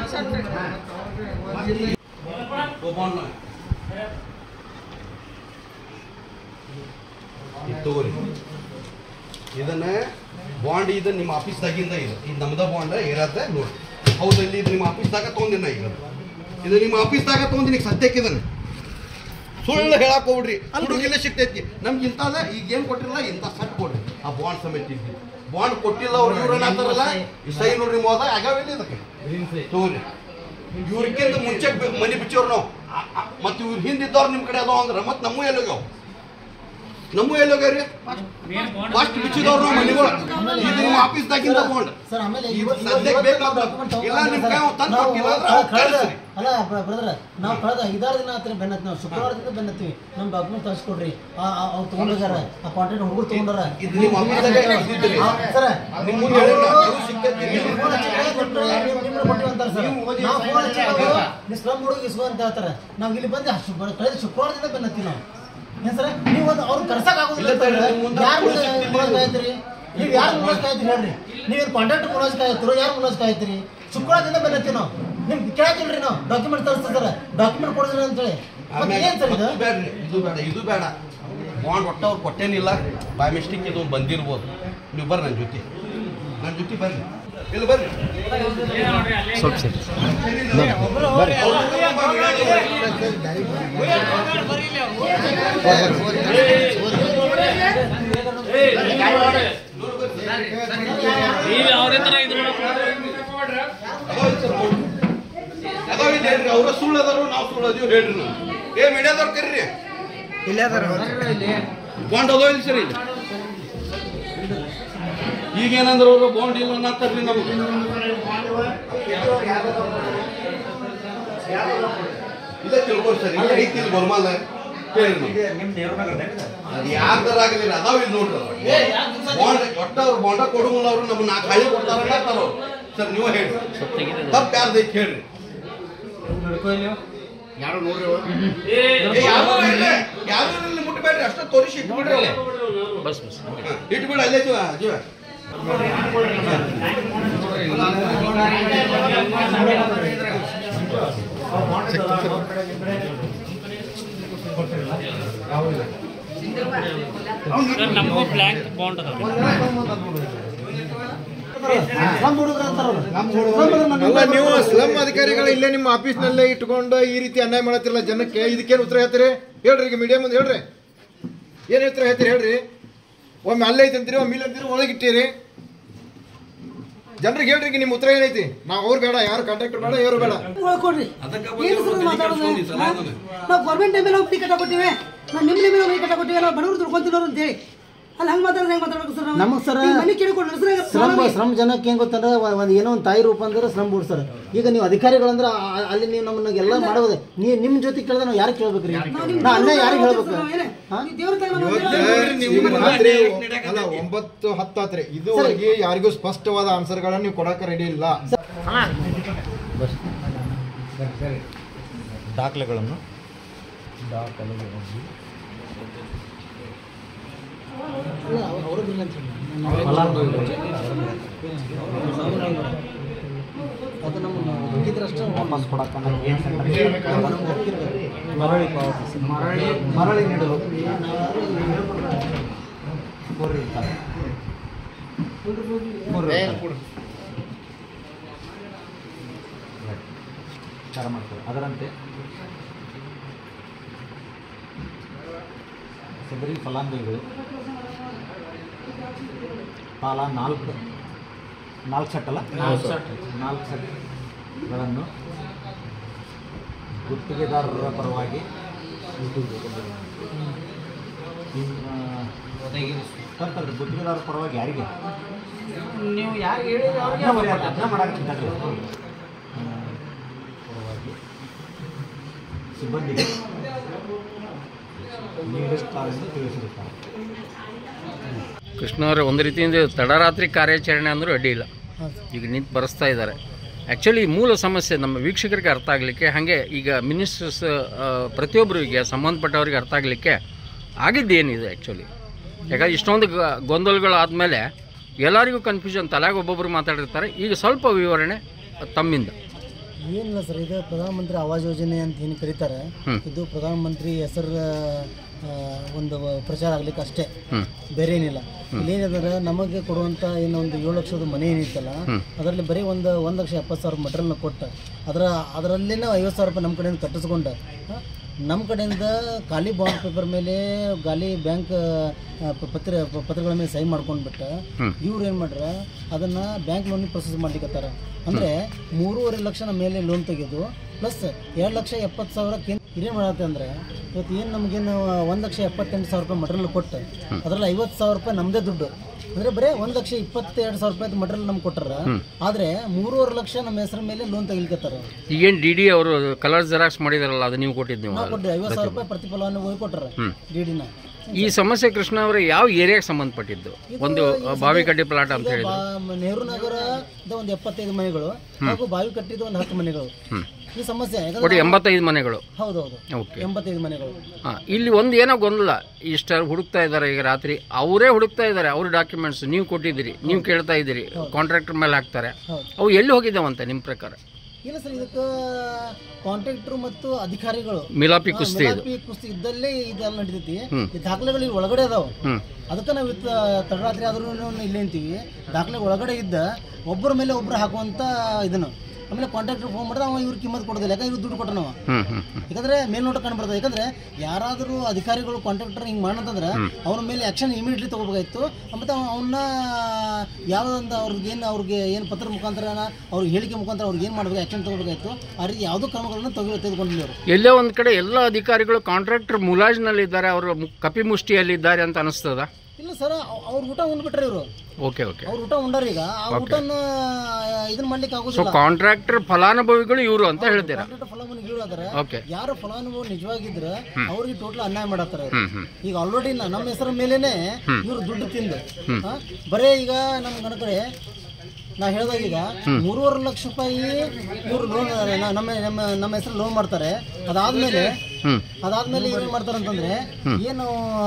ಇದು ತಗೋರಿ ಇದನ್ನ ಬಾಂಡ್ ಇದು ನಿಮ್ಮ ಆಫೀಸ್ದಾಗಿಂದ ಇದು ಇದು ನಮ್ದ ಬಾಂಡ್ ಇರತ್ತೆ ನೋಡಿ ಹೌದು ಇಲ್ಲಿ ಇದು ನಿಮ್ಮ ಆಫೀಸ್ದಾಗ ತೊಗೊಂಡಿನ ಈಗ ಇದು ನಿಮ್ಮ ಆಫೀಸ್ದಾಗ ತೊಗೊಂಡಿನಿ ಈಗ ಸದ್ಯಕ್ಕೆ ಇದನ್ನ ಸುಳ್ಳು ಹೇಳಕ್ ಹೋಗ್ಬಿಡ್ರಿ ಹುಡುಗಿಲ್ಲ ಸಿಗ್ತೈತಿ ನಮ್ಗೆ ಇಂಥದ ಈಗ ಏನ್ ಕೊಟ್ಟಿರಲ್ಲ ಇಂಥ ಸಟ್ ಕೊಡ್ರಿ ಆ ಬಾಂಡ್ ಸಮೇತ ಇದ್ದಿ ಬಾಂಡ್ ಕೊಟ್ಟಿಲ್ಲ ಅವ್ರು ಇವ್ರು ಏನಾಗ್ತಾರಲ್ಲ ಈ ಸೈ ನೋಡ್ರಿ ಮೋದ ಆಗಾವಿಲ್ಲ ಇದಕ್ಕೆ ತಗೋರಿ ಇವ್ರಿಗಿಂತ ಮುಂಚೆ ಬೆ- ಮನೆ ಬಿಚ್ಚೋರು ನಾವು ಆ- ಆ- ಮತ್ತೆ ಇವ್ರ ಹಿಂದಿದ್ದವ್ರು ನಿಮ್ ಕಡೆ ಅದಾವ ಅಂದ್ರೆ ಮತ್ತೆ ನಮ್ಮ ಎಲ್ಲೋಗ್ಯಾವ ನಮ್ಮ ಎಲ್ಲೋಗ್ಯಾವ್ರಿ ಫಸ್ಟ್ ಬಿಚ್ಚಿದವ್ರು ನಾವು ಮನೆಗಳು ಇದು ನಿಮ್ಮ ಆಫೀಸ್ದಾಗಿಂದ ಬಾಂಡ್ ಸರ್ ಆಮೇಲೆ ಇದು ಇವ- ಇವ- ಸದ್ಯಕ್ಕೆ ಇವತ್ತು ಬೇಕಾದ ನಾವು document ಇಲ್ಲ ನಿಮ್ ಕೈ ಅವ್ನು ತಂದು ನಾವು ಕೊಟ್ಟಿಲ್ಲ ಅಂದ್ರೆ ಕಳೆದ- ಅವ್ನು ಕಳಿಸ್ರಿ. ಅಲ್ಲ ಬ್ರದರ್ ನಾವು ಕಳೆದ ಐದಾರು ದಿನ ಹತ್ರ ಬೆನ್ನತ್ ನಾವು ಶುಕ್ರವಾರದಿಂದ ಬೆನ್ನತ್ತೀವಿ ನಮ್ಮ ಡಾಕ್ಯುಮೆಂಟ್ ತರಿಸ್ಕೊಡ್ರಿ ಅವ್ರು ತಗೊಂಡೋಗ್ಯಾರ ಆ ಕಾಂಟ್ರಾಕ್ಟ್ ಹುಡುಗರು ತಗೊಂಡಾರ ಇದು ನಿಮ್ಮ ಆಫೀಸ್ದಾಗೆ ಇದ್ದಿದ್ರಿ. ಸರ್ ನಿಮ್ ಮುಂದೆ ಹೇಳಿಲ್ಲ, ಇದು ಸಿಕ್ಕೈತಿ. ನೀವು ಫೋನ್ ಹಚ್ಚಿದ್ರೆ ನಿಮ್ಗೆ ನಿಮ್ಗೆ ನಿಮ್ಗೆ ಕೊಟ್ಟಿವಿ ಅಂತಾರೆ ಸರ್ ನಾವು ಫೋನ್ ಹಚ್ಚಿದಾಗ ನೀವು ಸ್ಲಮ್ ಹುಡುಗ ಇಸ್ಕೊ ಅಂತ ಹೇಳ್ತಾರೆ ನಾವು ಇಲ್ಲಿ ಬಂದು ಅಷ್ಟು ಬ- ಕಳೆದ ಶುಕ್ರವಾರದಿಂದ ಬೆನ್ನತ್ತೀವಿ ನಾವು ಏನ್ ಸರ್ ನೀವು ಒಂದು ಅವ್ರು ಕರ್ಸಕ್ ಆಗೋದಿಲ್ಲ ಇಲ್ಲ ಸರ್, ಮುಂದೆ ಯಾರು ಪೊಲೀಸ್ ಸಿಗ್ತಿಲ್ಲ. ಮುಲಾಜ್ ಕಾಯ್ತೀರಿ ನೀವು ಯಾರು ಮುಲಾಜ್ ಕಾಯ್ತೀರಿ ಹೇಳ್ರಿ ನೀವೇನು ಕಾಂಟ್ರಾಕ್ಟ್ ಮುಲಾಜ್ ಕಾಯ್ತಿರೋ ಯಾರು ಮುಲಾಜ್ ಕಾಯ್ತೀರಿ ಶುಕ್ರವಾರದಿಂದ ಬೆನ್ನತ್ತೀವಿ ನಾವು ನಿಮ್ಗೆ ಕೇಳಕ್ಕಿಲ್ರಿ ನಾವು ಡಾಕ್ಯುಮೆಂಟ್ ತರಿಸ್ತೀವಿ ಸರ್ ಡಾಕ್ಯುಮೆಂಟ್ ಕೊಡಿದ್ರಿ ಅಂತೇಳಿ ಮತ್ತೆ ಆಮೇಲೆ ಏನ್ ಸರ್ ಇದು ಅದು ಬೇಡ್ರಿ, ಇದು ಬೇಡ ಇದು ಬೇಡ ಬಾಂಡ್ ಒಟ್ಟ ಅವ್ರು ಕೊಟ್ಟೇನಿಲ್ಲ ಬೈ ಮಿಸ್ಟೇಕ್ ಇದು ಬಂದಿರ್ಬೋದು ನೀವು ಬರ್ರಿ ನನ್ನ ಜೊತೆ ನನ್ನ ಜೊತೆ ಬರ್ರಿ ಇಲ್ಲಿ ಬರ್ರಿ ಸ್ವಲ್ಪ ಸರಿ ನೀವು ಯಾವುದೇ ತರ ಇದು ಅದಾವ ಇಲ್ಲಿ ಹೇಳ್ರಿ ಅವ್ರ ಸುಳ್ಳು ಅದಾರು ನಾವು ಸುಳ್ಳು ಅದೀವಿ ಹೇಳ್ರಿ ನಾವು ಏ ಮೀಡಿಯಾದವ್ರು ಕರೀರಿ ಇಲ್ಲೇ ಅದಾರ ಬಾಂಡ್ ಅದಾವ ಇಲ್ಲಿ ಸರಿ ಈಗೇನಂದ್ರೆ ಅವರು ಬಾಂಡ್ ಇಲ್ಲ ಅನ್ನತ್ತಾರ್ರಿ ನಮಗೆ ಇಲ್ಲ ತಿಳ್ಕೊರಿ ಸರ್ ಇಲ್ಲ ಐತಿ ಇಲ್ಲಿ ಬರ್ಮಾಲ ಕೇಳಿ ನಾವು ನಿಮ್ ನೇರನಗರದ ಅದು ಯಾರ್ದಾರ ಆಗಲಿಲ್ಲ ಅದಾವ ಇಲ್ಲಿ ನೋಡ್ರಿ ಬಾಂಡ್ ಒಟ್ಟ ಅವ್ರು ಬಾಂಡ ಕೊಡುಮಲ್ಲ ಅವರು ನಮ್ಮ ನಾಲ್ಕು ಹಳ್ಳಿ ಕೊಡ್ತಾರ ಅನ್ನತ್ತಾರ ಅವ್ರು ಸರ್ ನೀವು ಹೇಳಿ ತಪ್ಪು ಯಾರ್ದೈತಿ ಹೇಳ್ರಿ ಯಾರು ನೋಡ್ರಿ ಏ, ಯಾರು ಇಲ್ಲ, ಯಾರು ಇಲ್ಲಿ ಮುಟ್ಬೇಡ್ರಿ ಅಷ್ಟ ತೋರಿಸಿ ಇಟ್ಬಿಡ್ರಿ ಅಲ್ಲೇ ಬಸ್ ಬಸ್ ಹಾ, ಇಟ್ಬಿಡಿ ಅಲ್ಲೇ ಜೀವ ಜೀವ ನಮಗೂ ಬ್ಲ್ಯಾಂಕ್ ಬಾಂಡ್ ಅದ ಅಲ್ಲ ನೀವು ಸ್ಲಮ್ ಅಧಿಕಾರಿಗಳು ಇಲ್ಲೇ ನಿಮ್ಮ ಆಫೀಸ್ನಲ್ಲೇ ಇಟ್ಕೊಂಡು ಈ ರೀತಿ ಅನ್ಯಾಯ ಮಾಡತ್ತಿರಲ್ಲ ಜನಕ್ಕೆ ಇದಕ್ಕೇನು ಉತ್ತರ ಹೇಳ್ತೀರಿ ಹೇಳ್ರಿ ಈಗ ಮೀಡಿಯಾ ಮುಂದೆ ಹೇಳ್ರಿ ಏನ್ ಉತ್ತರ ಹೇಳ್ತೀರಿ ಹೇಳ್ರಿ ಒಮ್ಮೆ ಅಲ್ಲೇ ಐತೆ ಅಂತೀರಿ ಒಮ್ಮೆ ಇಲ್ಲ ಅಂತೀರಿ ಒಳಗಿಟ್ಟಿರಿ ಜನರಿಗೆ ಹೇಳ್ರಿ ಈಗ ನಿಮ್ಮ ಉತ್ತರ ಏನೈತಿ ನಾವು ಅವ್ರು ಬೇಡ ಯಾರು ಕಾಂಟ್ರಾಕ್ಟರ್ ಬೇಡ ಯಾರು ಬೇಡ ಕೊಡ್ರಿ ಏನು ಸರ್ ಮಾತಾಡೋದು ಹಾ? ನಾವು ಗೌರ್ಮೆಂಟ್ ಟೈಮಲ್ಲಿ ನಾವು ಫ್ರೀ ಕಟ್ಟ ಕೊಟ್ಟಿವಿ ನಾವು ನಿಮ್ಮ ನಿಮ್ಮ ಫ್ರೀ ಕಟ್ಟ ಕೊಟ್ಟಿವಿ ನಾವು ಬಡವರು ದುಡ್ಕೊಂತಿರೋರು ಅಂತ ಹೇಳಿ ಅಲ್ಲಿ ಹಂಗೆ ಮಾತಾಡಿದ್ರೆ ಹೆಂಗೆ ಮಾತಾಡ್ಬೇಕು ಸರ್ ನಾವು ನಮಗ್ ಸರ ಈಗ ಮನೆ ಕೇಳಿಕೊಂಡು ಶ್ರಮ ಶ್ರಮ ಜನಕ್ಕೆ ಹೆಂಗ್ ಗೊತ್ತಂದ್ರೆ ವ- ಒಂದ್ ಏನೋ ಒಂದು ತಾಯಿ ರೂಪ ಅಂದ್ರೆ ಶ್ರಮ ಬಿಡ್ ಸರ್ ಈಗ ನೀವು ಅಧಿಕಾರಿಗಳಂದ್ರೆ ಆ- ಆ- ಅಲ್ಲಿ ನೀವು ನಮ್ಮನ್ನ ಎಲ್ಲ ಮಾಡೋದು ನೀವು ನಿಮ್ ಜೊತೆ ಕೇಳಿದ್ರೆ ನಾವು ಯಾರಿಗೆ ಕೇಳ್ಬೇಕ್ರಿ ನಾ ಅನ್ನ ಯಾರಿಗೆ ಹೇಳ್ಬೇಕು ಹಾ? ಈಗ ರಾತ್ರಿ ಅಲ್ಲ ಒಂಬತ್ತು ಹತ್ತಾತ್ರಿ ಇದುವರೆಗೆ ಯಾರಿಗೂ ಸ್ಪಷ್ಟವಾದ ಆನ್ಸರ್ಗಳನ್ನ ನೀವು ಕೊಡಕ್ಕೆ ರೆಡಿ ಇಲ್ಲ ದಾಖಲೆಗಳನ್ನು ದಾಖಲೆಗಳನ್ನು ಅದು ನಮ್ಮ ಮುಗಿದ್ರಷ್ಟೇ ವಾಪಸ್ ಕೊಡಕ್ಕ ನಮ್ಗೆ ಏನ್ ಮರಳಿ ಪಾವತಿಸಿ ಮರಳಿ ಮರಳಿ ನೀಡಲು ಕೋರಿ ಇರ್ತಾರೆ. ಕೋರಿ ಇರ್ತಾರೆ. ವಿಚಾರ ಮಾಡ್ತಾರೆ ಅದರಂತೆ ಸದರಿ ಫಲಾನುಭವಿಗಳು ಪಾಲ ನಾಲ್ಕು ನಾಲ್ಕು ಸೆಟ್ ಅಲ್ಲ ನಾಲ್ಕು ಸೆಟ್. ನಾಲ್ಕು ಸೆಟ್ಗಳನ್ನು ಗುತ್ತಿಗೆದಾರರ ಪರವಾಗಿ ತರ್ತಾರೆ ಗುತ್ತಿಗೆದಾರರ ಪರವಾಗಿ ಯಾರಿಗೆ ನೀವು ಯಾರಿಗೆ ಹೇಳಿದ್ರೆ ಅವ್ರಿಗೆ ಅದ್ನ ಮರ್ಯಾದೆ, ಅದ್ನ ಮಾಡಾಕತ್ತಿದ್ದಾರೆ. ಆ, ಪರವಾಗಿ ಸಿಬ್ಬಂದಿಗೆ ನೀಡುತ್ತಾರೆಂದು ತಿಳಿಸಿರುತ್ತಾರೆ ಕೃಷ್ಣ ಅವರೇ ಒಂದು ರೀತಿಯಿಂದ ಇದು ತಡರಾತ್ರಿ ಕಾರ್ಯಾಚರಣೆ ಅಂದರೂ ಅಡ್ಡಿ ಇಲ್ಲ ಈಗ ನಿಂತು ಬರೆಸ್ತಾ ಇದ್ದಾರೆ ಆ್ಯಕ್ಚುಲಿ ಮೂಲ ಸಮಸ್ಯೆ ನಮ್ಮ ವೀಕ್ಷಕರಿಗೆ ಅರ್ಥ ಆಗಲಿಕ್ಕೆ ಹಾಗೆ ಈಗ ಮಿನಿಸ್ಟರ್ಸ್ ಪ್ರತಿಯೊಬ್ಬರಿಗೆ ಸಂಬಂಧಪಟ್ಟವರಿಗೆ ಅರ್ಥ ಆಗಲಿಕ್ಕೆ ಆಗಿದ್ದೇನಿದೆ ಆ್ಯಕ್ಚುಲಿ ಯಾಕಂದ್ರೆ ಇಷ್ಟೊಂದು ಗ- ಗೊಂದಲಗಳಾದಮೇಲೆ ಎಲ್ಲರಿಗೂ ಕನ್ಫ್ಯೂಷನ್ ತಲೆಗೆ ಒಬ್ಬೊಬ್ಬರು ಮಾತಾಡಿರ್ತಾರೆ ಈಗ ಸ್ವಲ್ಪ ವಿವರಣೆ ತಮ್ಮಿಂದ ಏನಿಲ್ಲ ಸರ್ ಇದು ಪ್ರಧಾನಮಂತ್ರಿ ಆವಾಸ್ ಯೋಜನೆ ಅಂತ ಏನು ಕರೀತಾರೆ ಹ್ಮ್. ಇದು ಪ್ರಧಾನಮಂತ್ರಿ ಹೆಸರು ಒಂದು ಪ್ರಚಾರ ಆಗ್ಲಿಕ್ಕೆ ಅಷ್ಟೇ ಹ್ಮ್. ಬೇರೆ ಏನಿಲ್ಲ ಹ್ಮ್. ಇಲ್ಲೇನಿದ್ರೆ ನಮಗೆ ಕೊಡುವಂಥ ಏನು ಒಂದು ಏಳು ಲಕ್ಷದ ಮನೆ ಏನಿತ್ತಲ್ಲ ಹ್ಮ್. ಅದರಲ್ಲಿ ಬರೀ ಒಂದು ಒಂದು ಲಕ್ಷ ಎಪ್ಪತ್ತು ಸಾವಿರ ಮಟೀರಿಯಲ್ನ ಕೊಟ್ಟು ಅದರ ಅದರಲ್ಲೇನೆ ಐವತ್ತು ಸಾವಿರ ರೂಪಾಯಿ ನಮ್ಮ ಕಡೆಯಿಂದ ಕಟ್ಟಿಸ್ಕೊಂಡು ಆ, ನಮ್ಮ ಕಡೆಯಿಂದ ಖಾಲಿ ಬಾಂಡ್ ಪೇಪರ್ ಮೇಲೆ ಖಾಲಿ ಬ್ಯಾಂಕ್ ಪತ್ರ ಪತ್ರಗಳ ಮೇಲೆ ಸೈನ್ ಮಾಡ್ಕೊಂಡ್ಬಿಟ್ಟು ಹ್ಮ್. ಇವ್ರು ಏನು ಮಾಡ್ರ ಅದನ್ನ ಬ್ಯಾಂಕ್ ಲೋನ್ ಪ್ರೊಸೆಸ್ ಮಾಡ್ಲಿಕ್ಕತ್ತಾರ ಅಂದ್ರೆ ಮೂರುವರೆ ಲಕ್ಷ ನಮ್ಮ ಮೇಲೆ ಲೋನ್ ತೆಗೆದು ಪ್ಲಸ್ ಎರಡು ಲಕ್ಷ ಎಪ್ಪತ್ತು ಸಾವಿರ ಏನ್ ಮಾಡತ್ತೆ ಅಂದ್ರೆ ಇವತ್ತು ಏನು ನಮಗೇನು ಒಂದು ಲಕ್ಷ ಎಪ್ಪತ್ತೆಂಟು ಸಾವಿರ ರೂಪಾಯಿ ಮಟೀರಿಯಲ್ ಕೊಟ್ಟು ಅದರಲ್ಲಿ ಐವತ್ತು ಸಾವಿರ ರೂಪಾಯಿ ನಮ್ಮದೇ ದುಡ್ಡು ಅಂದ್ರೆ ಬರೀ ಒಂದು ಲಕ್ಷ ಇಪ್ಪತ್ತೆರಡು ಸಾವಿರ ರೂಪಾಯಿ ಮಟೀರಿಯಲ್ ನಮ್ಗೆ ಕೊಟ್ಟಾರ ಹ್ಮ್. ಆದ್ರೆ ಮೂರುವರೆ ಲಕ್ಷ ನಮ್ಮ ಹೆಸರ ಮೇಲೆ ಲೋನ್ ತೆಗಿಲಿಕತ್ತಾರ ಈಗೇನು ಡಿ ಡಿ ಅವರು ಕಲರ್ ಜೆರಾಕ್ಸ್ ಮಾಡಿದಾರಲ್ಲ ಅದು ನೀವು ಕೊಟ್ಟಿದ್ದು ನೀವು ನಾವು ಕೊಟ್ಟಿವಿ ಐವತ್ತು ಸಾವಿರ ರೂಪಾಯಿ ಪ್ರತಿಫಲವನ್ನು ಹೋಗಿ ಕೊಟ್ಟಾರ ಹ್ಮ್. ಡಿ ಡಿನ ಈ ಸಮಸ್ಯೆ ಕೃಷ್ಣ ಅವರೇ ಯಾವ ಏರಿಯಾಗೆ ಸಂಬಂಧಪಟ್ಟಿದ್ದು ಒಂದು ಬಾವಿಕಡ್ಡಿ ಪ್ಲಾಟ್ ಅಂತ ಹೇಳಿದ್ರು ನೆಹರು ನಗರದ ಒಂದು ಎಪ್ಪತ್ತೈದು ಮನೆಗಳು ಹಾಗೂ ಬಾವಿ ಕಟ್ಟಿದ ಒಂದು ಹತ್ತು ಮನೆಗಳು ಹ್ಮ್. ಈ ಸಮಸ್ಯೆ ಯಾಕಂದ್ರೆ ಒಟ್ಟು ಎಂಬತ್ತೈದು ಮನೆಗಳು ಹೌದೌದು ಓಕೆ ಎಂಬತ್ತೈದು ಮನೆಗಳು ಹಾಂ ಇಲ್ಲಿ ಒಂದು ಏನೋ ಗೊಂದಲ ಇಷ್ಟ ಹುಡುಕ್ತಾ ಇದ್ದಾರೆ ಈಗ ರಾತ್ರಿ ಅವರೇ ಹುಡುಕ್ತಾ ಇದ್ದಾರೆ ಅವ್ರ ಡಾಕ್ಯುಮೆಂಟ್ಸ್ ನೀವು ಕೊಟ್ಟಿದ್ದೀರಿ ನೀವು ಕೇಳ್ತಾ ಇದ್ದೀರಿ ಕಾಂಟ್ರಾಕ್ಟರ್ ಮೇಲೆ ಹಾಕ್ತಾರೆ ಹೌದು. ಅವು ಎಲ್ಲಿ ಹೋಗಿದ್ದಾವಂತೆ ನಿಮ್ಮ ಪ್ರಕಾರ ಇಲ್ಲ ಸರ್ ಇದಕ್ಕೆ ಕಾಂಟ್ರಾಕ್ಟರ್ ಮತ್ತು ಅಧಿಕಾರಿಗಳು ಮಿಲಾಪಿ ಹಾ, ಕುಸ್ತಿ ಇದು. ಮಿಲಾಪಿ ಕುಸ್ತಿ ಇದ್ದಲ್ಲೇ ಇದೆಲ್ಲ ನಡೀತೈತಿ ಹ್ಮ್. ಈ ದಾಖಲೆಗಳು ಇಲ್ಲಿ ಒಳಗಡೆ ಅದಾವ ಹ್ಮ್. ಅದಕ್ಕೆ ನಾವು ಇವತ್ತು ತಡರಾತ್ರಿ ಆದ್ರೂ ಇಲ್ಲೇ ಅಂತೀವಿ ದಾಖಲೆ ಒಳಗಡೆ ಇದ್ದ ಒಬ್ಬರ ಮೇಲೆ ಒಬ್ರು ಹಾಕುವಂತ ಇದನ್ನು ಆಮೇಲೆ ಕಾಂಟ್ರಾಕ್ಟರ್ ಫೋನ್ ಮಾಡಿದ್ರೆ ಅವ ಇವ್ರ ಕಿಮ್ಮತ್ ಕೊಡೋದಿಲ್ಲ ಯಾಕಂದ್ರೆ ಇವ್ರು ದುಡ್ಡು ಕೊಟ್ಟ ನಾವು ಹ್ಮ್ ಹ್ಮ್ ಹ್ಮ್. ಯಾಕಂದ್ರೆ ಮೇಲ್ನೋಟ ಕಂಡುಬರ್ತದೆ ಯಾಕಂದ್ರೆ ಯಾರಾದರೂ ಅಧಿಕಾರಿಗಳು ಕಾಂಟ್ರಾಕ್ಟರ್ ಹಿಂಗೆ ಮಾಡಂತಂದ್ರೆ ಹ್ಮ್. ಅವ್ರ ಮೇಲೆ ಆಕ್ಷನ್ ಇಮಿಡಿಯೇಟ್ಲಿ ತಗೋಬೇಕಾಯ್ತು ಮತ್ತೆ ಅವನ್ನ ಯಾವ್ದೊಂದು ಅವ್ರಿಗೆ ಏನು ಅವ್ರಿಗೆ ಏನು ಪತ್ರ ಮುಖಾಂತರ ಅವ್ರಿಗೆ ಹೇಳಿಕೆ ಮುಖಾಂತರ ಅವ್ರಿಗೆ ಏನು ಮಾಡ್ಬೇಕು ಆಕ್ಷನ್ ತಗೋಬೇಕಾಯ್ತು ಆ ರೀತಿ ಯಾವುದೋ ಕ್ರಮಗಳನ್ನು ತೆಗೆದು ತೆಗೆದುಕೊಂಡಿಲ್ಲ ಅವರು ಎಲ್ಲೋ ಒಂದು ಕಡೆ ಎಲ್ಲ ಅಧಿಕಾರಿಗಳು ಕಾಂಟ್ರಾಕ್ಟರ್ ಮುಲಾಜ್ನಲ್ಲಿದ್ದಾರೆ ಅವರು ಮು- ಕಪಿಮುಷ್ಟಿಯಲ್ಲಿದ್ದಾರೆ ಅಂತ ಅನಿಸ್ತದ ಇಲ್ಲ ಸರ್ ಅವ್ರ ಊಟ ಉಂಡ್ಬಿಟ್ರೆ ಇವರು ಓಕೆ ಓಕೆ ಅವ್ರ ಊಟ ಉಂಡಾರ ಈಗ ಆ Okay. ಊಟನ ಇದನ್ನ ಮಾಡ್ಲಿಕ್ಕೆ ಸೊ ಆಗೋದಿಲ್ಲ ಕಾಂಟ್ರಾಕ್ಟರ್ ಫಲಾನುಭವಿಗಳು ಇವರು ಅಂತ ಹೇಳ್ತೀರಾ ಕಾಂಟ್ರಾಕ್ಟರ್ ಫಲಾನುಭವಿ ಇವ್ರಾದಾರ Okay. ಯಾರು ಫಲಾನುಭವಿ ನಿಜವಾಗಿದ್ರೆ ಹ್ಮ್. ಅವ್ರಿಗೆ ಟೋಟಲ್ ಅನ್ಯಾಯ ಮಾಡತ್ತಾರ ಇವ್ರು. ಹ್ಮ್ ಹ್ಮ್ ಈಗ ಆಲ್ರೆಡಿ ನಮ್ಮ ಹೆಸರ ಮೇಲೇನೆ ಹ್ಮ್. ಇವ್ರು ದುಡ್ಡು ತಿಂದು ಹ್ಮ್. ಆ, ಬರೇ ಈಗ ನಮ್ಮ ಗಣ ಕಡೆ ನಾ ಹೇಳ್ದಾಗ ಈಗ ಹ್ಮ್. ಮೂರುವರೆ ಲಕ್ಷ ರೂಪಾಯಿ ಇವ್ರು ಲೋನ್ ನಮ್ಮ ನಮ್ಮ ನಮ್ಮ ಹೆಸರು ಲೋನ್ ಮಾಡ್ತಾರೆ ಅದಾದ್ಮೇಲೆ ಹ್ಮ್. ಅದಾದ್ಮೇಲೆ ಇವ್ರು ಏನ್ ಮಾಡ್ತಾರೆ ಅಂತಂದ್ರೆ ಹ್ಮ್. ಏನು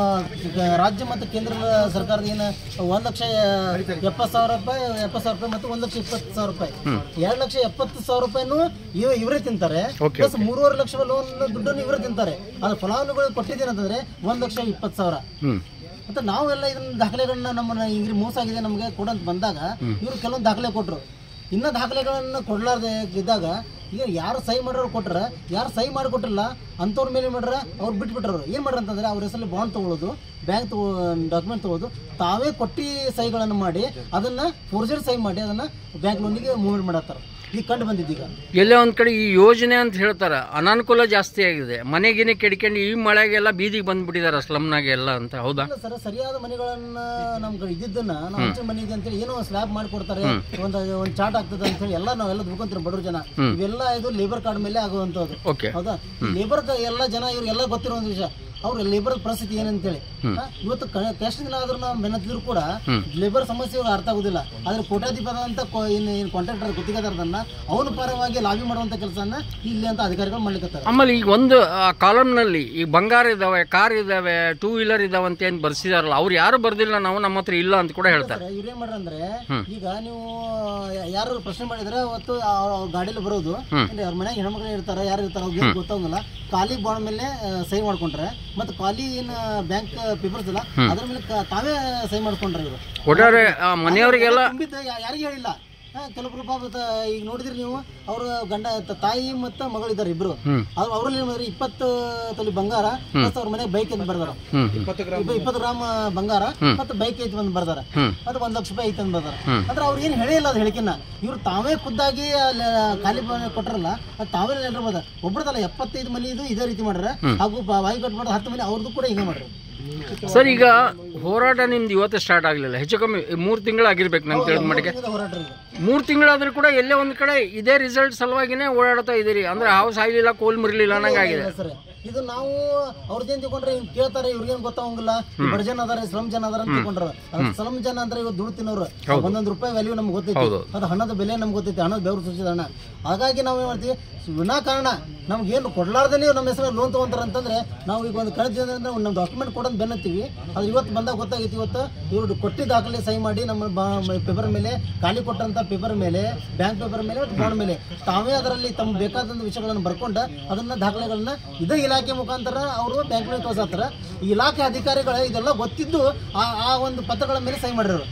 ಈಗ ರಾಜ್ಯ ಮತ್ತು ಕೇಂದ್ರ ಸರ್ಕಾರದ ಏನು ಒಂದ್ ಲಕ್ಷ ಎಪ್ಪತ್ತು ಸಾವಿರ ರೂಪಾಯಿ ಎಪ್ಪತ್ತು ಸಾವಿರ ರೂಪಾಯಿ ಮತ್ತು ಒಂದ್ ಲಕ್ಷ ಇಪ್ಪತ್ತು ಸಾವಿರ ರೂಪಾಯಿ ಹ್ಮ್. ಎರಡ್ ಲಕ್ಷ ಎಪ್ಪತ್ತು ಸಾವಿರ ರೂಪಾಯಿನೂ ಇವ- ಇವರೇ ತಿಂತಾರೆ Okay, ಪ್ಲಸ್ okay. ಮೂರುವರೆ ಲಕ್ಷ ಲೋನ್ ದುಡ್ಡನ್ನು ಇವರೇ ತಿಂತಾರೆ ಅದು ಫಲಾನುಭವಿಗಳು ಕೊಟ್ಟಿದ್ದೇನೆ ಅಂತಂದ್ರೆ ಒಂದ್ ಲಕ್ಷ ಇಪ್ಪತ್ತು ಸಾವಿರ ಹ್ಮ್ ಮತ್ತೆ ನಾವೆಲ್ಲ ಇದನ್ನ ದಾಖಲೆಗಳನ್ನ ನಮ್ಮನ್ನ ಹಿಂಗ್ರಿ ಮೋಸ ಆಗಿದೆ ನಮಗೆ ಕೊಡಂತ ಬಂದಾಗ ಹ್ಮ್. ಇವರು ಕೆಲವೊಂದು ದಾಖಲೆ ಕೊಟ್ರು ಇನ್ನ ದಾಖಲೆಗಳನ್ನ ಕೊಡ್ಲಾರ್ದೆ ಇದ್ದಾಗ ಈಗ ಯಾರು ಸಹಿ ಮಾಡೋರು ಕೊಟ್ರ ಯಾರು ಸಹಿ ಮಾಡಿಕೊಟ್ರಲ್ಲ ಅಂಥವ್ರ ಮೇಲೆ ಏನ್ ಮಾಡ್ರ ಅವ್ರು ಬಿಟ್ಬಿಟ್ರು ಏನ್ ಮಾಡ್ರ ಅಂತಂದ್ರೆ ಅವ್ರ ಹೆಸರಲ್ಲಿ ಬಾಂಡ್ ತಗೊಳ್ಳೋದು ಬ್ಯಾಂಕ್ ತಗೋ ಡಾಕ್ಯುಮೆಂಟ್ ತಗೊಳ್ಳೋದು ತಾವೇ ಕೊಟ್ಟಿ ಸಹಿಗಳನ್ನು ಮಾಡಿ ಅದನ್ನ ಫೋರ್ಜರಿ ಸಹಿ ಮಾಡಿ ಅದನ್ನ ಬ್ಯಾಂಕ್ ಲೋನಿಗೆ ಮೂವ್ಮೆಂಟ್ ಮಾಡತ್ತಾರ ಈಗ ಕಂಡು ಬಂದಿದ್ದೀಗ ಎಲ್ಲೇ ಒಂದ್ ಕಡೆ ಈ ಯೋಜನೆ ಅಂತ ಹೇಳ್ತಾರ ಅನಾನುಕೂಲ ಜಾಸ್ತಿ ಆಗಿದೆ ಮನೆಗಿನೇ ಕೆಡ್ಕೊಂಡು ಈ ಮಳೆಗೆಲ್ಲ ಬೀದಿಗೆ ಬಂದ್ಬಿಟ್ಟಿದಾರ ಸ್ಲಮ್ನಾಗೆ ಎಲ್ಲ ಅಂತ ಹೌದಾ ಇಲ್ಲ ಸರ್ ಸರಿಯಾದ ಮನೆಗಳನ್ನ ನಮ್ ಕಡೆ ಇದ್ದಿದ್ದನ್ನ ನಾವು ಹ್ಮ್. ಹಂಚಿನ ಮನೆ ಇದೆ ಅಂತೇಳಿ ಏನೋ ಸ್ಲ್ಯಾಬ್ ಮಾಡ್ಕೊಡ್ತಾರೆ ಹ್ಮ್. ಒಂದ್ ಒಂದ್ ಚಾಟ್ ಆಗ್ತದೆ ಅಂತ ಹೇಳಿ ಎಲ್ಲ ನಾವೆಲ್ಲ ದುಡ್ಕೊಂತೀವಿ ಬಡವ್ರ ಜನ ಹ್ಮ್. ಇವೆಲ್ಲ ಇದು ಲೇಬರ್ ಕಾರ್ಡ್ ಮೇಲೆ ಆಗುವಂತದ್ದು Okay. ಹೌದಾ ಹ್ಮ್. ಲೇಬರ್ ಎಲ್ಲ ಜನ ಇವ್ರಿಗೆಲ್ಲ ಗೊತ್ತಿರೋ ಒಂದು ವಿಷಯ ಅವ್ರ ಲೇಬರ್ ಪರಿಸ್ಥಿತಿ ಏನಂತೇಳಿ ಹ್ಮ್. ಹಾ, ಇವತ್ತು ಎಷ್ಟು ದಿನ ಆದ್ರೂ ನಾವು ಬೆನ್ನತ್ತಿದ್ರು ಕೂಡ ಹ್ಮ್. ಲೇಬರ್ ಸಮಸ್ಯೆ ಇವ್ರಿಗೆ ಅರ್ಥ ಆಗುದಿಲ್ಲ ಆದ್ರೆ ಕೋಟ್ಯಾಧಿಪತಿ ಅಂತ ಕೊ- ಇನ್ ಏನು ಕಾಂಟ್ರಾಕ್ಟರ್ ಗುತ್ತಿಗೆದಾರದನ್ನ ಅವನ ಪರವಾಗಿ ಲಾಬಿ ಮಾಡುವಂತ ಕೆಲಸನ ಇಲ್ಲಿ ಅಂತ ಅಧಿಕಾರಿಗಳು ಮಾಡ್ಲಿಕ್ಕೆ ಆಮೇಲೆ ಈಗ ಒಂದು ಕಾಲಮ್ನಲ್ಲಿ ಈ ಬಂಗಾರ ಇದಾವೆ ಕಾರ್ ಇದಾವೆ ಟೂ ವೀಲರ್ ಇದಾವೆ ಅಂತ ಏನ್ ಬರ್ಸಿದಾರಲ್ಲ ಅವ್ರು ಯಾರು ಬರ್ದಿಲ್ಲ ನಾವು ನಮ್ಮ ಹತ್ರ ಇಲ್ಲ ಅಂತ ಕೂಡ ಹೇಳ್ತಾರೆ ಇವ್ರು ಏನ್ ಮಾಡ್ರ ಅಂದ್ರೆ ಹ್ಮ್. ಈಗ ನೀವು ಯಾರು ಪ್ರಶ್ನೆ ಮಾಡಿದ್ರೆ ಅವತ್ತು ಗಾಡಿಯಲ್ಲಿ ಬರೋದು ಹ್ಮ್. ಅಂದ್ರೆ ಅವ್ರ ಮನೆಗೆ ಹೆಣ್ಮಕ್ಳು ಇರ್ತಾರ ಯಾರು ಇರ್ತಾರ ಅವ್ರಿಗೆ ಹ್ಮ್. ಗೊತ್ತಾಗಲ್ಲ ಖಾಲಿ ಬಾಂಡ್ ಮೇಲೆ ಆ, ಸಹಿ ಮಾಡ್ಕೊಂಡ್ರೆ ಮತ್ತೆ ಖಾಲಿ ಏನು ಬ್ಯಾಂಕ್ ಪೇಪರ್ಸ್ ಇಲ್ಲ ಹ್ಮ್. ಅದ್ರ ಮೇಲೆ ಕ- ತಾವೇ ಸಹಿ ಮಾಡ್ಕೊಂಡ್ರೆ ಇವರು ಒಟ್ಟಾರೆ ಆ ಮನೆಯವರಿಗೆಲ್ಲ ತುಂಬಿದ್ದ ಯಾ- ಯಾರಿಗೂ ಹೇಳಿಲ್ಲ ಹಾ, ಕೆಲವೊಬ್ರು ಪಾಪ ತ- ಈಗ ನೋಡಿದ್ರಿ ನೀವು ಅವ್ರ ಗಂಡ ತ- ತಾಯಿ ಮತ್ತು ಮಗಳಿದ್ದಾರೆ ಇಬ್ರು ಹ್ಮ್. ಅವ್ರು ಅವ್ರಲ್ಲಿ ಏನ್ ಮಾಡಿದ್ರು ಇಪ್ಪತ್ತು ತೊಲಿ ಬಂಗಾರ ಹ್ಮ್. ಮತ್ತೆ ಅವ್ರ ಮನೆಗೆ ಬೈಕ್ ಅಂತ ಬರ್ದಾರ ಹ್ಮ್. ಇಪ್ಪತ್ತು ಗ್ರಾಮ್ ಇಪ್ಪತ್ತು ಗ್ರಾಮ್ ಬಂಗಾರ ಹ್ಮ್. ಮತ್ತೆ ಬೈಕ್ ಐತಿ ಬಂದು ಬರ್ದಾರ ಹ್ಮ್. ಮತ್ತೆ ಒಂದ್ ಲಕ್ಷ ರೂಪಾಯಿ ಐತಿ ಅಂತ ಬರ್ದಾರ ಹ್ಮ್. ಅಂದ್ರೆ ಅವ್ರು ಏನು ಹೇಳಿಲ್ಲ ಅದು ಹೇಳಿಕೆನ ಇವ್ರು ತಾವೇ ಖುದ್ದಾಗಿ ಅಲ್ಲಿ ಖಾಲಿ ಬ- ಕೊಟ್ರಲ್ಲ ಅದು ತಾವೇ ಹೇಳಿರ್ಬೋದ ಒಬ್ರದಲ್ಲ ಎಪ್ಪತ್ತೈದು ಮನೆ ಇದು ಇದೇ ರೀತಿ ಮಾಡ್ರ ಹ್ಮ್. ಹಾಗೂ ಬ- ಬಾಯಿ ಕಟ್ ಮಾಡಿದ ಹತ್ತು ಮನೆ ಅವ್ರದ್ದು ಕೂಡ ಹಿಂಗೆ ಮಾಡ್ರಿ ಸರ್ ಈಗ ಹೋರಾಟ ನಿಮ್ದು ಇವತ್ತೇ ಸ್ಟಾರ್ಟ್ ಆಗಲಿಲ್ಲ ಹೆಚ್ಚು ಕಮ್ಮಿ ಮೂರು ತಿಂಗಳಾಗಿರ್ಬೇಕು ನಂಗೆ ತಿಳಿದ ಮಟ್ಟಿಗೆ ಹೋರಾಟ ಇದು. ಮೂರು ತಿಂಗಳಾದ್ರೂ ಕೂಡ ಎಲ್ಲೇ ಒಂದು ಕಡೆ ಇದೇ ರಿಸಲ್ಟ್ ಸಲುವಾಗಿನೇ ಓಡಾಡ್ತಾ ಇದೀರಿ ಅಂದ್ರೆ ಹಾವು ಸಾಯ್ಲಿಲ್ಲ ಕೋಲ್ ಮುರಿಲಿಲ್ಲ ಅನ್ನಂಗಾಗಿದೆ ಇಲ್ಲ ಸರ್ ಇದು ನಾವು ಅವ್ರದ್ದೇನ್ ತಿಳ್ಕೊಂಡ್ರೆ ಇವ್ರು ಕೇಳ್ತಾರೆ ಇವ್ರಿಗೇನ್ ಗೊತ್ತಾಗಂಗಿಲ್ಲ ಈ ಬಡ ಜನ ಅದಾರ ಸ್ಲಮ್ ಜನ ಅದಾರ ಅಂತ ತಿಳ್ಕೊಂಡ್ರ ಸ್ಲಮ್ ಜನ ಅಂದ್ರೆ ಇವತ್ತು ದುಡ್ಡು ತಿನ್ನೋರು ಹೌದು. ಒಂದೊಂದು ರೂಪಾಯಿ ವ್ಯಾಲ್ಯೂ ನಮ್ಗೆ ಗೊತ್ತೈತಿ ಹೌದು. ಅದು ಹಣದ ಬೆಲೆ ನಮ್ಗೆ ಗೊತ್ತೈತಿ ಹಣದ ಬೆವರು ಸುರಿಸಿದ ಹಣ ಹಾಗಾಗಿ ನಾವು ಏನ್ ಮಾಡ್ತೀವಿ ವಿನಾಕಾರಣ ನಮ್ಗೆ ಏನು ಕೊಡ್ಲಾರ್ದೇ ನಮ್ಮ ಹೆಸರು ಲೋನ್ ತಗೊಂತಾರ ಅಂತಂದ್ರೆ ನಾವು ಈಗ ಒಂದು ಕಳೆದ ದಿನದಿಂದ ಒಂದು ನಮ್ಮ ಡಾಕ್ಯುಮೆಂಟ್ ಕೊಡೋದು ಬೆನ್ನತ್ತೀವಿ ಅದು ಇವತ್ತು ಬಂದಾಗ ಗೊತ್ತಾಗೈತಿ ಇವತ್ತು ಇವ್ರು ಕೊಟ್ಟಿ ದಾಖಲೆ ಸಹಿ ಮಾಡಿ ನಮ್ಮ ಪೇಪರ್ ಮೇಲೆ ಖಾಲಿ ಕೊಟ್ಟಂತ ಪೇಪರ್ ಮೇಲೆ ಬ್ಯಾಂಕ್ ಪೇಪರ್ ಮೇಲೆ ಮತ್ತು ಬಾಂಡ್ ಮೇಲೆ ತಾವೇ ಅದರಲ್ಲಿ ತಮ್ಮ ಬೇಕಾದಂತ ವಿಷಯಗಳನ್ನು ಬರ್ಕೊಂಡು ಅದನ್ನ ದಾಖಲೆಗಳನ್ನ ಇದೇ ಇಲಾಖೆ ಮುಖಾಂತರ ಅವರು ಬ್ಯಾಂಕ್ನಲ್ಲಿ ಕಳ್ಸತ್ತಾರ ಈ ಇಲಾಖೆ ಅಧಿಕಾರಿಗಳು ಇದೆಲ್ಲ ಗೊತ್ತಿದ್ದು ಆ ಆ ಒಂದು ಪತ್ರಗಳ ಮೇಲೆ ಸಹಿ ಮಾಡಿರೋರು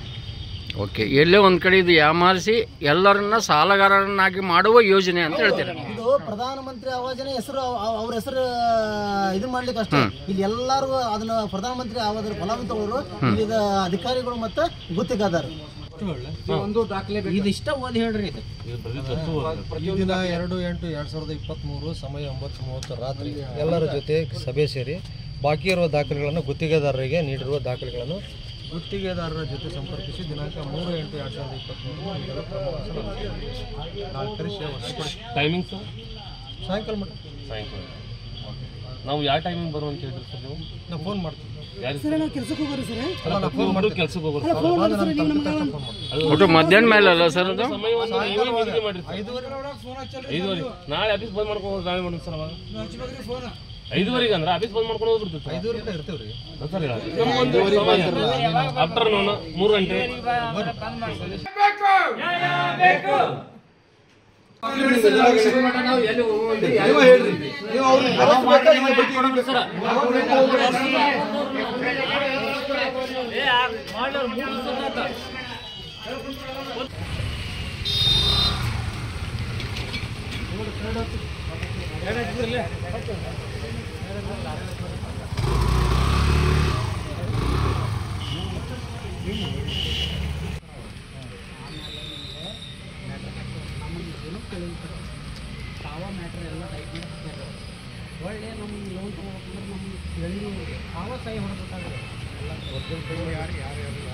ಓಕೆ ಎಲ್ಲೇ ಒಂದ್ ಕಡೆ ಇದು ಯಾಮಾರಿಸಿ ಎಲ್ಲರನ್ನ ಸಾಲಗಾರರನ್ನಾಗಿ ಮಾಡುವ ಯೋಜನೆ ಅಂತ ಹೇಳ್ತೀರಾ ಇದು ಪ್ರಧಾನಮಂತ್ರಿ ಆವಾಜನ ಹೆಸರು ಅವ್ರ ಹೆಸರು ಇದು ಮಾಡ್ಲಿಕ್ಕೆ ಅಷ್ಟೇ ಇಲ್ಲಿ ಎಲ್ಲಾರು ಅದನ್ನ ಪ್ರಧಾನಮಂತ್ರಿ ಆವಾಜ ಫಲಾನುಭವಿಗಳು ಇಲ್ಲಿ ಅಧಿಕಾರಿಗಳು ಮತ್ತೆ ಗುತ್ತಿಗೆದಾರ ಒಂದು ದಾಖಲೆ ಇದಿಷ್ಟ ಓದಿ ಹೇಳ್ರಿ ಇದು ಈ ದಿನ ಎರಡು ಎಂಟು ಎರಡ್ ಸಾವಿರದ ಇಪ್ಪತ್ತ್ಮೂರು ಸಮಯ ಒಂಬತ್ತು ಮೂವತ್ತು ರಾತ್ರಿ ಎಲ್ಲರ ಜೊತೆ ಸಭೆ ಸೇರಿ ಬಾಕಿ ಇರುವ ದಾಖಲೆಗಳನ್ನು ಗುತ್ತಿಗೆದಾರರಿಗೆ ನೀಡಿರುವ ದಾಖಲೆಗಳನ್ನು ಗುತ್ತಿಗೆದಾರರ ಜೊತೆ ಸಂಪರ್ಕಿಸಿ ದಿನಾಂಕ ಮೂರು ಎಂಟು ಎರಡು ಸಾವಿರದ ಇಪ್ಪತ್ತ್ಮೂರು ನೀಡಲು ಕ್ರಮ ವಹಿಸಲಾಗಿದೆ. ನಾವು ಕರೆಸಿ ವರ್ಷ ಟೈಮಿಂಗ್ಸ್ ಸಾಯಂಕಾಲ ಮಟ್ಟ ಸಾಯಂಕಾಲ ನಾವು ಯಾವ ಟೈಮಿಂಗ್ ಬರುವ ಅಂತ ಹೇಳಿದ್ರಿ ಸರ್ ನೀವು ನಾವು ಫೋನ್ ಮಾಡ್ತೀವಿ ಯಾರು ಸರ್ ನಾವು ಕೆಲ್ಸಕ್ಕೆ ಹೋಗೋರಿ ಸರ್ ಅಲ್ಲ, ನಾವು ಫೋನ್ ಮಾಡ್ತೀವಿ. ಕೆಲ್ಸಕ್ಕೆ ಹೋಗೋರು ಅಲ್ಲ, ಫೋನ್ ಮಾಡಿ ಸರ್, ನೀವು ನಮ್ಗೆ ಅದು- ಒಟ್ಟು ಮಧ್ಯಾಹ್ನ ಮೇಲೆ ಅಲ್ಲ ಸರ್ ಅದು ಸಮಯವನ್ನು ನೀವೇ ನಿಗದಿ ಮಾಡಿರಿ ಸರ್. ಐದುವರೆ ನಾಳೆ ಆಫೀಸ್ ಬಂದ್ ಮಾಡ್ಕೊಂಡು ಹೋಗೋದು ನಾಳೆ ಮಾಡೋದು ಸರ್ ಅವಾಗ ಐದುವರೆಗೆ ಅಂದ್ರೆ ಆಫೀಸ್ ಬಂದ್ ಮಾಡ್ಕೊಂಡು ಹೋಗ್ಬಿಡ್ತೀವಿ ಐದುವರೆ ತನಕ ಇರ್ತೀವಿ ರೀ ಸರ್ ಆಫ್ಟರ್ನೂನ್ ಮೂರು ಗಂಟೆ ನೀವು ಹೇಳ್ರಿ ನೀವು ಅವ್ರಿಗೆ ಬರೆಸ್ಬೇಕಾ ಇಲ್ಲ ಬಡ್ಡಿ ಹಿಡಿಬೇಕಾ? ತಾವ ಮ್ಯಾಟ್ರ್ ಎಲ್ಲ ಟೈಪ್ ಮಾಡಿ ಒಳ್ಳೆ ನಮ್ಮ ಲೋನ್ ತೊಗೋಬೇಕಂದ್ರೆ ನಮ್ಮ ಎಲ್ಲಿ ತಾವ ಸಹಿ ಹೊಡ್ಬೇಕಾದ್ರೆ ಎಲ್ಲ ಒರಿಜಿನಲ್ ಯಾರು ಯಾರು